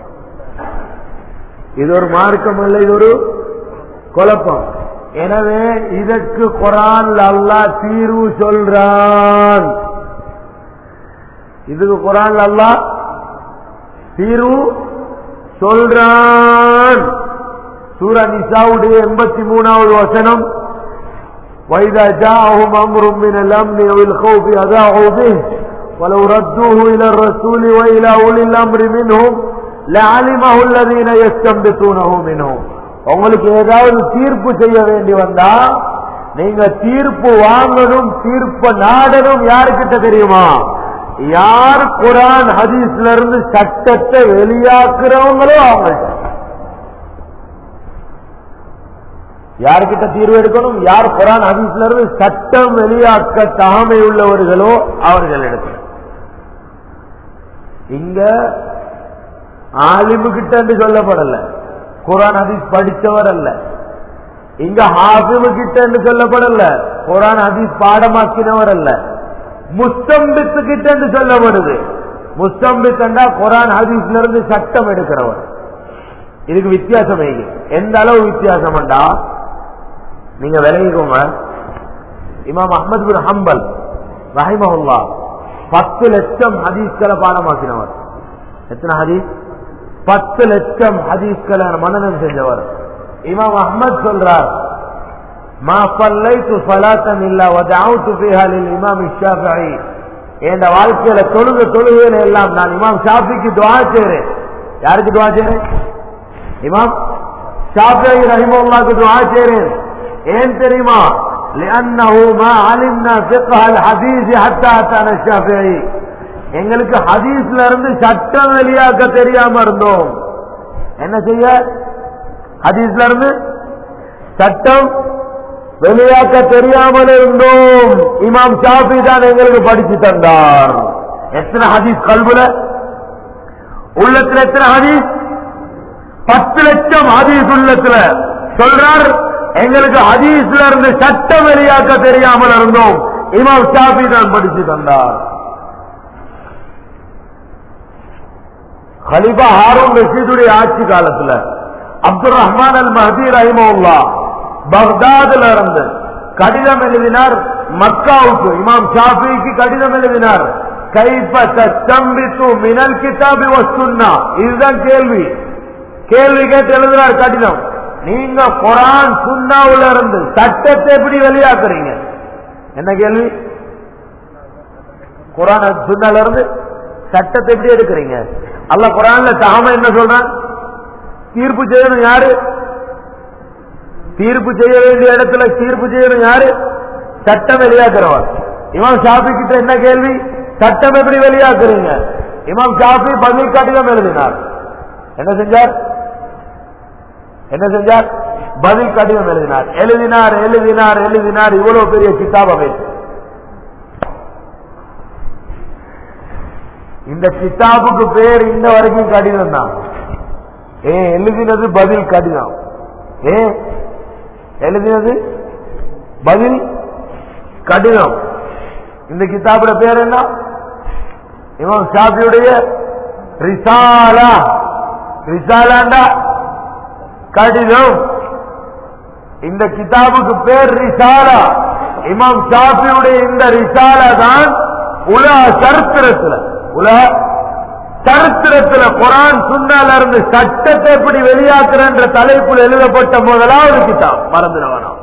இது ஒரு மார்க்கம் அல்ல இது ஒரு குழப்பம் எனவே இதற்கு குரான் அல்லாஹ் தீர்வு சொல்றான் இதுக்கு குரான் அல்லாஹ் தீர்வு சொல்றான் சூரா நிசாவுடைய எண்பத்தி மூணாவது வசனம் وإذا جاءهم أمر من الأمن أو الخوف أذاعوا به ولو ردوه إلى الرسول وإلى أولي الأمر منهم لعلمه الذين يستنبطونه منهم உங்களுக்கு ஏதாவது தீர்ப்பு செய்ய வேண்டி வந்தா நீங்க தீர்ப்பு வாங்கணும் தீர்ப்பு நாடணும் யாருக்கிட்ட தெரியுமா யார் குரான் ஹதீஸ்ல இருந்து சட்டத்தை வெளியாக்குறவங்களோ அவங்கள்ட்ட யாருக்கிட்ட தீர்வு எடுக்கணும் யார் குரான் ஹதீஸ்ல இருந்து சட்டம் வெளியாக்க தாமை உள்ளவர்களோ அவர்கள் எடுக்கணும் இங்க ஆலிமு கிட்ட என்று சொல்லப்படல குரான் ஹதீஸ் படித்தவர் அல்ல இங்க ஹாஃபிமு கிட்ட என்று சொல்லப்படல குரான் ஹதீஸ் பாடமாக்கினவர் அல்ல முஸ்தம்பித்து கிட்ட என்று சொல்லப்படுது முஸ்தம்பித் என்றா குரான் ஹதீஸ்ல இருந்து சட்டம் எடுக்கிறவர் இதுக்கு வித்தியாசம் எங்க எந்த அளவு வித்தியாசம் என்றா நீங்க விலகிக்கோங்க இமாம் அஹமது பின் ஹம்பல் ரஹிமஹுல்லா பத்து லட்சம் ஹதீஸ்களை பாடமாக்கினவர் எத்தனை ஹதீஸ் பத்து லட்சம் ஹதீஸ்களை மனநம் செஞ்சவர் இமாம் அஹ்மத் சொல்றார் ما صليت صلاة إلا ودعوت فيها للإمام الشافعي என் வாழ்க்கையில தொழுக தொழுகையில எல்லாம் நான் இமாம் ஷாஃபிக்கு துவா செய்றேன் யாருக்கு துவா செய்றேன் இமாம் ஷாஃபி ரஹிமுல்லாக்கு துவா செய்றேன் ஏன் தெரியுமா لأنه ما علمنا فقه الحديث حتى أتانا الشافعي எங்களுக்கு ஹதீஸ்ல இருந்து சட்டம் வெளியாக்க தெரியாம இருந்தோம் என்ன செய்ய ஹதீஸ்ல இருந்து சட்டம் வெளியாக்க தெரியாமல் இருந்தோம் இமாம் ஷாஃபி தான் எங்களுக்கு படிச்சு தந்தார் எத்தனை ஹதீஸ் கல்புல உள்ளத்துல எத்தனை ஹதீஸ் பத்து லட்சம் ஹதீஸ் உள்ளத்துல சொல்றார் எங்களுக்கு ஹதீஸ்ல இருந்து சட்டம் வெளியாக்க தெரியாமல் இருந்தோம் இமாம் ஷாஃபி தான் படிச்சு தந்தார் ஹலிபா ஹாரூன் ரஷீதுடைய ஆட்சி காலத்துல அப்துல் ரஹ்மான் அல் மஹதி ரஹிமவுல்லா பக்தாதுல இருந்து கடிதம் எழுதினார் மக்காவுக்கு இமாம் ஷாஃபிக்கு கடிதம் எழுதினார் கைப்ப தம்பித்து மினல் கிதாபி வசுன்னா இதுதான் கேள்வி கேள்வி கேட்டு எழுதுறார் கடிதம் நீங்க குரான் சுண்ணாவுல இருந்து சட்டத்தை எப்படி வெளியாக்குறீங்க என்ன கேள்வி குரான் சுண்ணால இருந்து சட்டத்தை எப்படி எடுக்கிறீங்க அல்ல குரான்ல தாம என்ன சொல்றான் தீர்ப்பு செய்யணும் யாரு தீர்ப்பு செய்ய வேண்டிய இடத்துல தீர்ப்பு செய்யணும் யாரு சட்டம் வெளியாக்குறவர் இமாம் ஷாஃபி கிட்ட என்ன கேள்வி சட்டம் எப்படி வெளியாக்குறீங்க இமாம் ஷாஃபி பதில் கடிதம் எழுதினார் என்ன செஞ்சார் என்ன செஞ்சார் பதில் கடிதம் எழுதினார் எழுதினார் எழுதினார் எழுதினார் இவ்வளவு பெரிய கிதாப் அமைப்பு இந்த கிதாபுக்கு பேர் இந்த வரைக்கும் கடிதம் தான் ஏ எழுதினது பதில் கடிதம் ஏ எழுதினது பதில் கடிதம் இந்த கிதாபுட பேர் என்ன இவன் ஷாஃபியுடைய ரிசாலா ரிசாலாண்டா கடிதம் இந்த கிதாபுக்கு பேர் ரிசாலா இமாம் ஷாஃபியுடைய இந்த ரிசாலா தான் உலக சரித்திரத்துல உலக சரித்திரத்துல குரான் சுண்ணால இருந்து சட்டத்தை எப்படி வெளியாக்குறன்ற தலைப்புல எழுதப்பட்ட முதலாவது கிதாப் மறந்துட வேணாம்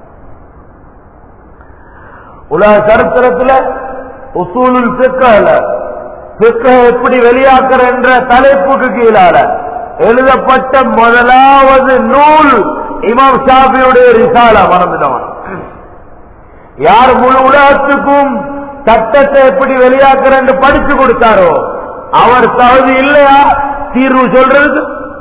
உலக சரித்திரத்துல உசூலுல் சிக்கல சிக்க எப்படி வெளியாக்குற என்ற தலைப்புக்கு கீழால எழுதப்பட்ட முதலாவது நூல் இமாம் ஷாஃபியுடைய ரிசாலா மறந்துடவன் யார் முழு உலகத்துக்கும் சட்டத்தை எப்படி வெளியாக்குற என்று படிச்சு கொடுத்தாரோ அவர் தகுதி இல்லையா தீர்வு சொல்றது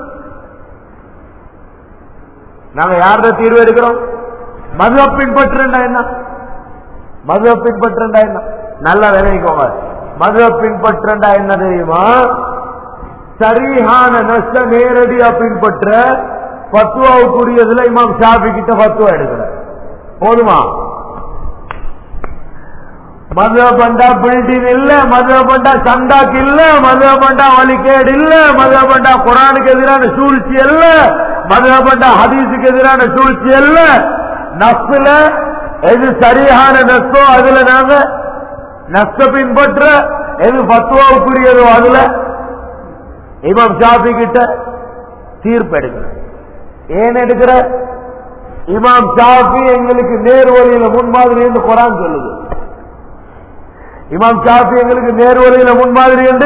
நாங்க யார்த தீர்வு எடுக்கிறோம் மதுவ பின்பற்றுண்டா என்ன மதுவ பின்பற்றுண்டா என்ன நல்லா விளைவிக்கோங்க மதுவ பின்பற்றுண்டா என்ன தெரியுமா சரியான நஷ்ட நேரடியா பின்பற்ற பத்துவாவுக்குரியதுல இமாம் ஷாபி கிட்ட பத்துவா எடுக்கிற போதுமா மதுவ பண்டா பில்டிங் இல்ல மதுவ பண்டா சண்டாக்கு இல்ல மதுவ பண்டா வலிகேடு இல்ல மதுவ பண்டா குரானுக்கு எதிரான சூழ்ச்சி அல்ல மதுவ பண்டா ஹதீஸுக்கு எதிரான சூழ்ச்சி அல்ல நஸ்ல எது சரியான நஸ்தோ அதுல நாங்க நஸ்த பின்பற்ற எது பத்துவாவுக்குரியதோ அதுல இமாம் ஷாபி கிட்ட தீர்ப்பு எடுக்கிற ஏன் எடுக்கிற இமாம் ஷாபி எங்களுக்கு நேர் வழியில முன்மாதிரி என்று குரான் சொல்லுது இமாம் ஷாஃபி எங்களுக்கு நேர்வழியில முன்மாதிரி என்று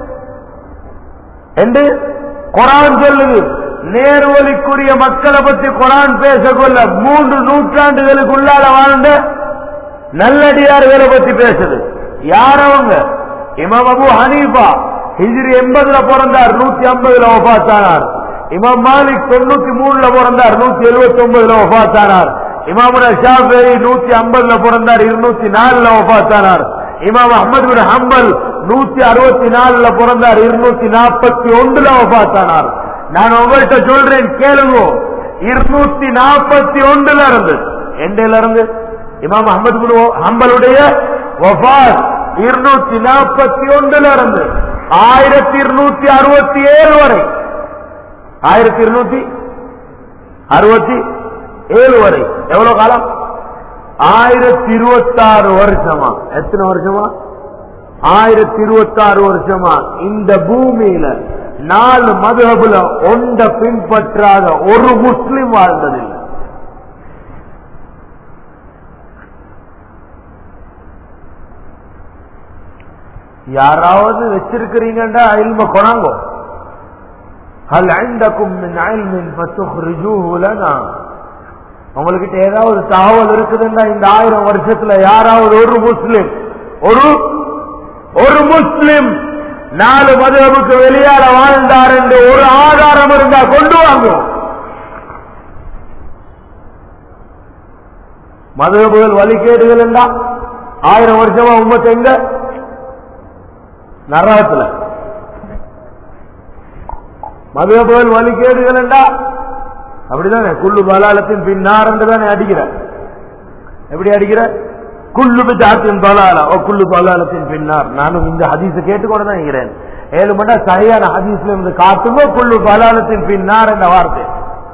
என்று குரான் சொல்லுது நேர்வழிக்குரிய மக்களை பற்றி குரான் பேசக்கொள்ள மூன்று நூற்றாண்டுகளுக்குள்ளால வாழ்ந்த நல்லடியார்களை பற்றி பேசுது யார் அவங்க இமாம் அபு ஹனீஃபா ஹிஜ்ரி எண்பதுல பிறந்தார் நூத்தி ஐம்பதுல ஒபாத்தானார் இமாம் மாலிக் தொண்ணூத்தி மூணுல பிறந்தார் நூத்தி எழுபத்தி ஒன்பதுல ஒஃபாத்தானார் இமாமுன ஷாஃபி நூத்தி ஐம்பதுல பிறந்தார் இருநூத்தி நாலுல ஒஃபாத்தானார் இமாம் அஹமது பின் ஹம்பல் நூத்தி அறுபத்தி நாலுல பிறந்தார் இருநூத்தி நாற்பத்தி ஒன்றுல ஒஃபாத்தானார் நான் உங்கள்கிட்ட சொல்றேன் கேளுங்க இருநூத்தி நாற்பத்தி ஒன்றுல இருந்து எண்டையில இருந்து இமாம் அஹமது பின் ஹம்பலுடைய வஃபாத் இருநூத்தி நாற்பத்தி ஒன்றுல இருந்து ஆயிரத்தி இருநூத்தி அறுபத்தி ஏழு வரை ஆயிரத்தி இருநூத்தி அறுபத்தி ஏழு வரை எவ்வளவு காலம் ஆயிரத்தி இருபத்தாறு வருஷமா எத்தனை வருஷமா ஆயிரத்தி இருபத்தாறு வருஷமா இந்த பூமியில நாலு மதுஹபுல ஒன்ற பின்பற்றாத ஒரு முஸ்லிம் வாழ்ந்ததில்லை யாராவது வச்சிருக்கிறீங்கடா இல்ம கொணாங்கோ هل عندكم من علم فتخرجوه لنا உங்ககிட்ட ஏதாவது தகவல் இருக்குதுன்னா இந்த ஆயிரம் வருஷத்துல யாராவது ஒரு முஸ்லிம் ஒரு ஒரு முஸ்லிம் நாலு மதுரமுக்கு வெளியால வாழ்ந்தார் என்று ஒரு ஆதாரம் இருந்தா கொண்டு வாங்கும் மதுரபுகள் வழிகேடுகள் என்றா ஆயிரம் வருஷமா உம்மத்து எங்க நரகத்துல மதுரபுகள் வழிகேடுகள் என்றா அப்படிதானே குள்ளு பலாலத்தின் பின்னார் என்று தானே அடிக்கிற எப்படி அடிக்கிற குள்ளு பிதாத்தின் பலாலா ஓ குள்ளு பலாலத்தின் பின்னார் நானும் இந்த ஹதீஸை கேட்டுக்கொண்டு தான் இருக்கிறேன் ஏழு மண்டா சரியான ஹதீஸ்ல இருந்து காட்டுமோ குள்ளு பலாலத்தின் பின்னார் என்ற வார்த்தை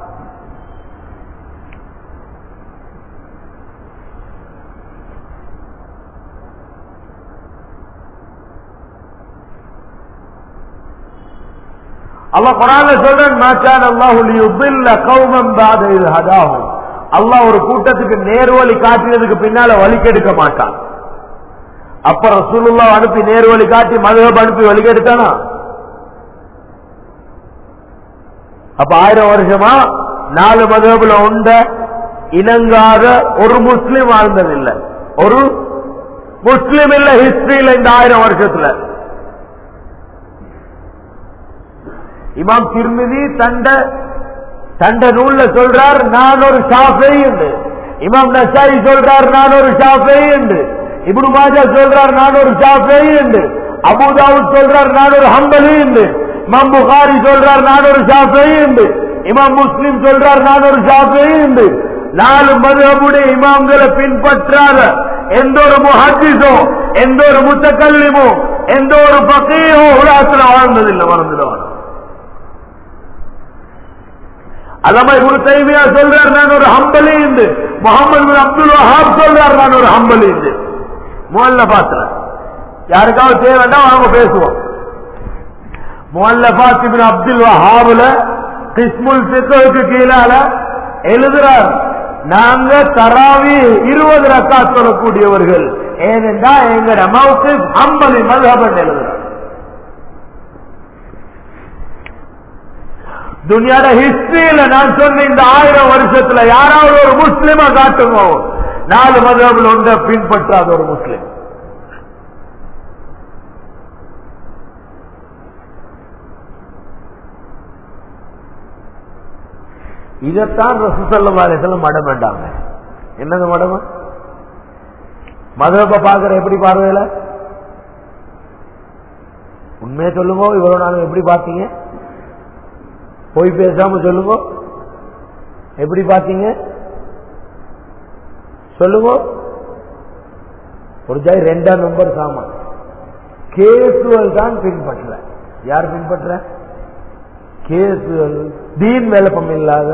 அல்லாஹ் குரான்ல சொல்றேன் மாக்கான் அல்லாஹ் லியுதில்ல கௌமம் பாத இது ஹதாஹும் அல்லாஹ் ஒரு கூட்டத்துக்கு நேர்வழி காட்டினதுக்கு பின்னால வழி கெடுக்க மாட்டான் அப்ப ரசூலுல்லா அனுப்பி நேர்வழி காட்டி மதுகப் அனுப்பி வழி கெடுத்தானா அப்ப ஆயிரம் வருஷமா நாலு மதுகபுல உண்ட இணங்காத ஒரு முஸ்லிம் வாழ்ந்ததில்லை ஒரு முஸ்லிம் இல்ல ஹிஸ்டரியில இந்த ஆயிரம் வருஷத்துல இமாம் திருமிதி தண்ட தண்ட நூல்ல சொல்றார் நான் ஒரு ஷாஃபை என்று இமாம் நசாயி சொல்றார் நான் ஒரு ஷாஃபை என்று இப்னு மாஜா சொல்றார் நான் ஒரு ஷாஃபை என்று அபுதாவுத் சொல்றார் நான் ஒரு ஹம்பலி என்று இமாம் புகாரி சொல்றார் நான் ஒரு ஷாஃபை என்று இமாம் முஸ்லிம் சொல்றார் நான் ஒரு ஷாஃபை என்று நாலு மதுஹபுடைய இமாம்களை பின்பற்றாத எந்த ஒரு முஹத்திஸோ எந்த ஒரு முத்தக்கல்லிமோ எந்த ஒரு பக்கையோ உலகத்தில் வாழ்ந்ததில்லை மறந்துடுவாங்க அல்லாம இவரு தைமியா சொல்றார் நான் ஒரு ஹம்பலி என்று முகமது பின் அப்துல் வஹாப் சொல்றார் நான் ஒரு ஹம்பலி என்று முதல்ல பாத்துல யாருக்காவது தேவைன்னா அவங்க பேசுவோம் முதல்ல பாத்து அப்துல் வஹாபுல கிஸ்முல் சித்தவுக்கு கீழால எழுதுறார் நாங்க தராவி இருபது ரக்கா சொல்லக்கூடியவர்கள் ஏனென்றா எங்கட மவுக்கு ஹம்பலி மதுஹபன் எழுதுறார் துனியாட ஹிஸ்டரியில நான் சொன்ன இந்த ஆயிரம் வருஷத்துல யாராவது ஒரு முஸ்லிம காட்டுங்க நாலு மதபில் ஒன்ற பின்பற்றாத ஒரு முஸ்லிம் இதைத்தான் ரசூசல்லம் மடம் வேண்டாங்க என்னங்க மடம் மதப பாக்குற எப்படி பார்வையில உண்மையை சொல்லுங்க இவ்வளவு நாளும் எப்படி பார்த்தீங்க போய் பேசாம சொல்லுங்க எப்படி பாத்தீங்க சொல்லுங்க ஒரு ஜாய் ரெண்டாம் நம்பர் சாமான் கேசுவல் தான் பின்பற்ற யார் பின்பற்ற கேசுவல் தீன் விளப்பம் இல்லாத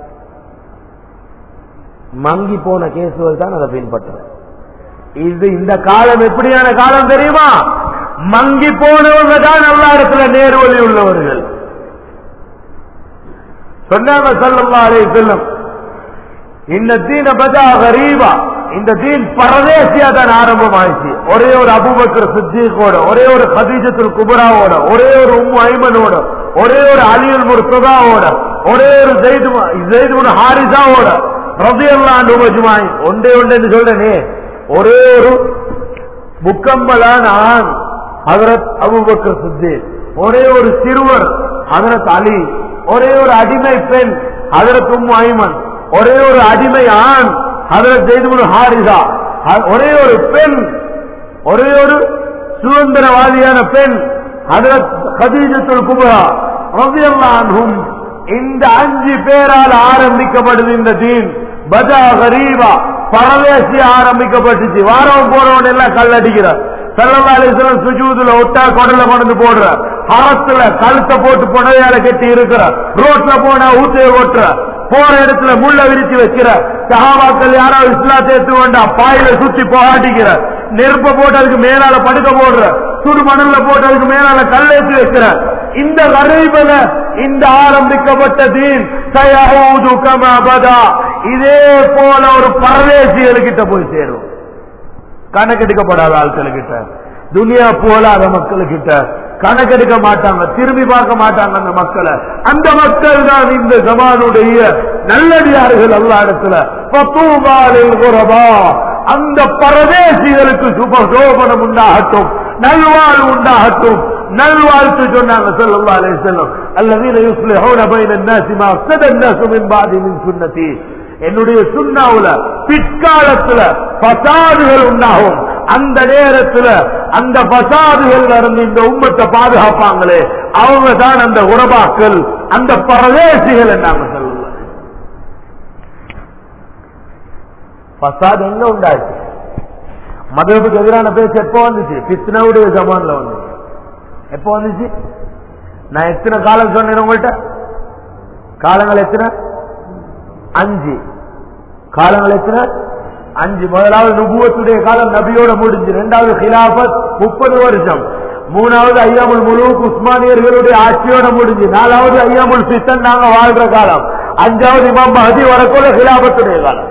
மங்கி போன கேசுவல் தான் அதை பின்பற்ற இது இந்த காலம் எப்படியான காலம் தெரியுமா மங்கி போனவங்க தான் எல்லா இடத்துல நேர்வழி உள்ளவர்கள் சொன்னாங்க சல்லல்லா அலே செல்லம் இந்த தீன பதா கரீபா இந்த தீன் பரதேசியா தான் ஆரம்பமாயிடுச்சு ஒரே ஒரு அபுபக்கர் சித்திகோட ஒரே ஒரு ஹதீஜத்துல் குபராவோட ஒரே ஒரு உம்மு ஐமனோட ஒரே ஒரு அலியுல் முர்த்ததாவோட ஒரே ஒரு ஜெயிது ஜெயிது ஹாரிசாவோட ரபியல்லாண்டு உபஜுமாய் ஒன்றே ஒன்று சொல்றேனே ஒரே ஒரு முக்கம்பலான ஆண் ஹதரத் அபுபக்கர் சித்தி ஒரே ஒரு சிறுவர் ஹதரத் அலி ஒரே ஒரு அடிமை பெண் அதற்கு உம்மு ஐமன் ஒரே ஒரு அடிமை ஆண் அதற்கு செய்து ஹாரிதா அ- ஒரே ஒரு பெண் ஒரே ஒரு சுதந்திரவாதியான பெண் அதற்கு கதீஜத்துல் குபரா ரலியல்லாஹு அன்ஹும் இந்த அஞ்சு பேரால் ஆரம்பிக்கப்படுது இந்த தீன் பஜா கரீபா பரதேசி ஆரம்பிக்கப்பட்டுச்சு வாரம் போறவன் எல்லாம் கல்லடிக்கிறார் செல்லவாலேஸ்வரன் சுஜூதுல ஒட்டா கொடல கொண்டு போடுற ஹரத்துல கழுத்தை போட்டு புடவையால கட்டி இருக்கிற ரோட்ல போனா ஊத்தைய ஓட்டுற போற இடத்துல முள்ள விரிச்சு வைக்கிற சஹாபாக்கள் யாராவது இஸ்லாத்தை எடுத்து வேண்டா பாயில சுத்தி போகாட்டிக்கிற நெருப்ப போட்டு அதுக்கு மேலால படுக்க போடுற சுடு மணல்ல போட்டு அதுக்கு மேலால கல்லேற்றி வைக்கிற இந்த கரைபல இந்த ஆரம்பிக்கப்பட்ட தீன் சயஹூது கமா பதா இதே போல ஒரு பரதேசிகளுக்கிட்ட போய் சேரும் கணக்கெடுக்கப்படாத ஆட்களுக்கிட்ட துனியா போலாத மக்களுக்கிட்ட கணக்கெடுக்க மாட்டாங்க திரும்பி பார்க்க மாட்டாங்க அந்த மக்களை அந்த மக்கள் தான் இந்த ஜமானுடைய நல்லடியார்கள் அல்ல இடத்துல பத்தூபாலில் குரபா அந்த பரதேசிகளுக்கு சுபசோபனம் உண்டாகட்டும் நல்வாழ்வு உண்டாகட்டும் நல்வாழ்த்து சொன்னாங்க ஸல்லல்லாஹு அலைஹி வஸல்லம் அல்லதீன யுஸ்லிஹூன பைன الناس ما افسد الناس من بعد من سنتي என்னுடைய சுண்ணாவுல பிற்காலத்துல பசாதுகள் உண்டாகும் அந்த நேரத்துல அந்த பசாதுகள் இருந்து இந்த உம்மத்தை பாதுகாப்பாங்களே அவங்க தான் அந்த உறவாக்கள் அந்த பரதேசிகள் நாங்க சொல்லுவோம் பசாது எங்க உண்டாச்சு மதத்துக்கு எதிரான பேச்சு எப்போ வந்துச்சு பித்னாவுடைய ஜமான்ல வந்துச்சு எப்போ வந்துச்சு நான் எத்தனை காலம் சொன்னேன் உங்கள்கிட்ட காலங்கள் எத்தனை அஞ்சு காலங்கள் எத்தனை அஞ்சு முதலாவது நுபுவத்துடைய காலம் நபியோட முடிஞ்சு ரெண்டாவது ஹிலாபத் முப்பது வருஷம் மூணாவது ஐயாமுல் முழுக் உஸ்மானியர்களுடைய ஆட்சியோட முடிஞ்சு நாலாவது ஐயாமுல் சித்தன் நாங்க வாழ்ற காலம் அஞ்சாவது இமாம் மஹதி வரக்குள்ள ஹிலாபத்துடைய காலம்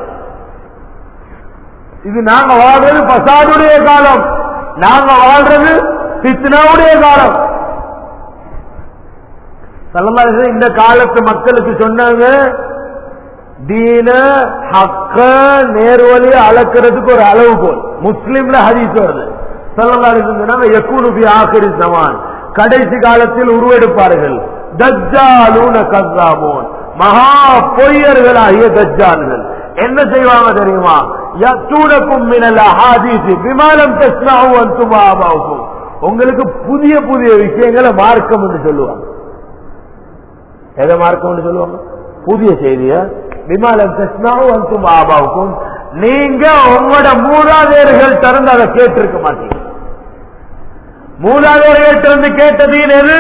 இது நாங்க வாழ்றது பசாதுடைய காலம் நாங்க வாழ்றது பித்னாவுடைய காலம் சல்லல்லாஹு அலைஹி வஸல்லம் இந்த காலத்து மக்களுக்கு சொன்னாங்க தீன ஹக்க நேர்வழியை அளக்கிறதுக்கு ஒரு அளவுகோல் முஸ்லிம்ல ஹதீஸ் வருது சல்லல்லாஹு அலைஹி வஸல்லம் சொன்னாங்க யக்கூனு ஃபி ஆகிரி ஜமான் கடைசி காலத்தில் உருவெடுப்பார்கள் தஜ்ஜாலூன கஸ்ஸாபூன் மகா பொய்யர்களாகிய தஜ்ஜால்கள் என்ன செய்வாங்க தெரியுமா யத்தூனக்கும் மினல் அஹாதீஸ் விமானம் தஸ்மாவு அன்தும் ஆபாவுக்கும் உங்களுக்கு புதிய புதிய விஷயங்களை மார்க்கம் என்று சொல்லுவாங்க எதை மார்க்கம் சொல்லுவாங்க புதிய செய்திய விமானம் தஸ்மாவும் அன்தும் ஆபாவுக்கும் நீங்க உங்களோட மூதாதையர்கள் திறந்து அதை கேட்டிருக்க மாட்டீங்க மூதாதையர்கள் திறந்து கேட்டது எது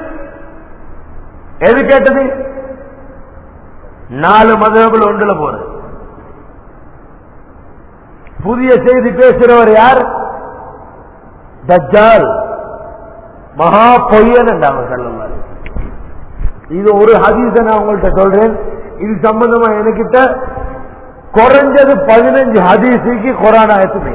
எது கேட்டது நாலு மதங்கள் ஒன்றுல போறது புதிய செய்தி பேசுறவர் யார் தஜ்ஜால் மகா பொய்யன் என்றாங்க சொல்லுவாரு இது ஒரு ஹதீஸ நான் உங்கள்கிட்ட சொல்றேன் இது சம்பந்தமா என்கிட்ட குறைஞ்சது பதினஞ்சு ஹதீஸுக்கு கொரோனா ஆயத்து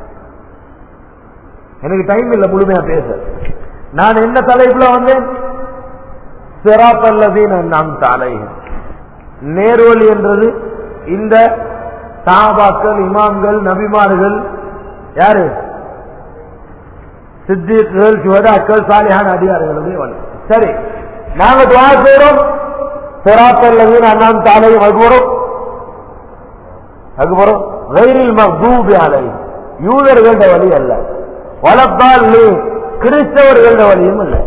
எனக்கு டைம் இல்லை முழுமையா பேச நான் என்ன தலைப்புல வந்தேன் சிராப்பல்லதீன் நாம் தலை நேர்வழி என்றது இந்த சாபாக்கள் இமாம்கள் நபிமார்கள் யாரு சித்திகள் சுவதாக்கள் சாலிஹான் அடியார்களுடைய வழி சரி நாங்க துவா செய்யறோம் சிராப்பல்லதீன் அண்ணாம் தாலையும் அதுபோறோம் அதுபோறோம் வெயிலில் மக்தூபி அலை யூதர்கள வழி அல்ல வளப்பால் கிறிஸ்தவர்கள வழியும் இல்லை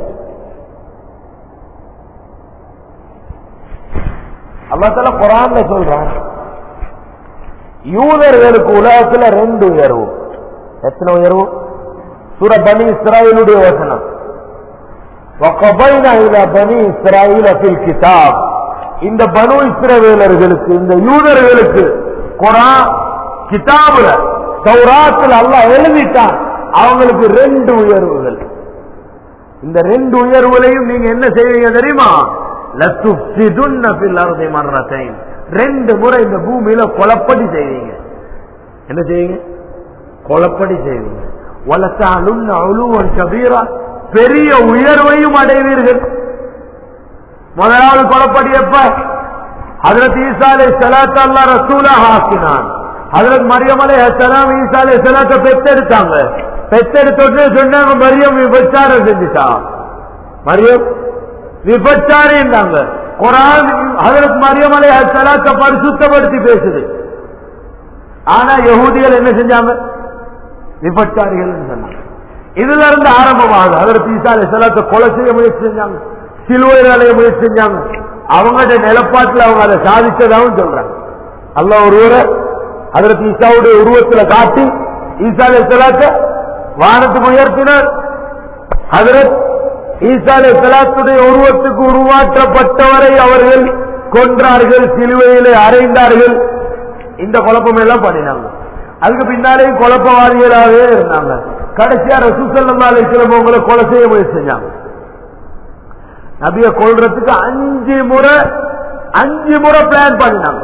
அல்லாத்தால குரான்ல சொல்றான் யூதர்களுக்கு உலகத்துல ரெண்டு உயர்வு எத்தனை உயர்வு சூர பனி இஸ்ராயலுடைய வசனம் وَقَضَيْنَا إِلَى بَنِي إِسْرَائِيلَ فِي الْكِتَابِ இந்த பனு இஸ்ரவேலர்களுக்கு இந்த யூதர்களுக்கு குரான் கிதாபுல சௌராத்துல அல்லாஹ் எழுதிட்டான் அவங்களுக்கு ரெண்டு உயர்வுகள் இந்த ரெண்டு உயர்வுகளையும் நீங்க என்ன செய்வீங்க தெரியுமா லத்துஃப்சிதுன்ன ஃபில் அர்தி மர்ரத்தைன் ரெண்டு முறை இந்த பூமியில கொலப்படி செய்வீங்க என்ன செய்வீங்க கொலப்படி செய்வீங்க வலத்தாலுன்ன அழுவன் கபீரா பெரிய உயர்வையும் அடைவீர்கள் முதலாவது கொலப்படி எப்ப ஹதரத் ஈசாலை சலாத் அல்லா ரசூலாக ஆக்கினான் ஹதரத் மரியம் அலை சலாம் ஈசாலை சலாத்தை பெத்தெடுத்தாங்க பெத்தெடுத்து சொன்னாங்க மரியம் விபச்சாரம் செஞ்சுட்டா மரியம் விபச்சாரின்றாங்க குரான் ஹதரத் மரியம் அலைஹிஸ்ஸலாத்தை பரிசுத்தப்படுத்தி பேசுது ஆனா யகூதிகள் என்ன செஞ்சாங்க விபச்சாரிகள் சொன்னாங்க இதுல இருந்து ஆரம்பமாகுது அதற்கு ஈசா அலைஹிஸ்ஸலாத்தை கொலை செய்ய முயற்சி செஞ்சாங்க சிலுவையில் அலைய முயற்சி செஞ்சாங்க அவங்களுடைய நிலப்பாட்டில் அவங்க அதை சாதிச்சதாகவும் சொல்றாங்க அல்லாஹ் ஒருவரை அதற்கு ஈசாவுடைய உருவத்துல காட்டி ஈசா அலைஹிஸ்ஸலாத்தை வானத்துக்கு உயர்த்தினார் ஹதரத் ஈசா அலைஹிஸ்ஸலாத்துடைய உருவத்துக்கு உருவாற்றப்பட்டவரை அவர்கள் கொன்றார்கள் சிலுவையிலே அறைந்தார்கள் இந்த குழப்பம் எல்லாம் பண்ணினாங்க அதுக்கு பின்னாலேயும் குழப்பவாதிகளாகவே இருந்தாங்க கடைசியா ரசூசல்லா அலிஸ்லம் உங்களை கொலை செய்ய முயற்சி செஞ்சாங்க நபிய கொள்றதுக்கு அஞ்சு முறை அஞ்சு முறை பிளான் பண்ணினாங்க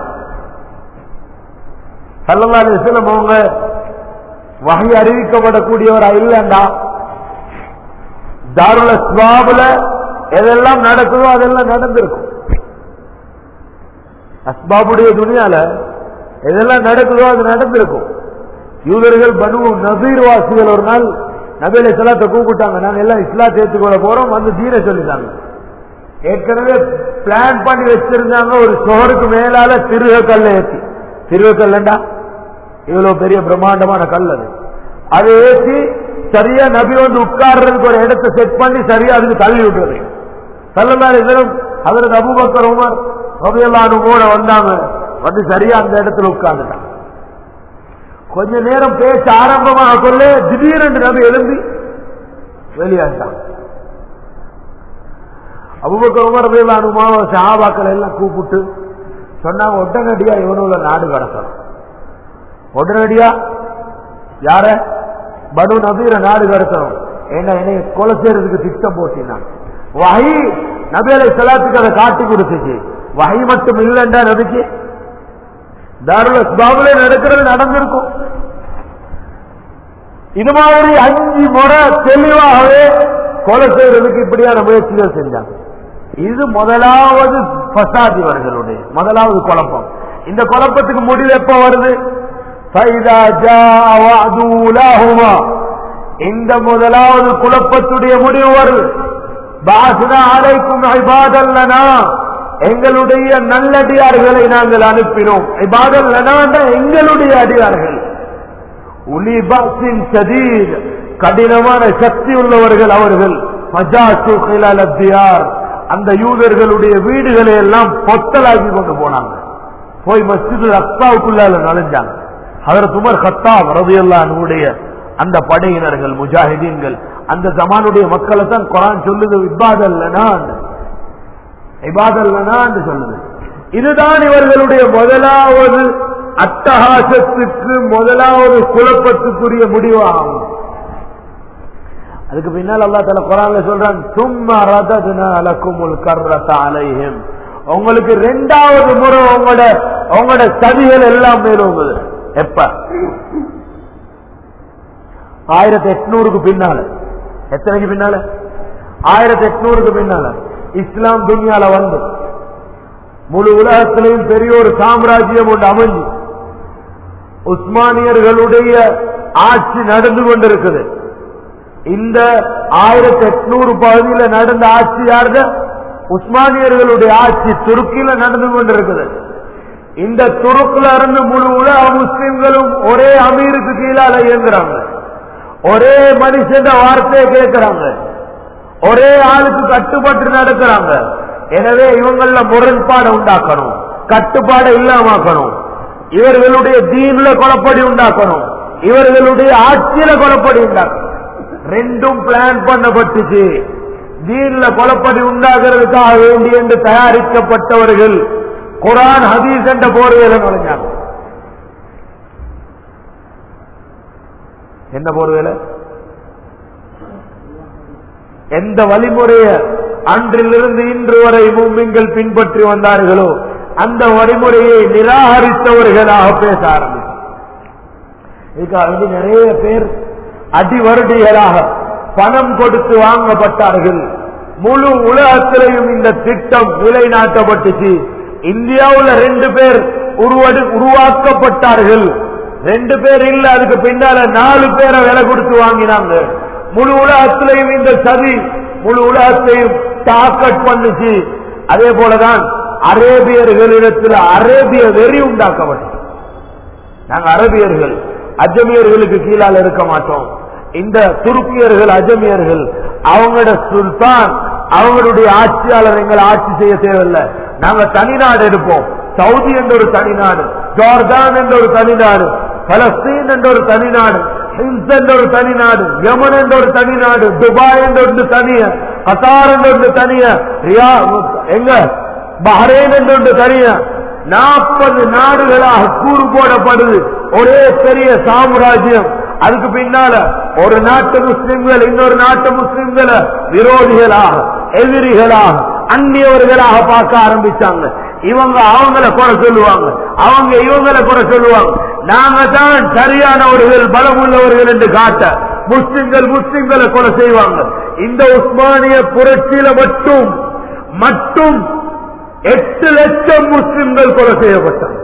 சல்லல்லா அலிஸ்லம் அவங்க வகை அறிவிக்கப்படக்கூடியவரா இல்லண்டா தாருல ஸ்வாபுல எதெல்லாம் நடக்குதோ அதெல்லாம் நடந்திருக்கும் அஸ்பாபுடைய துணியால எதெல்லாம் நடக்குதோ அது நடந்திருக்கும் யூதர்கள் பனு நபீர் வாசிகள் ஒரு நாள் நபீல இஸ்லாத்தை கூப்பிட்டாங்க நாங்க எல்லாம் இஸ்லாத்தை ஏற்றுக்கொள்ள போறோம் வந்து தீர சொல்லிட்டாங்க ஏற்கனவே பிளான் பண்ணி வச்சிருந்தாங்க ஒரு சோருக்கு மேலால திருக கல்லை ஏற்றி திருக கல்லண்டா இவ்வளவு பெரிய பிரம்மாண்டமான கல் அது அதை ஏற்றி சரியா நபி வந்து உட்கார்றதுக்கு ஒரு இடத்தை செட் பண்ணி சரியா அதுக்கு தள்ளி விட்டுறது தள்ளலாறு இதரும் அதற்கு அபுபக்கர் உமர் ரபியல்லானு கூட வந்தாங்க வந்து சரியா அந்த இடத்துல உட்கார்ந்துட்டாங்க கொஞ்ச நேரம் பேச ஆரம்பமாக சொல்ல திடீரென்று நபி எழும்பி வெளியாண்டாங்க அபுபக்கர் உமர் ரபியல்லானுமா சஹாபாக்கள் எல்லாம் கூப்பிட்டு சொன்னாங்க உடனடியா இவனுள்ள நாடு கடத்தணும் உடனடியா யார பனு நபீர நாடு கடத்தணும் என்ன என்னை கொலை செய்யறதுக்கு திட்டம் போட்டினான் வகை நபீலை சலாத்துக்கு அதை காட்டி கொடுத்துச்சு வகை மட்டும் இல்லைண்டா நபிக்கு தாருல பாபுல நடக்கிறது நடந்திருக்கும் இது மாதிரி அஞ்சு முறை தெளிவாகவே கொலை செய்யறதுக்கு இப்படியான முயற்சிகள் செஞ்சாங்க இது முதலாவது பசாதிவர்களுடைய முதலாவது குழப்பம் இந்த குழப்பத்துக்கு முடிவு எப்ப வருது فَإِذَا جَاءَ وَعْدُ أُولَاهُمَا இந்த முதலாவது குழப்பத்துடைய முடிவு வருது பாசனா அலைக்கும் ஐபாதல் லனா எங்களுடைய நல்லடியார்களை நாங்கள் அனுப்பினோம் ஐபாதல் லனா எங்களுடைய அடியார்கள் உலி பாசின் சதீர் கடினமான சக்தி உள்ளவர்கள் அவர்கள் மஜாசு ஹிலால் அத்தியார் அந்த யூதர்களுடைய வீடுகளை எல்லாம் பொத்தலாக்கி கொண்டு போனாங்க போய் மஸ்ஜிது அக்சாவுக்குள்ளால நுழைஞ்சாங்க அதற்கு உமர் ஹத்தாப் ரதியல்லானுடைய அந்த படையினர்கள் முஜாஹிதீன்கள் அந்த ஜமானுடைய மக்களை தான் குரான் சொல்லுது இபாதல்லனா இபாதல்லனா என்று சொல்லுது இதுதான் இவர்களுடைய முதலாவது அட்டகாசத்துக்கு முதலாவது குழப்பத்துக்குரிய முடிவாகும் அதுக்கு பின்னால் அல்லா தல குரான்ல சொல்றான் சும்மா ரததுனா அலக்குமுல் கர்ரத அலைஹிம் உங்களுக்கு ரெண்டாவது முறை உங்களோட உங்களோட சதிகள் எல்லாம் மேலோங்குது எப்ப ஆயிரத்தி எட்நூறுக்கு பின்னால எத்தனைக்கு பின்னால ஆயிரத்தி எட்நூறுக்கு பின்னால இஸ்லாம் துன்யால வந்து முழு உலகத்திலையும் பெரிய ஒரு சாம்ராஜ்யம் ஒன்று அமைஞ்சு உஸ்மானியர்களுடைய ஆட்சி நடந்து கொண்டிருக்குது இந்த ஆயிரத்தி எட்நூறு பகுதியில் நடந்த ஆட்சி யாருங்க உஸ்மானியர்களுடைய ஆட்சி துருக்கியில நடந்து கொண்டிருக்குது இந்த துருக்குல இருந்து முழு உலக முஸ்லிம்களும் ஒரே அமீருக்கு கீழால இயங்குறாங்க ஒரே மனுஷன் வார்த்தையை கேட்கிறாங்க ஒரே ஆளுக்கு கட்டுப்பட்டு நடக்கிறாங்க எனவே இவங்கள முரண்பாடை உண்டாக்கணும் கட்டுப்பாடை இல்லாமக்கணும் இவர்களுடைய தீன்ல குழப்படி உண்டாக்கணும் இவர்களுடைய ஆட்சியில குழப்படி உண்டாக்கணும் ரெண்டும் பிளான் பண்ணப்பட்டுச்சு தீன்ல குழப்படி உண்டாகிறதுக்காக வேண்டி என்று தயாரிக்கப்பட்டவர்கள் குரான் ஹதீஸ் என்ற போர்வையில நுழைஞ்சாங்க என்ன போர்வேல எந்த வழிமுறைய அன்றிலிருந்து இன்று வரை மூமிங்கள் பின்பற்றி வந்தார்களோ அந்த வழிமுறையை நிராகரித்தவர்களாக பேச ஆரம்பித்தார் இதுக்காக வேண்டி நிறைய பேர் அடிவருடிகளாக பணம் கொடுத்து வாங்கப்பட்டார்கள் முழு உலகத்திலையும் இந்த திட்டம் நிலைநாட்டப்பட்டுச்சு இந்தியாவுல ரெண்டு பேர் உருவடு உருவாக்கப்பட்டார்கள் ரெண்டு பேர் இல்ல அதுக்கு பின்னால நாலு பேரை விலை கொடுத்து வாங்கினாங்க முழு உலகத்திலையும் இந்த சதி முழு உலகத்தையும் டாக்கட் பண்ணுச்சு அதே போலதான் அரேபியர்களிடத்தில் அரேபிய வெறி உண்டாக்கப்பட்டது நாங்க அரபியர்கள் அஜமியர்களுக்கு கீழால் இருக்க மாட்டோம் இந்த துருக்கியர்கள் அஜமியர்கள் அவங்களோட சுல்தான் அவங்களுடைய ஆட்சியாளர் எங்களை ஆட்சி செய்ய தேவையில்லை நாங்க தனிநாடு எடுப்போம் சவுதி என்ற ஒரு தனிநாடு ஜோர்தான் என்ற ஒரு தனிநாடு பலஸ்தீன் என்ற ஒரு தனிநாடு ஹிம்ஸ் என்ற ஒரு தனிநாடு யமன் என்ற ஒரு தனிநாடு துபாய் என்ற ஒன்று தனிய கத்தார் என்ற ஒன்று தனிய ரியா எங்க பஹ்ரைன் என்ற ஒன்று தனிய நாற்பது நாடுகளாக கூறு போடப்படுது ஒரே பெரிய சாம்ராஜ்யம் அதுக்கு பின்னால ஒரு நாட்டு முஸ்லிம்கள் இன்னொரு நாட்டு முஸ்லிம்களை விரோதிகளாக எதிரிகளாக அந்நியவர்களாக பார்க்க ஆரம்பிச்சாங்க இவங்க அவங்கள குறை சொல்லுவாங்க அவங்க இவங்களை குறை சொல்லுவாங்க நாங்க தான் சரியானவர்கள் பலமுள்ளவர்கள் என்று காட்ட முஸ்லிம்கள் முஸ்லிம்களை கொலை செய்வாங்க இந்த உஸ்மானிய புரட்சியில மட்டும் மட்டும் எட்டு லட்சம் முஸ்லிம்கள் கொலை செய்யப்பட்டாங்க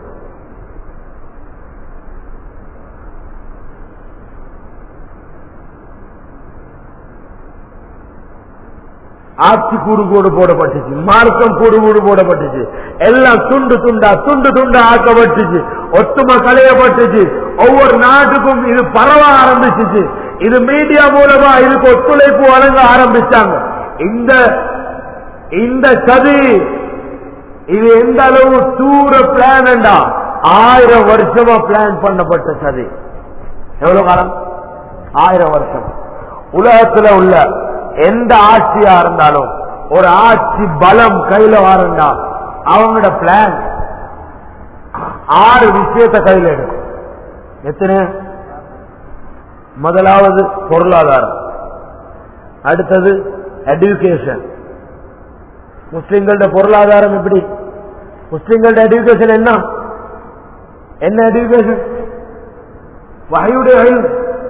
ஆட்சி கூடு கூடு போடப்பட்டுச்சு மார்க்கம் கூடு கூடு போடப்பட்டுச்சு எல்லாம் துண்டு துண்டா துண்டு துண்டா ஆக்கப்பட்டுச்சு ஒத்துமை களையப்பட்டுச்சு ஒவ்வொரு நாட்டுக்கும் இது பரவ ஆரம்பிச்சுச்சு இது மீடியா மூலமா இதுக்கு ஒத்துழைப்பு வழங்க ஆரம்பிச்சாங்க இந்த இந்த சதி இது எந்த அளவு தூர பிளான் ஆயிரம் வருஷமா பிளான் பண்ணப்பட்ட சதி எவ்வளவு காலம் ஆயிரம் வருஷம் உலகத்துல உள்ள எந்த ஆட்சியா இருந்தாலும் ஒரு ஆட்சி பலம் கையில வரண்டா அவங்களோட பிளான் ஆறு விஷயத்தை கையில எடுக்கும் எத்தனை முதலாவது பொருளாதாரம் அடுத்தது எடுகேஷன் முஸ்லிம்களோட பொருளாதாரம் எப்படி முஸ்லிம்களோட எடுகேஷன் என்ன என்ன எடுகேஷன் வகையுடைய அயல்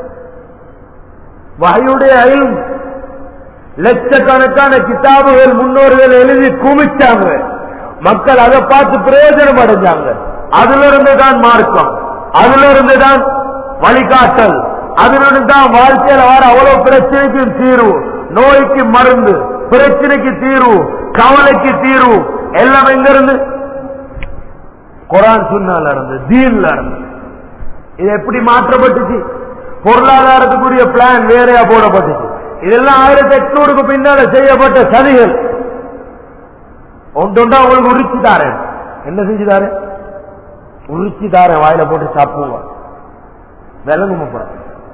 வகையுடைய அயல் லட்சக்கணக்கான கிதாபுகள் முன்னோர்கள் எழுதி குமிச்சாங்க மக்கள் அதை பார்த்து பிரயோஜனம் அடைஞ்சாங்க அதுல இருந்து தான் மார்க்கம் அதுல இருந்து தான் வழிகாட்டல் அதுல இருந்து தான் வாழ்க்கையில வர அவ்வளவு பிரச்சனைக்கு தீர்வு நோய்க்கு மருந்து பிரச்சனைக்கு தீர்வு கவலைக்கு தீர்வு எல்லாம் எங்க இருந்து குரான் சுன்னால இருந்து தீன்ல இருந்து இது எப்படி மாற்றப்பட்டுச்சு பொருளாதாரத்துக்குரிய பிளான் வேறையா போடப்பட்டுச்சு இதெல்லாம் ஆயிரத்தி எட்நூறுக்கு பின்னால செய்யப்பட்ட சதிகள் ஒன்றொன்றா உங்களுக்கு உரிச்சு தாரேன் என்ன செஞ்சு தாரேன் உரிச்சு தாரேன் வாயில போட்டு சாப்பிடுவோம் விலங்கு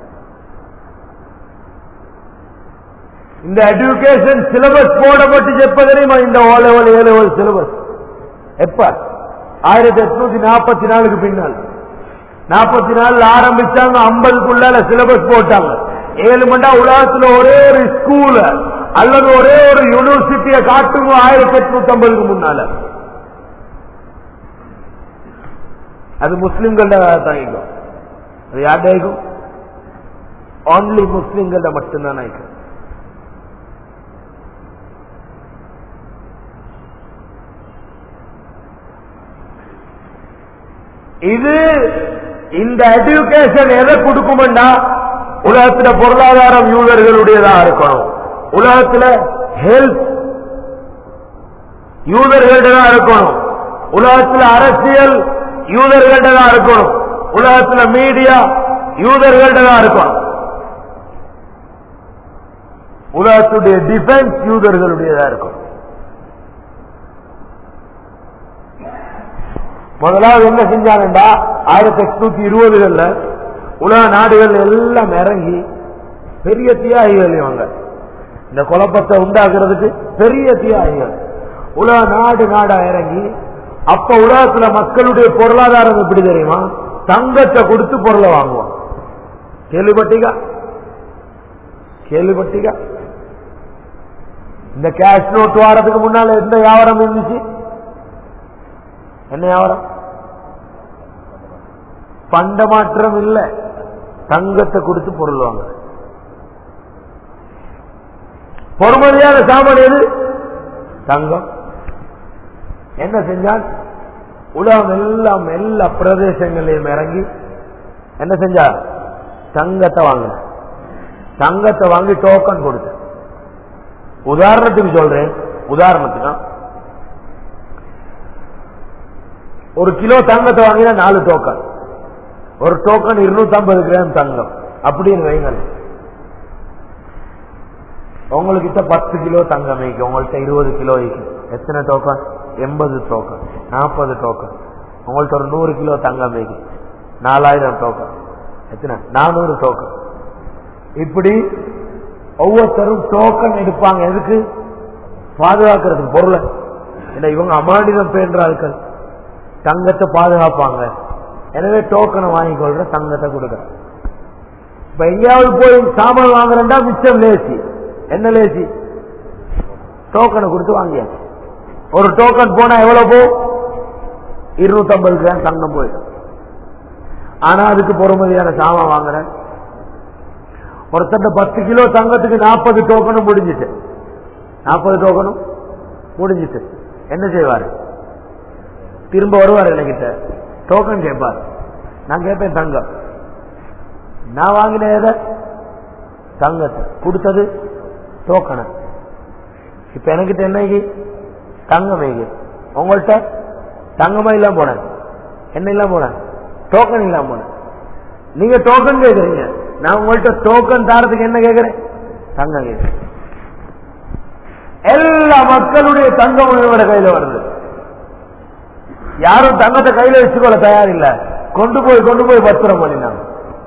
இந்த எஜுகேஷன் சிலபஸ் போடப்பட்டு எப்ப தெரியுமா இந்த O level A level syllabus எப்ப ஆயிரத்தி எட்நூத்தி நாற்பத்தி நாலுக்கு பின்னால் நாற்பத்தி நாலுல ஆரம்பிச்சாங்க ஐம்பதுக்குள்ளால சிலபஸ் போட்டாங்க ஏழு மண்டா உலகத்துல ஒரே ஒரு ஸ்கூல அல்லது ஒரே ஒரு யூனிவர்சிட்டியை காட்டுங்க ஆயிரத்தி எட்நூத்தி ஐம்பதுக்கு முன்னால அது முஸ்லிம்கள தாங்கிக்கும் அது யார்டாய்க்கும் ஓன்லி முஸ்லிம்கள மட்டும்தான் ஆயிக்கும் இது இந்த எஜுகேஷன் எதை கொடுக்கும்னா உலகத்துல பொருளாதாரம் யூதர்களுடையதா இருக்கணும் உலகத்துல ஹெல்த் யூதர்கள்டதா இருக்கணும் உலகத்துல அரசியல் யூதர்கள்டதா இருக்கணும் உலகத்துல மீடியா யூதர்கள்டதா இருக்கணும் உலகத்துடைய டிஃபென்ஸ் யூதர்களுடையதா இருக்கும் முதலாவது என்ன செஞ்சாங்கண்டா ஆயிரத்தி எட்நூத்தி இருபதுகள்ல உலக நாடுகள் எல்லாம் இறங்கி பெரிய தியாகிகள் இவங்க இந்த குழப்பத்தை உண்டாக்குறதுக்கு பெரிய தியாகிகள் உலக நாடு நாடா இறங்கி அப்ப உலகத்துல மக்களுடைய பொருளாதாரம் எப்படி தெரியுமா தங்கத்தை கொடுத்து பொருளை வாங்குவான் கேள்விப்பட்டீங்க கேள்விப்பட்டீங்க இந்த கேஷ் நோட் வாரத்துக்கு முன்னால எந்த வியாபாரம் இருந்துச்சு என்ன வியாபாரம் பண்ட மாற்றம் இல்ல தங்கத்தை கொடுத்து பொருள் வாங்க பொறுமதியான சாமான் எது தங்கம் என்ன செஞ்சான் உலகம் எல்லாம் எல்லா பிரதேசங்களையும் இறங்கி என்ன செஞ்சார் தங்கத்தை வாங்க தங்கத்தை வாங்கி டோக்கன் கொடுத்த உதாரணத்துக்கு சொல்றேன் உதாரணத்துக்கு ஒரு கிலோ தங்கத்தை வாங்கினா நாலு டோக்கன் ஒரு டோக்கன் இருநூத்தி ஐம்பது கிராம் தங்கம் அப்படின்னு வைங்க உங்ககிட்ட பத்து கிலோ தங்கம் வைக்கும் உங்கள்கிட்ட இருபது கிலோ வைக்கும் எத்தனை டோக்கன் எண்பது டோக்கன் நாற்பது டோக்கன் உங்கள்ட்ட ஒரு நூறு கிலோ தங்கம் வைக்கும் நாலாயிரம் டோக்கன் எத்தனை நானூறு டோக்கன் இப்படி ஒவ்வொருத்தரும் டோக்கன் எடுப்பாங்க எதுக்கு பாதுகாக்கிறதுக்கு பொருளை ஏன்னா இவங்க அமானிதம் பேன்றார்கள் தங்கத்தை பாதுகாப்பாங்க எனவே டோக்கனை வாங்கிக்கொள்ற தங்கத்தை கொடுக்குற இப்ப எங்கேயாவது போய் சாமான் வாங்குறா மிச்சம் லேசி என்ன லேசி டோக்கனை கொடுத்து வாங்கியாச்சு ஒரு டோக்கன் போனா எவ்வளவு போ இருநூத்தி ஐம்பது கிராம் தங்கம் போயிடும் ஆனா அதுக்கு பொறுமதியான சாமான் வாங்குறேன் ஒருத்தட்ட பத்து கிலோ தங்கத்துக்கு நாற்பது டோக்கனும் முடிஞ்சிட்டு நாற்பது டோக்கனும் முடிஞ்சிட்டு என்ன செய்வாரு திரும்ப வருவார் என்கிட்ட டோக்கன் கேட்பார் நான் கேட்பேன் தங்கம் நான் வாங்கின எதை தங்கத்தை கொடுத்தது டோக்கனை இப்ப எனக்கிட்ட என்னைக்கு தங்கம் வைக்கு உங்கள்கிட்ட தங்கமா இல்லாம போனேன் என்ன இல்லாம போனேன் டோக்கன் இல்லாம போனேன் நீங்க டோக்கன் கேட்கறீங்க நான் உங்கள்கிட்ட டோக்கன் தாரத்துக்கு என்ன கேட்கிறேன் தங்கம் கேட்கிறேன் எல்லா மக்களுடைய தங்கம் இவரோட கையில வருது யாரும் தங்கத்தை கையில வச்சுக்கொள்ள தயார் இல்ல கொண்டு போய் கொண்டு போய் பத்திரம் பண்ணினாங்க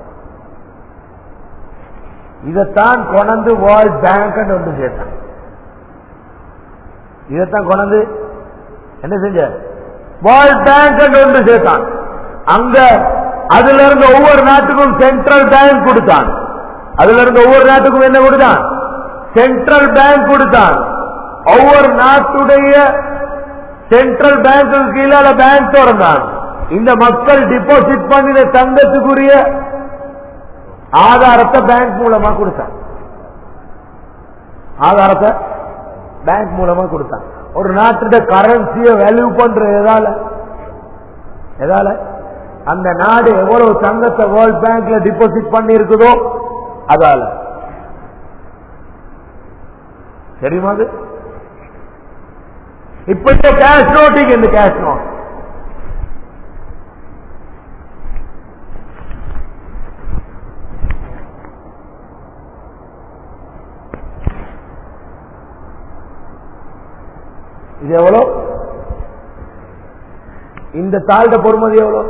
இதைத்தான் கொண்டு வேர்ல்ட் பேங்க் ஒன்று சேர்த்தான் இதைத்தான் கொண்டு என்ன செஞ்ச வேர்ல்ட் பேங்க் ஒன்று சேர்த்தான் அங்க அதுல இருந்த ஒவ்வொரு நாட்டுக்கும் சென்ட்ரல் பேங்க் கொடுத்தான் அதுல இருந்த ஒவ்வொரு நாட்டுக்கும் என்ன கொடுத்தான் சென்ட்ரல் பேங்க் கொடுத்தான் ஒவ்வொரு நாட்டுடைய சென்ட்ரல் பேங்க்கு கீழால பேங்க் திறந்தான் இந்த மக்கள் டிபாசிட் பண்ணின தங்கத்துக்குரிய ஆதாரத்தை பேங்க் மூலமா கொடுத்தான் ஆதாரத்தை பேங்க் மூலமா கொடுத்தான் ஒரு நாட்டோட கரன்சிய வேல்யூ பண்ற எதால எதால அந்த நாடு எவ்வளவு தங்கத்தை வேர்ல்ட் பேங்க்ல டிபாசிட் பண்ணி இருக்குதோ அதால தெரியுமா அது இப்ப இந்த கேஷ் நோட்டிங் இந்த கேஷ் நோட் இது எவ்வளவு இந்த தாழ்ட பொறுமதி எவ்வளவு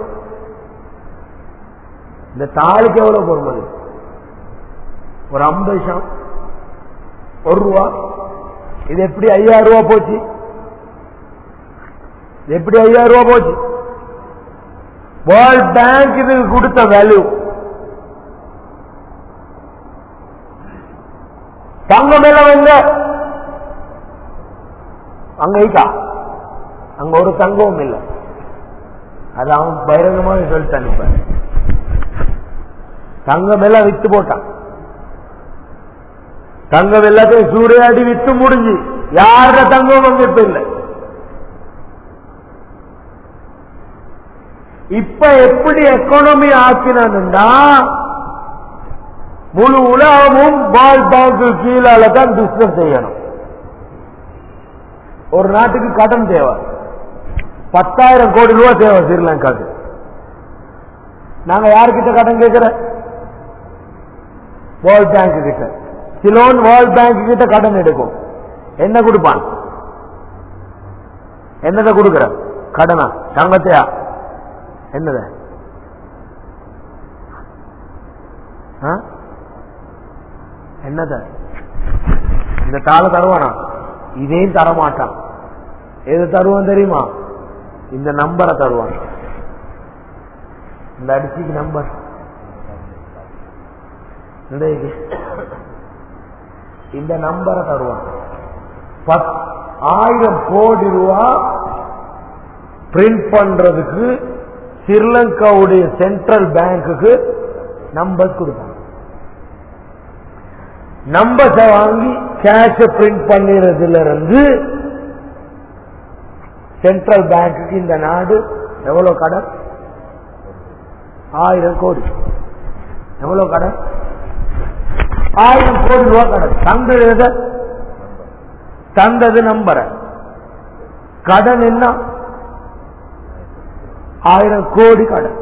இந்த தாளுக்கு எவ்வளவு பொறுமதி ஒரு ஐம்பது ஷாம் ஒரு ரூபா இது எப்படி ஐயாயிரம் ரூபா போச்சு இது எப்படி ஐயாயிரம் ரூபா போச்சு வேர்ல்ட் பேங்க் இதுக்கு கொடுத்த வேல்யூ தங்கம் எல்லாம் எங்க அங்க இருக்கா அங்க ஒரு தங்கமும் இல்லை அது அவன் பகிரங்கமாக சொல்லிட்டு அனுப்பான் தங்கம் எல்லாம் வித்து போட்டான் தங்கம் எல்லாத்தையும் சூறையாடி வித்து முடிஞ்சு யாரோட தங்கம் அங்க இப்ப இல்லை இப்ப எப்படி எக்கானமி ஆக்கினா முழு உலகமும் பால் பேங்க் கீழால தான் பிசினஸ் செய்யணும் ஒரு நாட்டுக்கு கடன் தேவை பத்தாயிரம் கோடி ரூபாய் தேவை ஸ்ரீலங்காக்கு நாங்க யாருக்கிட்ட கடன் கேட்கிற வேர்ல்ட் பேங்க் கிட்ட சிலோன் வேர்ல்ட் பேங்க் கிட்ட கடன் எடுக்கும் என்ன கொடுப்பான் என்னதை கொடுக்கிற கடனா தங்கத்தையா என்னத என்னத இந்த தாள தருவானா இதையும் தரமாட்டான் எது தருவான் தெரியுமா இந்த நம்பரை தருவான் இந்த அடிச்சுக்கு நம்பர் இந்த நம்பரை தருவான் பத் ஆயிரம் கோடி ரூபா பிரிண்ட் பண்றதுக்கு ஸ்ரீலங்காவுடைய சென்ட்ரல் பேங்குக்கு நம்பர் கொடுப்பாங்க நம்பர்ஸை வாங்கி கேஷ பிரிண்ட் பண்ணிறதுல இருந்து சென்ட்ரல் பேங்குக்கு இந்த நாடு எவ்வளவு கடன் ஆயிரம் கோடி எவ்வளவு கடன் ஆயிரம் கோடி ரூபாய் கடன் தந்தது தந்தது நம்பர கடன் என்ன ஆயிரம் கோடி கடன்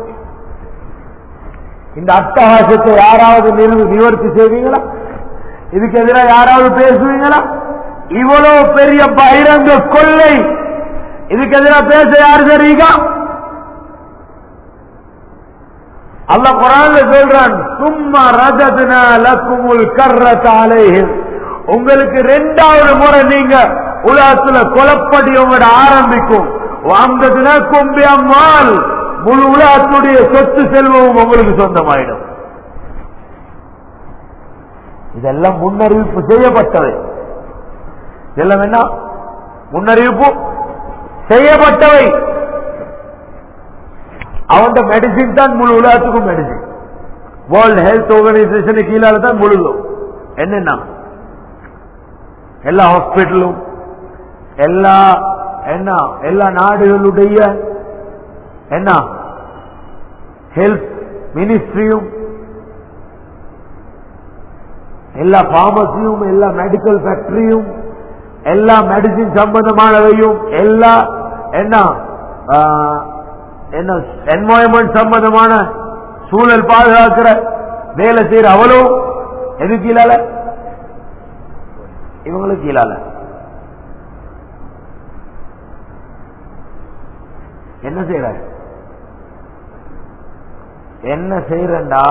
இந்த அட்டகாசத்தை யாராவது நிறு- நிவர்த்தி செய்வீங்களா இதுக்கு எதிராக யாராவது பேசுவீங்களா இவ்வளவு பெரிய பகிரங்க கொள்ளை இதுக்கு எதிராக பேச யாரு தெரியுங்க அல்லாஹ் குரான்ல சொல்றான் சும்மா ரஜத்னா லக்குமுல் கர்ரத அலைஹிம் உங்களுக்கு ரெண்டாவது முறை நீங்க உலகத்துல கொலப்படி உங்களோட ஆரம்பிக்கும் வாங்கதுனா கொம்பி அம்மாள் முழு உலகத்துடைய சொத்து செல்வமும் உங்களுக்கு சொந்தமாயிடும் இதெல்லாம் முன்னறிவிப்பு செய்யப்பட்டவை இதெல்லாம் என்ன முன்னறிவிப்பு செய்யப்பட்டவை அவன் மெடிசின் தான் முழு உலகத்துக்கும் மெடிசின் வேர்ல்ட் ஹெல்த் ஆர்கனைசேஷன் கீழால தான் முழுதும் என்னென்ன எல்லா ஹாஸ்பிட்டலும் எல்லா என்ன எல்லா நாடுகளுடைய என்ன ஹெல்த் மினிஸ்ட்ரியும் எல்லா பார்மசியும் எல்லா மெடிக்கல் ஃபேக்டரியும் எல்லா மெடிசின் சம்பந்தமானவையும் எல்லா என்ன ஆ, என்ன என்வாயன்மெண்ட் சம்பந்தமான சூழல் பாதுகாக்கிற வேலை செய்யற அவளும் எது கீழால இவங்களுக்கு கீழால என்ன செய்யற என்ன செய்யறா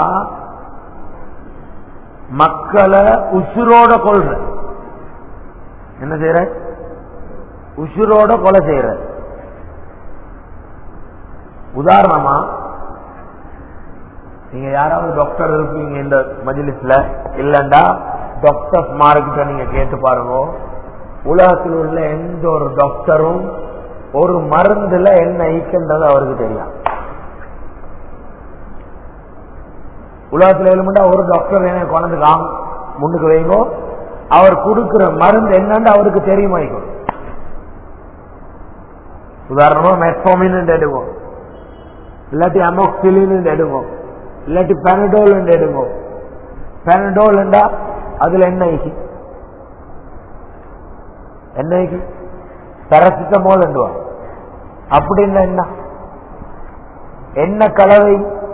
மக்களை உசுரோட கொள்ற என்ன செய்யற உசுரோட கொலை செய்யற உதாரணமா நீங்க யாராவது டாக்டர் இருப்பீங்க இந்த மஜிலிஸ்ல இல்லண்டா டாக்டர்ஸ் மார்க்கிட்ட நீங்க கேட்டு பாருங்க உலகத்தில் உள்ள எந்த ஒரு டாக்டரும் ஒரு மருந்துல என்ன ஈக்கின்றது அவருக்கு தெரியும் உலகத்தில் எழுமெண்டா ஒரு டாக்டர் என்ன கொண்டு காம் முன்னுக்கு வைங்க அவர் கொடுக்கிற மருந்து என்னன்னு அவருக்கு தெரியுமா இருக்கும் உதாரணமா மெட்ஃபார்மின் எடுவோம் இல்லாட்டி அமோக்சிலின் எடுவோம் இல்லாட்டி பெனடோல் எடுவோம் பெனடோல் அதுல என்ன ஐக்கி என்ன ஐக்கி பேரசிட்டமோல் என்றுவா அப்படின்னா என்ன என்ன கலவை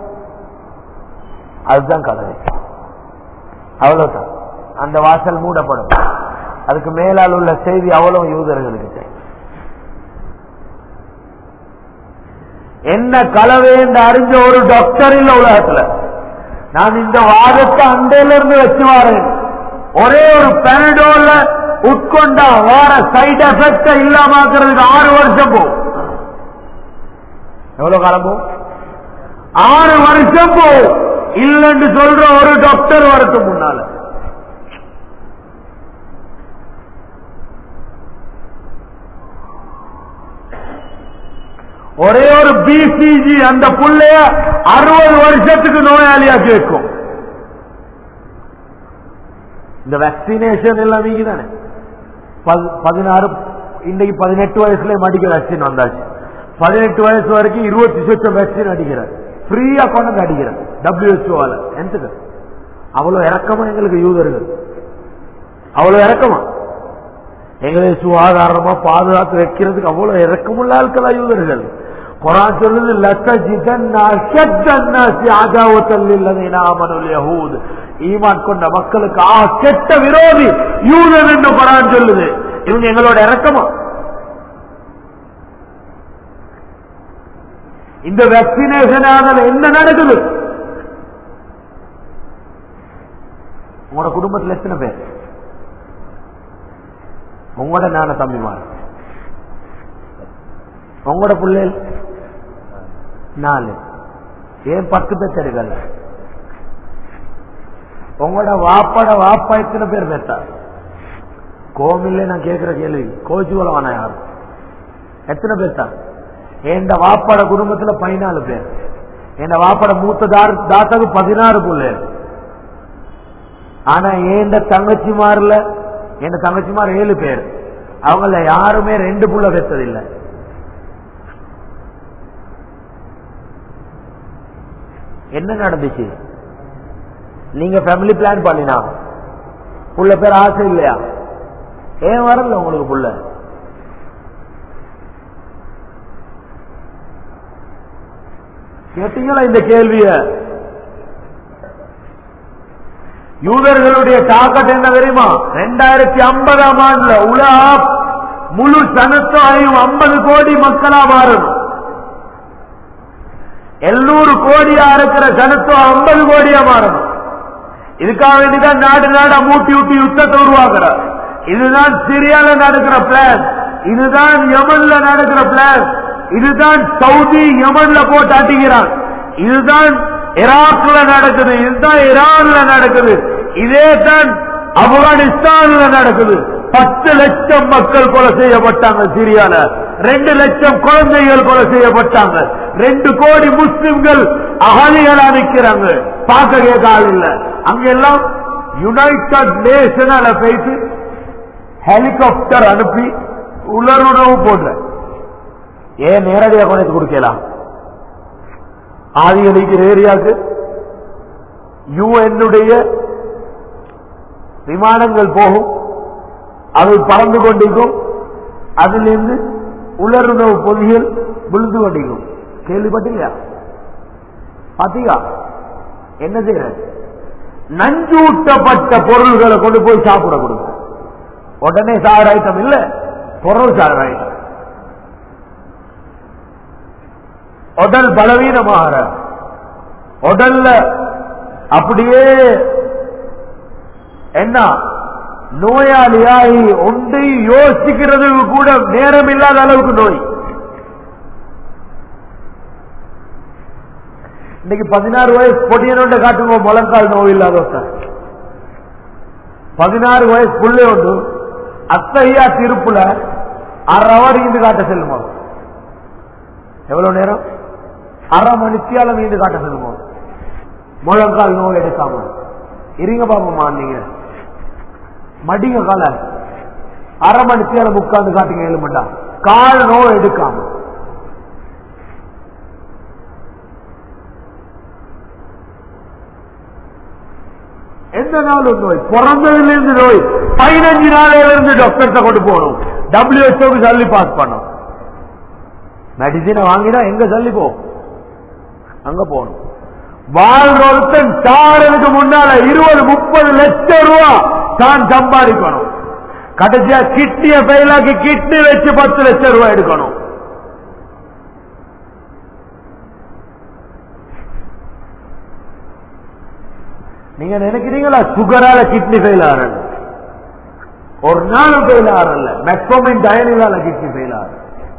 அதுதான் கலவை அவ்வளவுதான் அந்த வாசல் மூடப்படும் அதுக்கு மேலால் உள்ள செய்தி அவ்வளவு யூதர்களுக்கு தெரியும் என்ன கலவை என்று அறிஞ்ச ஒரு டாக்டர் இல்ல உலகத்துல நான் இந்த வாதத்தை அண்டையில இருந்து வச்சு வாரேன் ஒரே ஒரு பெனடோல்ல உட்கொண்டா வேற சைடு எஃபெக்ட் இல்லாமக்கிறதுக்கு ஆறு வருஷம் போகும் எவ்வளவு காலம் போகும் ஆறு வருஷம் போகும் இல்லைன்னு சொல்ற ஒரு டாக்டர் வரட்டும் முன்னால ஒரே ஒரு பிசிஜி அந்த புள்ளைய அறுபது வருஷத்துக்கு நோயாளியாக்கி வைக்கும் இந்த வேக்சினேஷன் எல்லாம் நீங்க தானே பதினாறு இன்னைக்கு பதினெட்டு வயசுல மடிக்க வேக்சின் வந்தாச்சு பதினெட்டு வயசு வரைக்கும் இருபத்தி சொச்சம் வேக்சின் அடிக்கிறார் ஃப்ரீயா கொண்டு வந்து அடிக்கிறார் டபிள்யூஹெச்ஓல எந்தது அவ்வளவு இறக்கமா எங்களுக்கு யூதர்கள் அவ்வளவு இறக்கமா எங்களை சுகாதாரமா பாதுகாத்து வைக்கிறதுக்கு அவ்வளவு இறக்கமுள்ள ஆட்களா யூதர்கள் குரான் சொல்லுது யஹூத் ஈமான் கொண்ட மக்களுக்கு ஆ கெட்ட விரோதி யூதன் என்று குரான் சொல்லுது இவங்க எங்களோட இறக்கமா இந்த வேக்சினேஷன் என்ன நடக்குது உங்களோட குடும்பத்தில் எத்தனை பேர் உங்களோட ஞான தம்பிமார் உங்களோட பிள்ளைகள் நாலு ஏன் பத்து பேர் தெரியுதல்ல உங்களோட வாப்பாட வாப்பா எத்தனை பேர் பெற்றா கோமில்ல நான் கேட்கிற கேள்வி கோச்சு வேணா யாரும் எத்தனை பேர் தான் என் வாப்பாட குடும்பத்துல பதினாலு பேர் என் வாப்பாட மூத்த தாத்தாக்கு பதினாறு பிள்ளைகள் ஆனா ஏண்ட தங்கச்சிமார்ல என் தங்கச்சிமார் ஏழு பேர் அவங்கள யாருமே ரெண்டு புள்ள பெற்றதில்லை என்ன நடந்துச்சு நீங்க ஃபேமிலி பிளான் பண்ணினா புள்ள பேர் ஆசை இல்லையா ஏன் வரல உங்களுக்கு புள்ள கேட்டீங்களா இந்த கேள்விய யூதர்களுடைய தாக்கட் என்ன தெரியுமா ரெண்டாயிரத்தி ஐம்பதாம் ஆண்டுல உலக முழு சனத்தொகையும் ஐம்பது கோடி மக்களா மாறணும் எழுநூறு கோடியா இருக்கிற சனத்தொகை ஐம்பது கோடியா மாறணும் இதுக்காக வேண்டிதான் நாடு நாடா மூட்டி விட்டு யுத்தத்தை உருவாக்குறார் இதுதான் சிரியால நடக்கிற பிளான் இதுதான் யமன்ல நடக்கிற பிளான் இதுதான் சவுதி யமன்ல போட்டு அட்டிக்கிறான் இதுதான் ஈராக்ல நடக்குது இதுதான் ஈரான்ல நடக்குது இதே தான் ஆப்கானிஸ்தான்ல நடக்குது பத்து லட்சம் மக்கள் கொலை செய்யப்பட்டாங்க சிரியால ரெண்டு லட்சம் குழந்தைகள் கொலை செய்யப்பட்டாங்க ரெண்டு கோடி முஸ்லிம்கள் அகலிகளா நிக்கிறாங்க பார்க்க கேட்க ஆள் இல்ல அங்கெல்லாம் யுனைடெட் நேஷனால போயிட்டு ஹெலிகாப்டர் அனுப்பி உலருணவு போடுற ஏன் நேரடியாக கொண்டு கொடுக்கலாம் ஆதி அடிக்கிற ஏரியாவுக்கு யுஎன்னுடைய விமானங்கள் போகும் அவை பறந்து கொண்டிருக்கும் அதிலிருந்து உலருணவு பொதிகள் விழுந்து கொண்டிருக்கும் கேள்விப்பட்டீங்களா பாத்தீங்களா என்ன செய்யற நஞ்சூட்டப்பட்ட பொருள்களை கொண்டு போய் சாப்பிட கொடுங்க உடனே சார் ஐட்டம் இல்ல பொருள் சார் ஐட்டம் உடல் பலவீனமாகிற உடல்ல அப்படியே என்ன நோயாளியாகி ஒன்று யோசிக்கிறதுக்கு கூட நேரம் இல்லாத அளவுக்கு நோய் இன்னைக்கு பதினாறு வயசு பொடியனோட காட்டுங்க முழங்கால் நோய் இல்லாத ஒருத்தன் பதினாறு வயசு புள்ளை ஒன்று அத்தையா திருப்புல அரை அவர் இருந்து காட்ட செல்லுமா எவ்வளவு நேரம் அரை மணித்தியால மீண்டு காட்ட செல்லுமா முழங்கால் நோய் எடுக்காம இருங்க பாப்போமா நீங்க மடிங்க கால அரை மணித்தியால உட்கார்ந்து காட்டுங்க எழுமண்டா கால் நோய் எடுக்காம எந்த நாளும் நோய் பிறந்ததுல இருந்து நோய் பதினஞ்சு நாளையில இருந்து டாக்டர்கிட்ட கொண்டு போகணும் டபிள்யூஹெச்ஓக்கு சொல்லி பாஸ் பண்ணும் மெடிசினை வாங்கினா எங்க சொல்லி போ அங்க போகணும் வாழ்றொருத்தன் சாரனுக்கு முன்னால இருபது முப்பது லட்சம் ரூபா தான் சம்பாதிக்கணும் கடைசியா கிட்னிய ஃபெயிலாக்கி கிட்னி வச்சு பத்து லட்சம் ரூபாய் எடுக்கணும் நீங்க நினைக்கிறீங்களா சுகரால கிட்னி ஃபெயில் ஆறல ஒரு நாள் ஃபெயில் ஆறல மெக்ஸோமின் டயனிலால கிட்னி ஃபெயில் ஆறு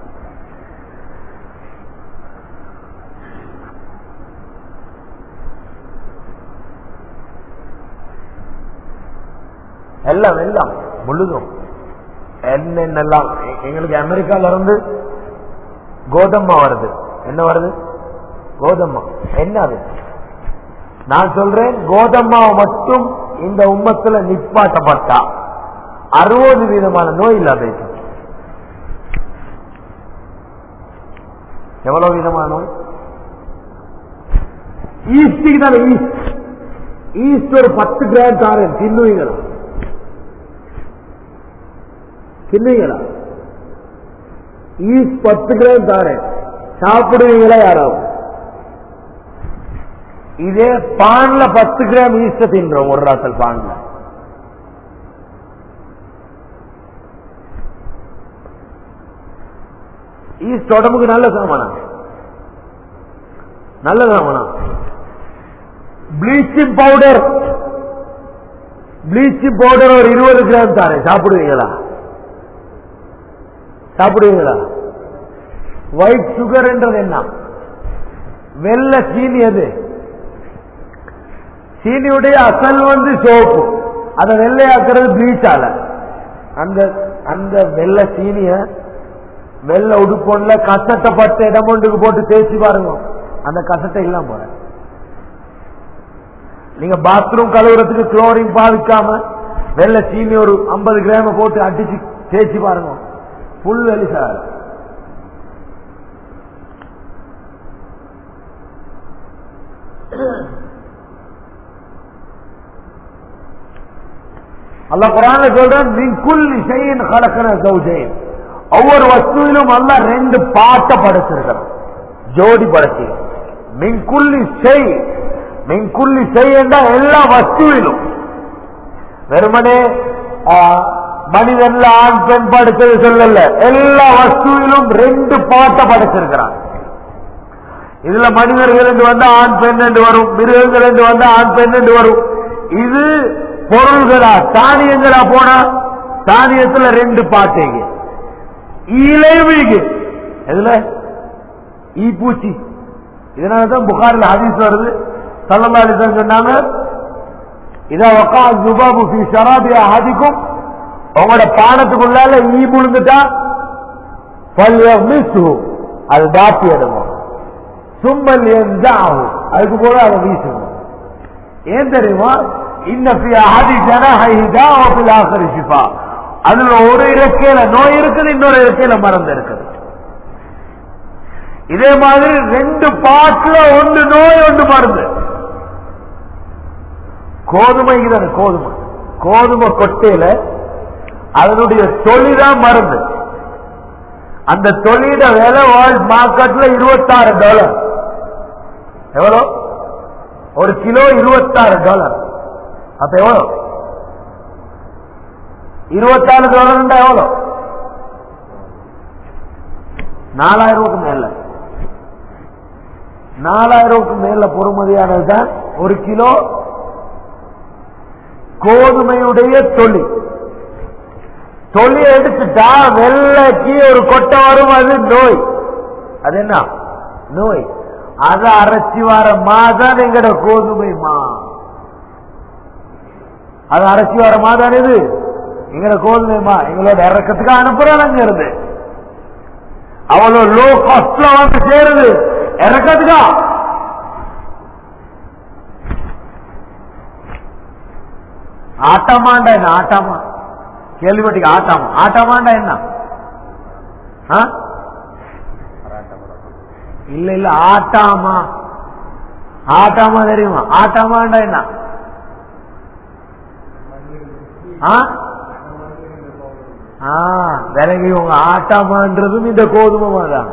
எல்லாம் எல்லாம் முழுதும் என்னென்னலாம் எ- எங்களுக்கு அமெரிக்கால இருந்து கோதம்மா வருது என்ன வருது கோதம்மா என்ன அது நான் சொல்றேன் கோதம்மாவை மட்டும் இந்த உம்மத்துல நிப்பாட்டப்பட்டா அறுபது விதமான நோய் இல்லாத இருக்கும். எவ்வளவு விதமான நோய் ஈஸ்டுக்கு தானே ஈஸ்ட் ஈஸ்ட் ஒரு பத்து கிராம் தாரேன் தின்னுவீங்களா தின்னுவீங்களா ஈஸ்ட் பத்து கிராம் தாரேன் சாப்பிடுவீங்களா யாராவது இதே பான்ல பத்து கிராம் ஈஸ்ட தின்றோம் ஒரு ராசல் பான்ல ஈஸ்ட் உடம்புக்கு நல்ல சாமானா நல்ல சாமானா ப்ளீச்சிங் பவுடர் ப்ளீச்சிங் பவுடர் ஒரு இருபது கிராம் தாரேன் சாப்பிடுவீங்களா சாப்பிடுவீங்களா ஒயிட் சுகர் என்றது என்ன வெள்ளை சீனி அது சீனியுடைய அசல் வந்து சோப்பு அதை வெள்ளையாக்குறது ப்ளீச்சால அந்த அந்த வெள்ளை சீனிய வெள்ளை உடுப்பொன்ல கசட்டை பத்து இடம் ஒன்றுக்கு போட்டு தேய்ச்சி பாருங்க அந்த கசட்டை இல்லாம போற நீங்க பாத்ரூம் கழுவுறதுக்கு குளோரின் பாவிக்காம வெள்ளை சீனி ஒரு ஐம்பது கிராம போட்டு அடிச்சு தேய்ச்சி பாருங்க புல் வெளி சார் அல்லாஹ் குரான்ல சொல்றான் மின் குல்லி ஷைஇன் خلقنا زوجين ஒவ்வொரு வஸ்துவிலும் அல்லாஹ் ரெண்டு பாட்டை படைச்சிருக்கிறான் ஜோடி படைச்சி மின்குள்ளி செய் மின்குள்ளி செய் என்றா எல்லா வஸ்துவிலும் வெறுமனே ஆ, மனிதன்ல ஆண் பெண் படைச்சது சொல்லல எல்லா வஸ்துவிலும் ரெண்டு பாட்டை படைச்சிருக்கிறான் இதுல மனிதர்கள் என்று வந்தா ஆண் பெண் என்று வரும் மிருகங்கள் என்று வந்தா ஆண் பெண் என்று வரும் இது பொருள்களா தானியங்களா போனா தானியத்துல ரெண்டு பாட்டைங்க ஈலேவிக்கு எதுல ஈ பூச்சி இதனாலதான் புகாரில் ஹதீஸ் வருது சல்லல்லா அலைஹி வஸல்லம் சொன்னாங்க இதா வக்கா ஜுபாபு ஃபி ஷராபி அஹதிக்கும் உங்களோட பானத்துக்குள்ளால ஈ புழுந்துட்டா பல்யமிசு அது தாத்தி எடுவோம் சும்மல் எந்தாகும் அதுக்கு போல அதை வீசணும் ஏன் தெரியுமா இன்ன ஃபி அஹதி ஜனஹி தாவபில் ஆഖിരി ஷிஃபா அதுல ஒரு இறக்கையில நோய் இருக்குது இன்னொரு இறக்கையில மருந்து இருக்குது இதே மாதிரி ரெண்டு பாட்டுல ஒன்று நோய் ஒன்று மருந்து கோதுமை தானே கோதுமை கோதுமை கொட்டையில அதனுடைய தொழிதான் மருந்து அந்த தொழில விலை வேர்ல்ட் மார்க்கெட்ல இருபத்தாறு டாலர் எவ்வளோ ஒரு கிலோ இருபத்தாறு டாலர் அப்ப எவ்வளோ இருபத்தாறு டாலர் எவ்வளோ நாலாயிரம் ரூபாய்க்கு மேல நாலாயிரம் ரூபாய்க்கு மேல பொறுமதியானது தான் ஒரு கிலோ கோதுமையுடைய தொழி தொழி எடுத்துட்டா வெள்ளைக்கு ஒரு கொட்டை வரும் அது நோய் அது என்ன நோய் அதை அரைச்சி வர மாதான் எங்கட கோதுமை மா அது அரைச்சி வர மாதான் இது எங்கட கோதுமை மா எங்களோட இறக்கத்துக்கு அனுப்புறோம் அங்க இருந்து அவ்வளவு லோ காஸ்ட்ல வந்து சேருது இறக்கத்துக்கா ஆட்டமாண்டா என்ன ஆட்டாமா கேள்விப்பட்டீங்க ஆட்டாமா ஆட்டாமாண்டா என்ன ஆ? இல்ல இல்ல ஆட்டாமா ஆட்டாமா தெரியுமா ஆட்டாமாண்டா என்ன ஆ? ஆ, விலகி உங்க ஆட்டாமான்றதும் இந்த கோதுமை தான்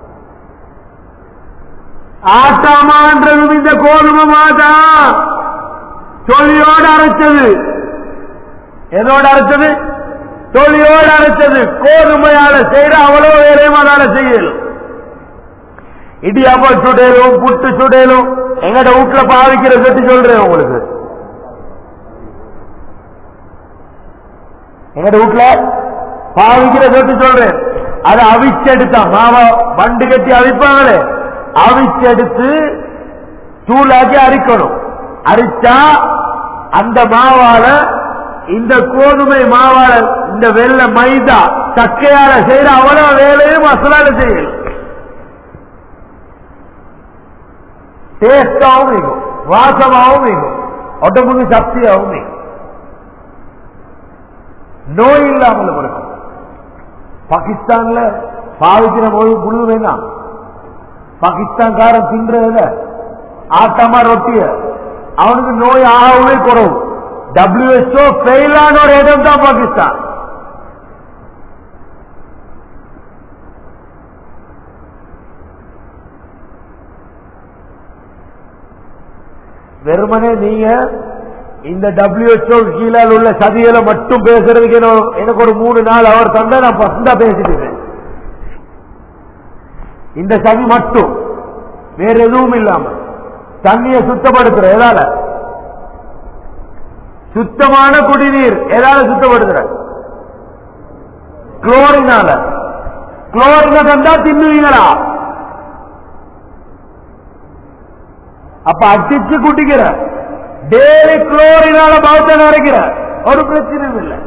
ஆட்டாமான்றதும் இந்த கோதுமை தான் தொழியோடு அரைச்சது எதோட அரைச்சது தொழியோடு அரைச்சது கோதுமையால செய்யற அவ்வளவு வேலையும் அதால செய்யலும் இடியாப்பம் சுடையலும் புட்டு சுடையலும் எங்கட வீட்டுல பாவிக்கிற கட்டி சொல்றேன் உங்களுக்கு எங்கட வீட்டுல பாவிக்கிற கட்டி சொல்றேன் அதை அவிச்செடுத்தா மாவா பண்டு கட்டி அவிப்பாங்களே அவிச்செடுத்து தூளாக்கி அரிக்கணும் அரிச்சா அந்த மாவால இந்த கோதுமை மாவால இந்த வெள்ளை மைதா சக்கையால செய்யற அவ்வளவு வேலையும் மசாலால செய்யணும் டேஸ்டாவும் இருக்கும் வாசமாவும் இருக்கும் உடம்புக்கு சக்தியாகவும் இருக்கும் நோய் இல்லாமல் இருக்கும் பாகிஸ்தான்ல பாவிக்கிற போது புழுவை தான் பாகிஸ்தான்காரன் தின்றதுல ஆட்டமா ரொட்டிய அவனுக்கு நோய் ஆகவே குறவு டபிள்யூஹெச்ஓ ஃபெயிலான ஒரு இடம் தான் பாகிஸ்தான் வெறுமனே நீங்க இந்த டபிள்யூஹெச்ஓ கீழே உள்ள சதிகளை மட்டும் பேசுறதுக்கு என்ன- எனக்கு ஒரு மூணு நாள் அவர் தந்தா நான் பசந்தா பேசிட்டு இருக்கேன். இந்த சதி மட்டும் வேற எதுவும் இல்லாம தண்ணியை சுத்தப்படுத்துற எதால சுத்தமான குடிநீர் எதால சுத்தப்படுத்துற குளோரினால குளோரின தந்தா தின்னுவீங்களா அப்ப அடிச்சு குட்டிக்கிற டெய்லி குளோரினால பௌத்த நிறைக்கிற ஒரு பிரச்சனையும் இல்லை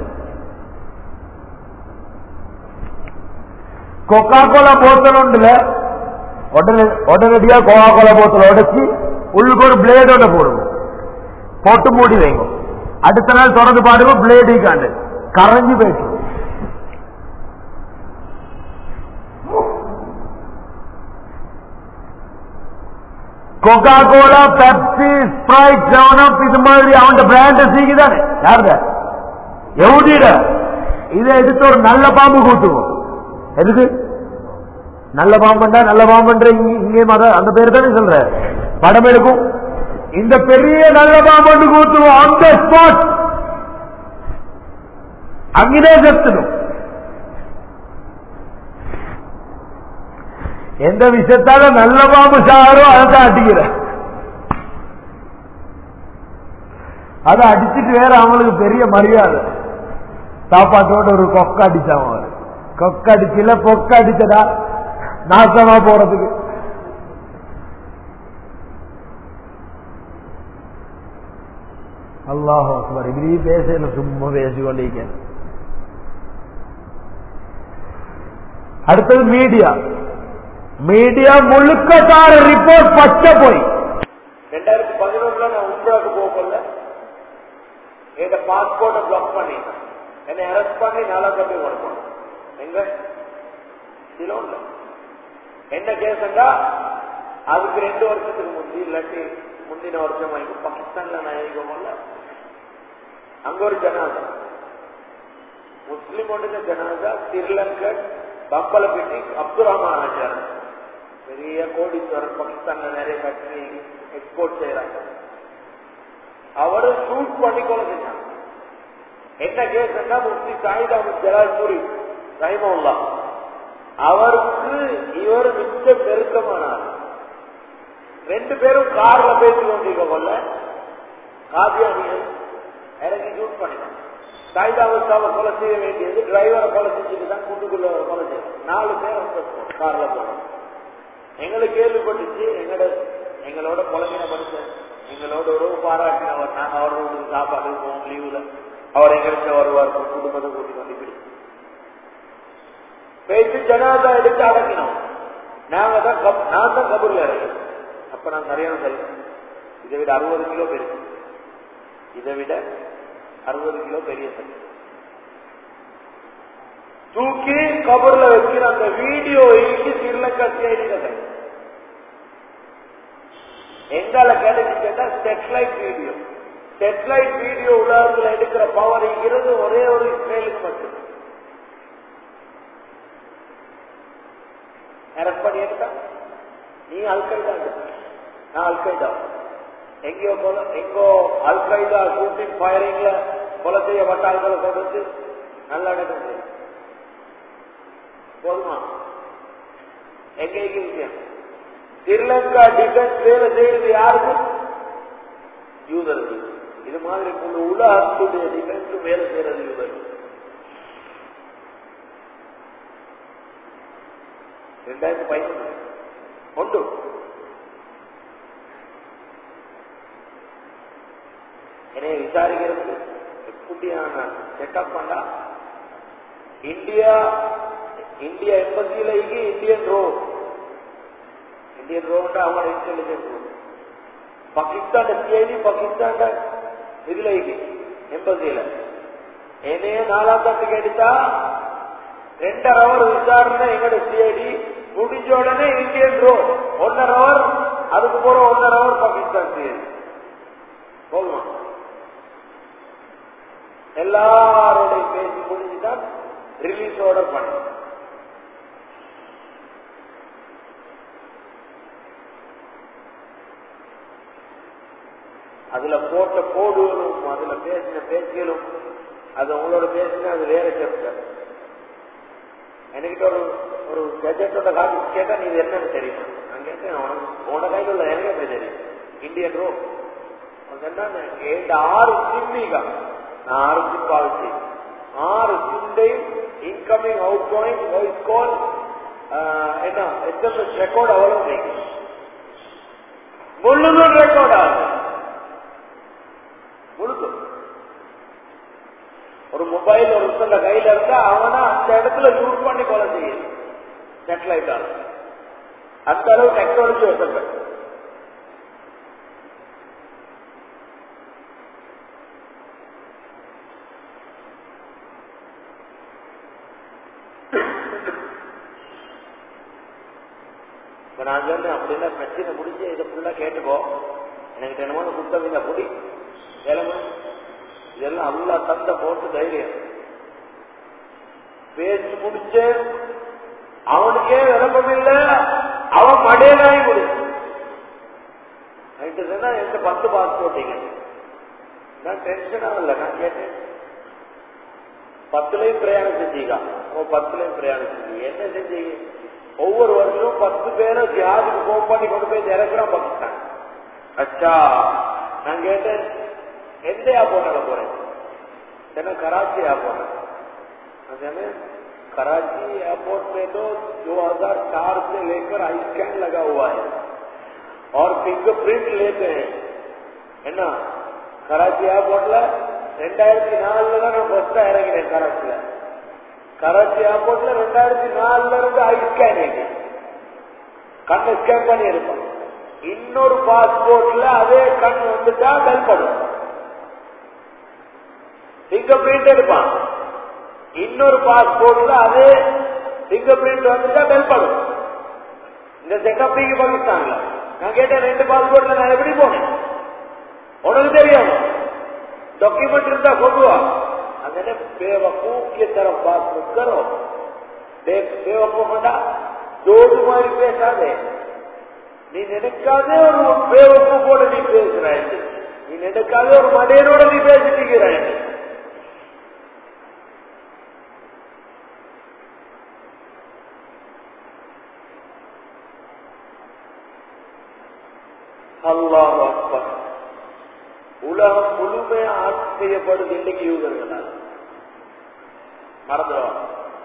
கொக்கா கோலா போத்தல் உண்டுல உடனே உடனடியா கோகா கோலா போத்தல் உடைச்சு உள்ளுக்கு ஒரு பிளேடோட போடுங்க போட்டு மூடி வைங்க அடுத்த நாள் திறந்து பாருங்க பிளேடு காண்டு கரைஞ்சு போயிட்டு Coca Cola Pepsi Sprite seven up இது மாதிரி அவன் பிராண்ட் சீக்குதானே யாருத எவுடிட இதை எடுத்து ஒரு நல்ல பாம்பு கூட்டுவோம் எதுக்கு நல்ல பாம்புண்டா நல்ல பாம்புன்ற இங்க இங்கே மத அந்த பேர் தானே சொல்ற படம் எடுக்கும் இந்த பெரிய நல்ல பாம்பு கூத்துவோம் அந்த ஸ்பாட் அங்கேயே செத்துடும் எந்த விஷயத்தால நல்ல பாம்பு சாரோ அதை அடிக்கிற அதை அடிச்சுட்டு வேற அவங்களுக்கு பெரிய மரியாதை சாப்பாட்டோட ஒரு கொக்க அடிச்சான் அவரு கொக்க அடிச்சுல பொக்க அடிச்சடா நாசமா போறதுக்கு அல்லாஹ் அக்பர் இப்படி பேசல சும்மா பேசிக்கொண்டிருக்க அடுத்தது மீடியா மீடியா முழுக்க தார ரிப்போர்ட் பச்சை போய் ரெண்டாயிரத்தி பதினொன்றுல நான் உம்ராக்கு போகல என் பாஸ்போர்ட்டை பிளாக் பண்ணிட்டேன் என்னை அரெஸ்ட் பண்ணி நாலா தப்பி கொடுக்கணும் எங்க சிலோன்ல என்ன கேஸண்டா அதுக்கு ரெண்டு வருஷத்துக்கு முந்தி இல்லாட்டி முந்தின வருஷம் வாங்கி பாகிஸ்தான்ல நான் எழுதிக்கோங்கல்ல அங்க ஒரு ஜனாதா முஸ்லிம் ஒன்றுங்க ஜனாதா ஸ்ரீலங்கன் பம்பலப்பட்டி அப்துல் ரஹ்மான் ஆச்சார் பெரிய கோடீஸ்வரர் பாகிஸ்தான்ல நிறைய ஃபேக்டரி எக்ஸ்போர்ட் செய்யறாங்க அவரு ஷூட் பண்ணி கொலை செஞ்சாங்க என்ன கேஸ்னா முஃப்தி சாயித் அஹமது ஜலால்பூரி ரஹிமவுல்லா அவருக்கு இவர் மிச்ச நெருக்கமானார் ரெண்டு பேரும் கார்ல பேசி கொண்டிருக்க கொள்ள காதியானிகள் இறங்கி ஷூட் பண்ணினாங்க சாயித் அஹமது சாவை கொலை செய்ய வேண்டியது டிரைவரை கொலை செஞ்சுட்டு தான் கூட்டுக்குள்ள கொலை செய்யணும் நாலு பேர் அந்த கார்ல போனோம் எங்களுக்கு கேள்விப்பட்டுச்சு எங்களோட எங்களோட புலங்கின மனுஷன் எங்களோட உறவு பாராட்டினவர் நாங்க அவரோட சாப்பாடு போவோம் லீவுல அவர் எங்களுக்கு வருவார் குடும்பத்தை கூட்டிட்டு வந்து இப்படி பேச்சு ஜனாதா எடுத்து அடங்கினோம் நாங்க தான் கப்- நான் தான் கபூர்ல இறங்கி அப்ப நான் சரியான சரி இதை விட அறுபது கிலோ பெருசு இதை விட அறுபது கிலோ பெரிய சரி தூக்கி கபர்ல வைக்கிற அந்த வீடியோ இருக்கு ஸ்ரீலங்கா சிஐடி எங்கால கிடைச்சு கேட்டா செட்லைட் வீடியோ செட்லைட் வீடியோ உலகத்துல எடுக்கிற பவர் இருக்கிறது ஒரே ஒரு இஸ்ரேலுக்கு மட்டும் அரெஸ்ட் பண்ணி எடுத்தா நீ அல்கைதா நான் அல்கைதா எங்கேயோ போல எங்கோ அல்கைதா ஷூட்டிங் ஃபயரிங்ல கொலை செய்யப்பட்ட ஆள்களை கொண்டு வந்து நல்லா நடக்குது போதுமா எங்க எங்க விஷயம் ஸ்ரீலங்கா டிஃபென்ஸ் வேலை செய்யறது யாருக்கு யூதர்கள் இது மாதிரி முழு உலகத்துடைய டிஃபென்ஸ் வேலை செய்யறது யூதர்கள் ரெண்டாயிரத்தி பதினொன்று ஒன்று என்னைய விசாரிக்கிறது எப்படியான செட்டப் பண்ணா இந்தியா இந்தியா எம்பசியில இந்தியன் ரோட் இந்தியன் ரோட் அவங்களோட intelligence road Pakistan CID Pakistan இதுல எம்பசியில என்னைய நாலாம் தட்டுக்கு எடுத்தா ரெண்டரை அவர் விசாரணை எங்களோட சிஐடி முடிஞ்ச உடனே இந்தியன் ரோட் ஒன்னரை அவர் அதுக்கு போற ஒன்னரை அவர் பாகிஸ்தான் சிஐடி போதுமா எல்லாரோட பேசி முடிஞ்சுதான் ரிலீஸ் ஆர்டர் பண்ண அதுல போட்ட கோடுகளும் அதுல பேசின பேச்சுகளும் அது உங்களோட பேசின அது வேற சாப்டர் என்கிட்ட ஒரு ஒரு கெஜெட்டோட காப்பி கேட்டா நீ இது என்னன்னு தெரியுமா நான் கேட்டேன் உனக்கு உன்னோட கையில் உள்ள எனக்கு எப்படி தெரியும் இந்தியன் ரோ ஏழு ஆறு சிம்மிகா நான் ஆறு சிம் பாவிச்சு ஆறு சிந்தையும் incoming out going voice call என்ன எஸ்எம்எஸ் ரெக்கார்ட் அவ்வளவு முழுதும் ரெக்கார்ட் ஆகுது முழுதும் ஒரு மொபைல் ஒரு சில கையில இருந்தா அவனா அந்த இடத்துல யூஸ் பண்ணி கொலை செய்யும் சேட்டலைட் அந்த அளவு டெக்னாலஜி வச்சிருக்க இப்ப நான் சொன்னேன் அப்படின்னா பிரச்சனை முடிஞ்சு இதை ஃபுல்லா கேட்டுக்கோ எனக்கு என்னமோ குத்தம் இல்லை புடி கிளம்பு இதெல்லாம் அல்லா தந்த போட்டு தைரியம் பேசி முடிச்சு அவனுக்கே விளம்பம் இல்ல அவன் மடையனாய் முடிச்சு என்னதுன்னா எந்த பத்து பாஸ்போர்ட்டிங்க நான் டென்ஷனா இல்லை நான் கேட்டேன் பத்துலயும் பிரயாணம் செஞ்சீங்க ஓ பத்துலயும் பிரயாணம் செஞ்சீங்க என்ன செஞ்சீங்க ஒவ்வொரு வருஷமும் பத்து பேரை ஜியாதுக்கு போன் பண்ணி கொண்டு போய் இறக்குறான் பாகிஸ்தான் அச்சா நான் கேட்டேன் எந்த ஏர்போர்ட்ல போறேன் என்ன கராச்சி एयरपोर्ट मैंने कराची एयरपोर्ट पे तो 2004 से लेकर आई स्कैन लगा हुआ है और फिंगरप्रिंट लेते हैं है ना கராச்சி ஏர்போர்ட்ல ரெண்டாயிரத்தி நாலுல தான் நான் ஃபர்ஸ்டா இறங்கினேன் கராச்சியில கராச்சி ஏர்போர்ட்ல ரெண்டாயிரத்தி நாலுல இருந்து ஐ ஸ்கேன் கண்ணை ஸ்கேன் பண்ணி இருப்பான் இன்னொரு பாஸ்போர்ட்ல அதே கண் வந்துட்டா கல்படும் பிங்கர் பிரிண்ட் எடுப்பான் இன்னொரு பாஸ்போர்ட்ல அதே பிங்கர் பிரிண்ட் வந்துட்டா கல்படும் இந்த செக்கப் நீங்க பாகிஸ்தான்ல நான் கேட்டேன் ரெண்டு பாஸ்போர்ட்ல நான் எப்படி போனேன் உனக்கு தெரியும் डॉक्यूमेंट இருந்தா கொண்டு வா അങ്ങനെ बेवकूफ की तरफ बात मत करो बेवकूफ होना जोड़ मारी பேசாதே நீ நினைக்காதே ஒரு பேவக்கூஃபோட நீ பேசுறாய் நீ நினைக்காதே ஒரு மடையனோட நீ பேசிட்டிருக்கிறாய் அல்லாஹ் அக்பர் உலகம் முழுமையா ஆட்சி செய்யப்படுது இன்னைக்கு யூதர்களால் மறந்துடுவாங்க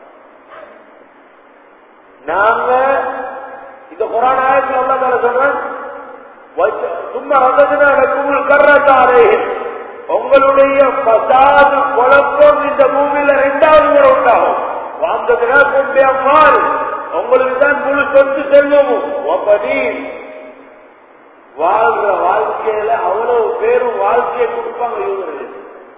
நாங்க இந்த குரான் ஆயத்தில் அல்லா தால சொல்றேன் சும்மா வந்ததுன்னா எனக்கு கர்றத்தாரே உங்களுடைய பசாது குழப்பம் இந்த பூமியில ரெண்டாவது முறை உண்டாகும் வாழ்ந்ததுனா கொண்டே அம்மாள் உங்களுக்கு தான் முழு சொத்து செல்வமும் ஒப்படி வாழ்ற வாழ்க்கையில அவ்வளவு பேரும் வாழ்க்கையை கொடுப்பாங்க யூதர்களுக்கு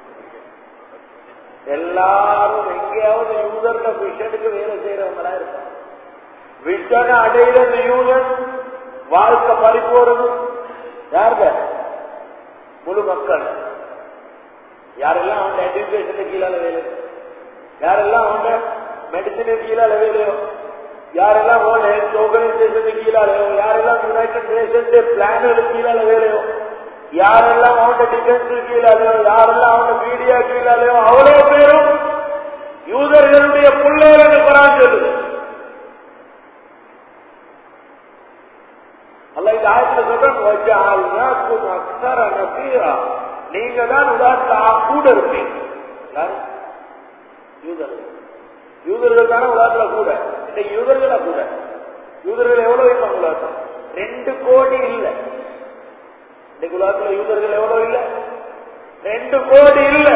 எல்லாரும் எங்கேயாவது யூதர்ல விஷனுக்கு வேலை செய்யறவங்களா இருப்பாங்க விஷனை அடையிற இந்த யூதன் வாழ்க்கை பறிப்போறது யாருங்க முழு மக்கள் யாரெல்லாம் அவங்க எஜுகேஷன் கீழால வேலை யாரெல்லாம் அவங்க மெடிசின் கீழால வேலையோ யாரெல்லாம் வேர்ல்ட் ஹெல்த் ஆர்கனைசேஷன் கீழாலையோ யாரெல்லாம் யுனைடெட் நேஷன்ஸ் பிளான்களுக்கு கீழால வேலையோ யாரெல்லாம் அவங்க டிஃபென்ஸ் கீழாலையோ யாரெல்லாம் அவங்க மீடியா கீழாலையோ அவ்வளவு பேரும் யூதர்களுடைய பிள்ளைகள் பரான் சொல்லுது அல்ல இந்த ஆயத்துல சொல்றேன் அக்சர நசீரா நீங்க தான் உதாரணத்துல கூட இருப்பீங்க யூதர்கள் யூதர்கள் தானே உலகத்துல கூட இன்னைக்கு யூதர்களா கூட யூதர்கள் எவ்வளவு இருப்பாங்க உலகத்துல ரெண்டு கோடி இல்ல இன்னைக்கு உலகத்துல யூதர்கள் எவ்வளவு இல்ல ரெண்டு கோடி இல்ல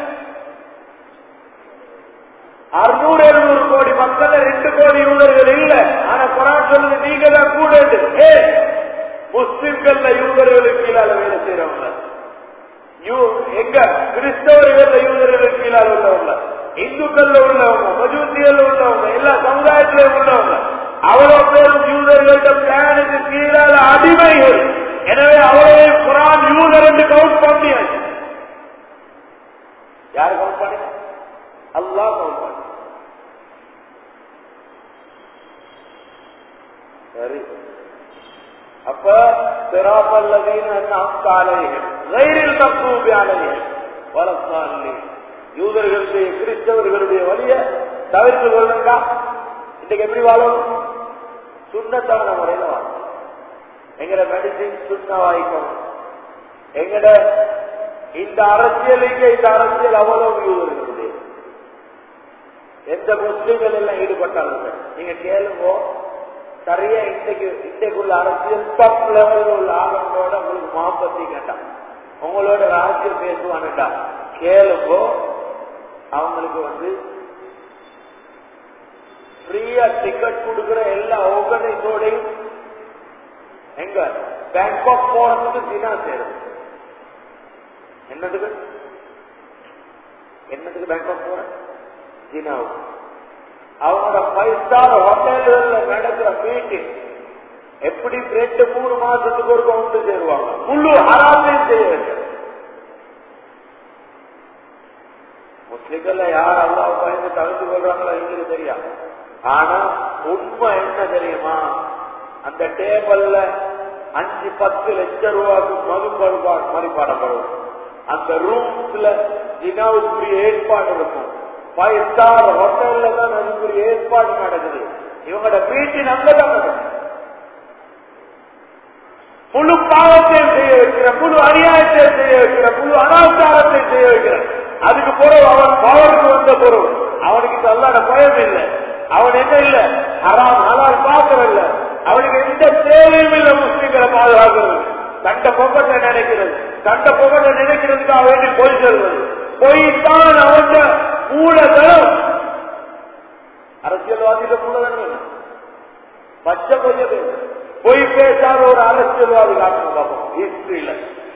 அறுநூறு எழுநூறு கோடி மக்கள் ரெண்டு கோடி யூதர்கள் இல்ல ஆனா குரான் சொல்லுது நீங்க தான் கூட ஏ முஸ்லிம்கள்ல யூதர்களுக்கு கீழால வேலை செய்யறவங்க எங்க கிறிஸ்தவர்கள் யூதர்களுக்கு கீழால உள்ளவங்க இந்துக்கள்ல உள்ளவங்க மஜூசியல்ல உள்ளவங்க எல்லா சமுதாயத்திலும் உள்ளவங்க அவ்வளவு பேரும் யூதர்கள்ட்ட பிளானுக்கு கீழால அடிமைகள் எனவே அவ்வளவு குரான் யூதர் என்று கவுண்ட் பண்ணியாச்சு யாரு கவுண்ட் பண்ணி அல்லா கவுண்ட் பண்ணி சரி அப்ப சிராபல்லதீன் அம்சாலைகள் ரயிலில் தப்பு ஆலைகள் வளர்த்தாலே யூதர்களுடைய கிறிஸ்தவர்களுடைய வழிய தவிர்த்து கொள்ளுங்க இன்னைக்கு எப்படி வாழணும் சுண்ணத்தான முறையில வாழணும் எங்கட மெடிசின் சுண்ண வாய்க்கணும் எங்கட இந்த அரசியலுக்கு இந்த அரசியல் அவ்வளவு யூதர்களுடைய எந்த முஸ்லீம்கள் எல்லாம் ஈடுபட்டாங்க நீங்க கேளுங்க சரியா இன்றைக்கு இன்றைக்குள்ள அரசியல் டாப் லெவலில் உள்ள ஆளுங்களோட உங்களுக்கு மாப்பத்தி கேட்டான் உங்களோட அரசியல் பேசுவானுட்டா கேளுங்கோ அவங்களுக்கு வந்து ஃப்ரீயா டிக்கெட் கொடுக்கிற எல்லா ஆர்கனைஸோடையும் எங்க பேங்காக் போறதுக்கு தினா சேரும் என்னதுக்கு என்னதுக்கு பேங்காக் போற தினாவுக்கு அவங்களோட ஃபைவ் ஸ்டார் ஹோட்டல்கள்ல நடக்கிற மீட்டிங் எப்படி ரெண்டு மூணு மாசத்துக்கு ஒரு கவுண்ட் சேருவாங்க முழு ஹராமையும் செய்ய வேண்டும் முஸ்லிம்கள்ல யார் அல்லாஹ் பயந்து தவிர்த்து கொள்றாங்களோ எங்களுக்கு தெரியாது ஆனா உண்மை என்ன தெரியுமா அந்த டேபிள்ல அஞ்சு பத்து லட்சம் ரூபாய்க்கு மது பருபாடு மதிப்பாடப்படும் அந்த ரூம்ஸ்ல தினாவுக்குரிய ஏற்பாடு இருக்கும் ஃபைவ் ஸ்டார் ஹோட்டல்ல தான் அதுக்குரிய ஏற்பாடு நடக்குது இவங்களோட வீட்டின் அங்கதான் நடக்குது முழு பாவத்தையும் செய்ய வைக்கிற முழு அநியாயத்தையும் செய்ய வைக்கிற முழு அனாச்சாரத்தை செய்ய வைக்கிற அதுக்கு பிறகு அவன் பவருக்கு வந்த பொருள் அவனுக்கு அல்லாத பயம் இல்லை அவன் என்ன இல்ல ஹராம் ஹலால் பாக்குறது இல்ல அவனுக்கு எந்த தேவையும் இல்லை முஸ்லிம்களை பாதுகாக்கிறது தண்ட பொங்கத்தை நினைக்கிறது தண்ட பொங்கத்தை நினைக்கிறதுக்காக வேண்டி பொய் சொல்வது பொய்தான் அவன் மூலதனம் அரசியல்வாதிகள் மூலதனம் என்ன? பச்சை கொஞ்சம் பேர் பொய் பேசாத ஒரு அரசியல்வாதி காட்டணும் பார்ப்போம் ஹிஸ்டரியில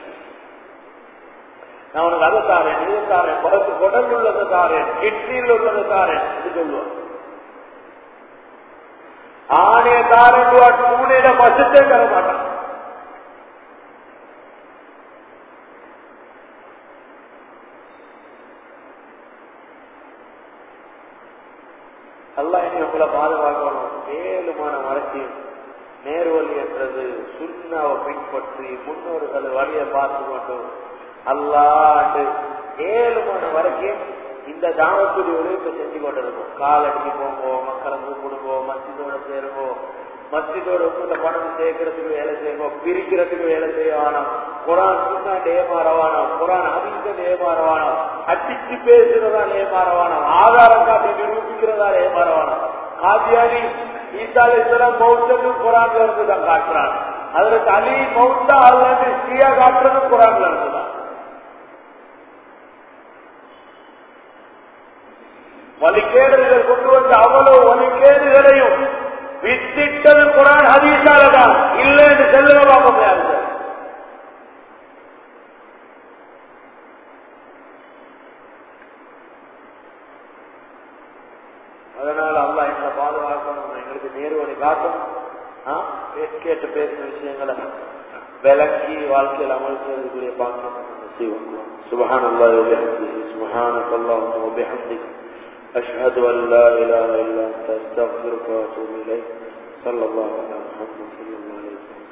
நான் உனக்கு அதை தாரேன் இதை தாரேன் படத்து குடல் உள்ளதை தாரேன் கிட்னியில் உள்ளதை தாரேன் இது சொல்லுவான் ஆணைய தாரேன் பூனையில பசத்தே தர மாட்டான் அல்லாஹ் இனி உங்களை பாதுகாக்கணும் மேலுமான வளர்ச்சியும் நேர்வழி என்றது சுண்ணாவை பின்பற்றி முன்னோர்கள் வழியை பார்த்து கொண்டு அல்லாண்டு ஏழுமான வரைக்கும் இந்த தாமத்துடைய உழைப்பை செஞ்சு கொண்டிருக்கும் காலடிக்கு போவோம் மக்களை கூப்பிடுவோம் மஸ்ஜிதோட சேருவோம் மஸ்ஜிதோட உள்ள பணம் சேர்க்கறதுக்கு வேலை செய்வோம் பிரிக்கிறதுக்கு வேலை செய்ய வேணாம் குரான் சுண்ணாண்டு ஏமாறவானாம் குரான் அதிக ஏமாறவானாம் அடிச்சு பேசுறதால ஏமாறவானாம் ஆதாரம் காட்டி நிரூபிக்கிறதால ஏமாறவானாம் காதியானி ஈசா அலிஸ்லாம் மௌத்தது குரான்ல இருந்து தான் காட்டுறான் அதற்கு அலி மௌத்தா அல்லது ஸ்ரீயா காட்டுறது குரான்ல இருந்து தான் வலிக்கேடுகள் கொண்டு வந்த அவ்வளவு வலிக்கேடுகளையும் வித்திட்டது குரான் ஹதீஸால தான் இல்லை என்று செல்லுக பார்க்க முடியாது சார். அதனால அல்லா எங்களை பாதுகாக்கணும் எங்களுக்கு நேர்வழி காட்டணும் ஆ? கே- கேட்டு பேசின விஷயங்களை விளக்கி வாழ்க்கையில் அமல் செய்யக்கூடிய பாக்கியம் செய்வோம் سبحان الله وبحمده سبحانك اللهم وبحمدك أشهد أن لا إله إلا أنت أستغفرك وأتوب إليك صلى الله على محمد صلى الله عليه وسلم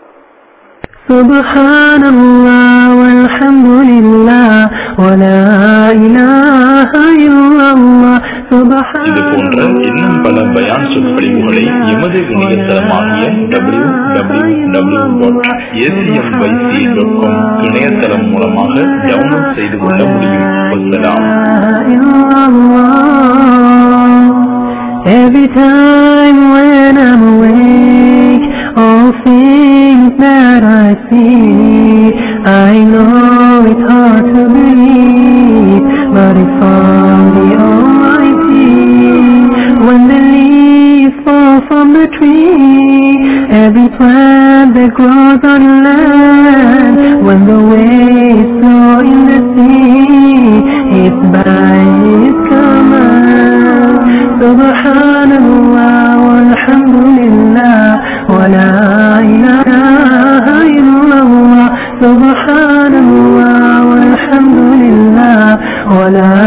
سبحان الله والحمد لله ولا إله إلا الله سبحان இது போன்ற இன்னும் பல பயான் சொற்பொழிவுகளை எமது இணையதளமாகிய W W W dot ACMYC dot com இணையதளம் மூலமாக டவுன்லோட் செய்து கொள்ள முடியும் வசலாம் Every time when I'm awake, all things that I see, I know it's hard to believe, but it's from the Almighty. When the leaves fall from the tree, every plant that grows on land, when the waves flow in the sea, it's by His command. Subhanallah walhamdulillah wa la ilaha illallah. Subhanallah walhamdulillah wa la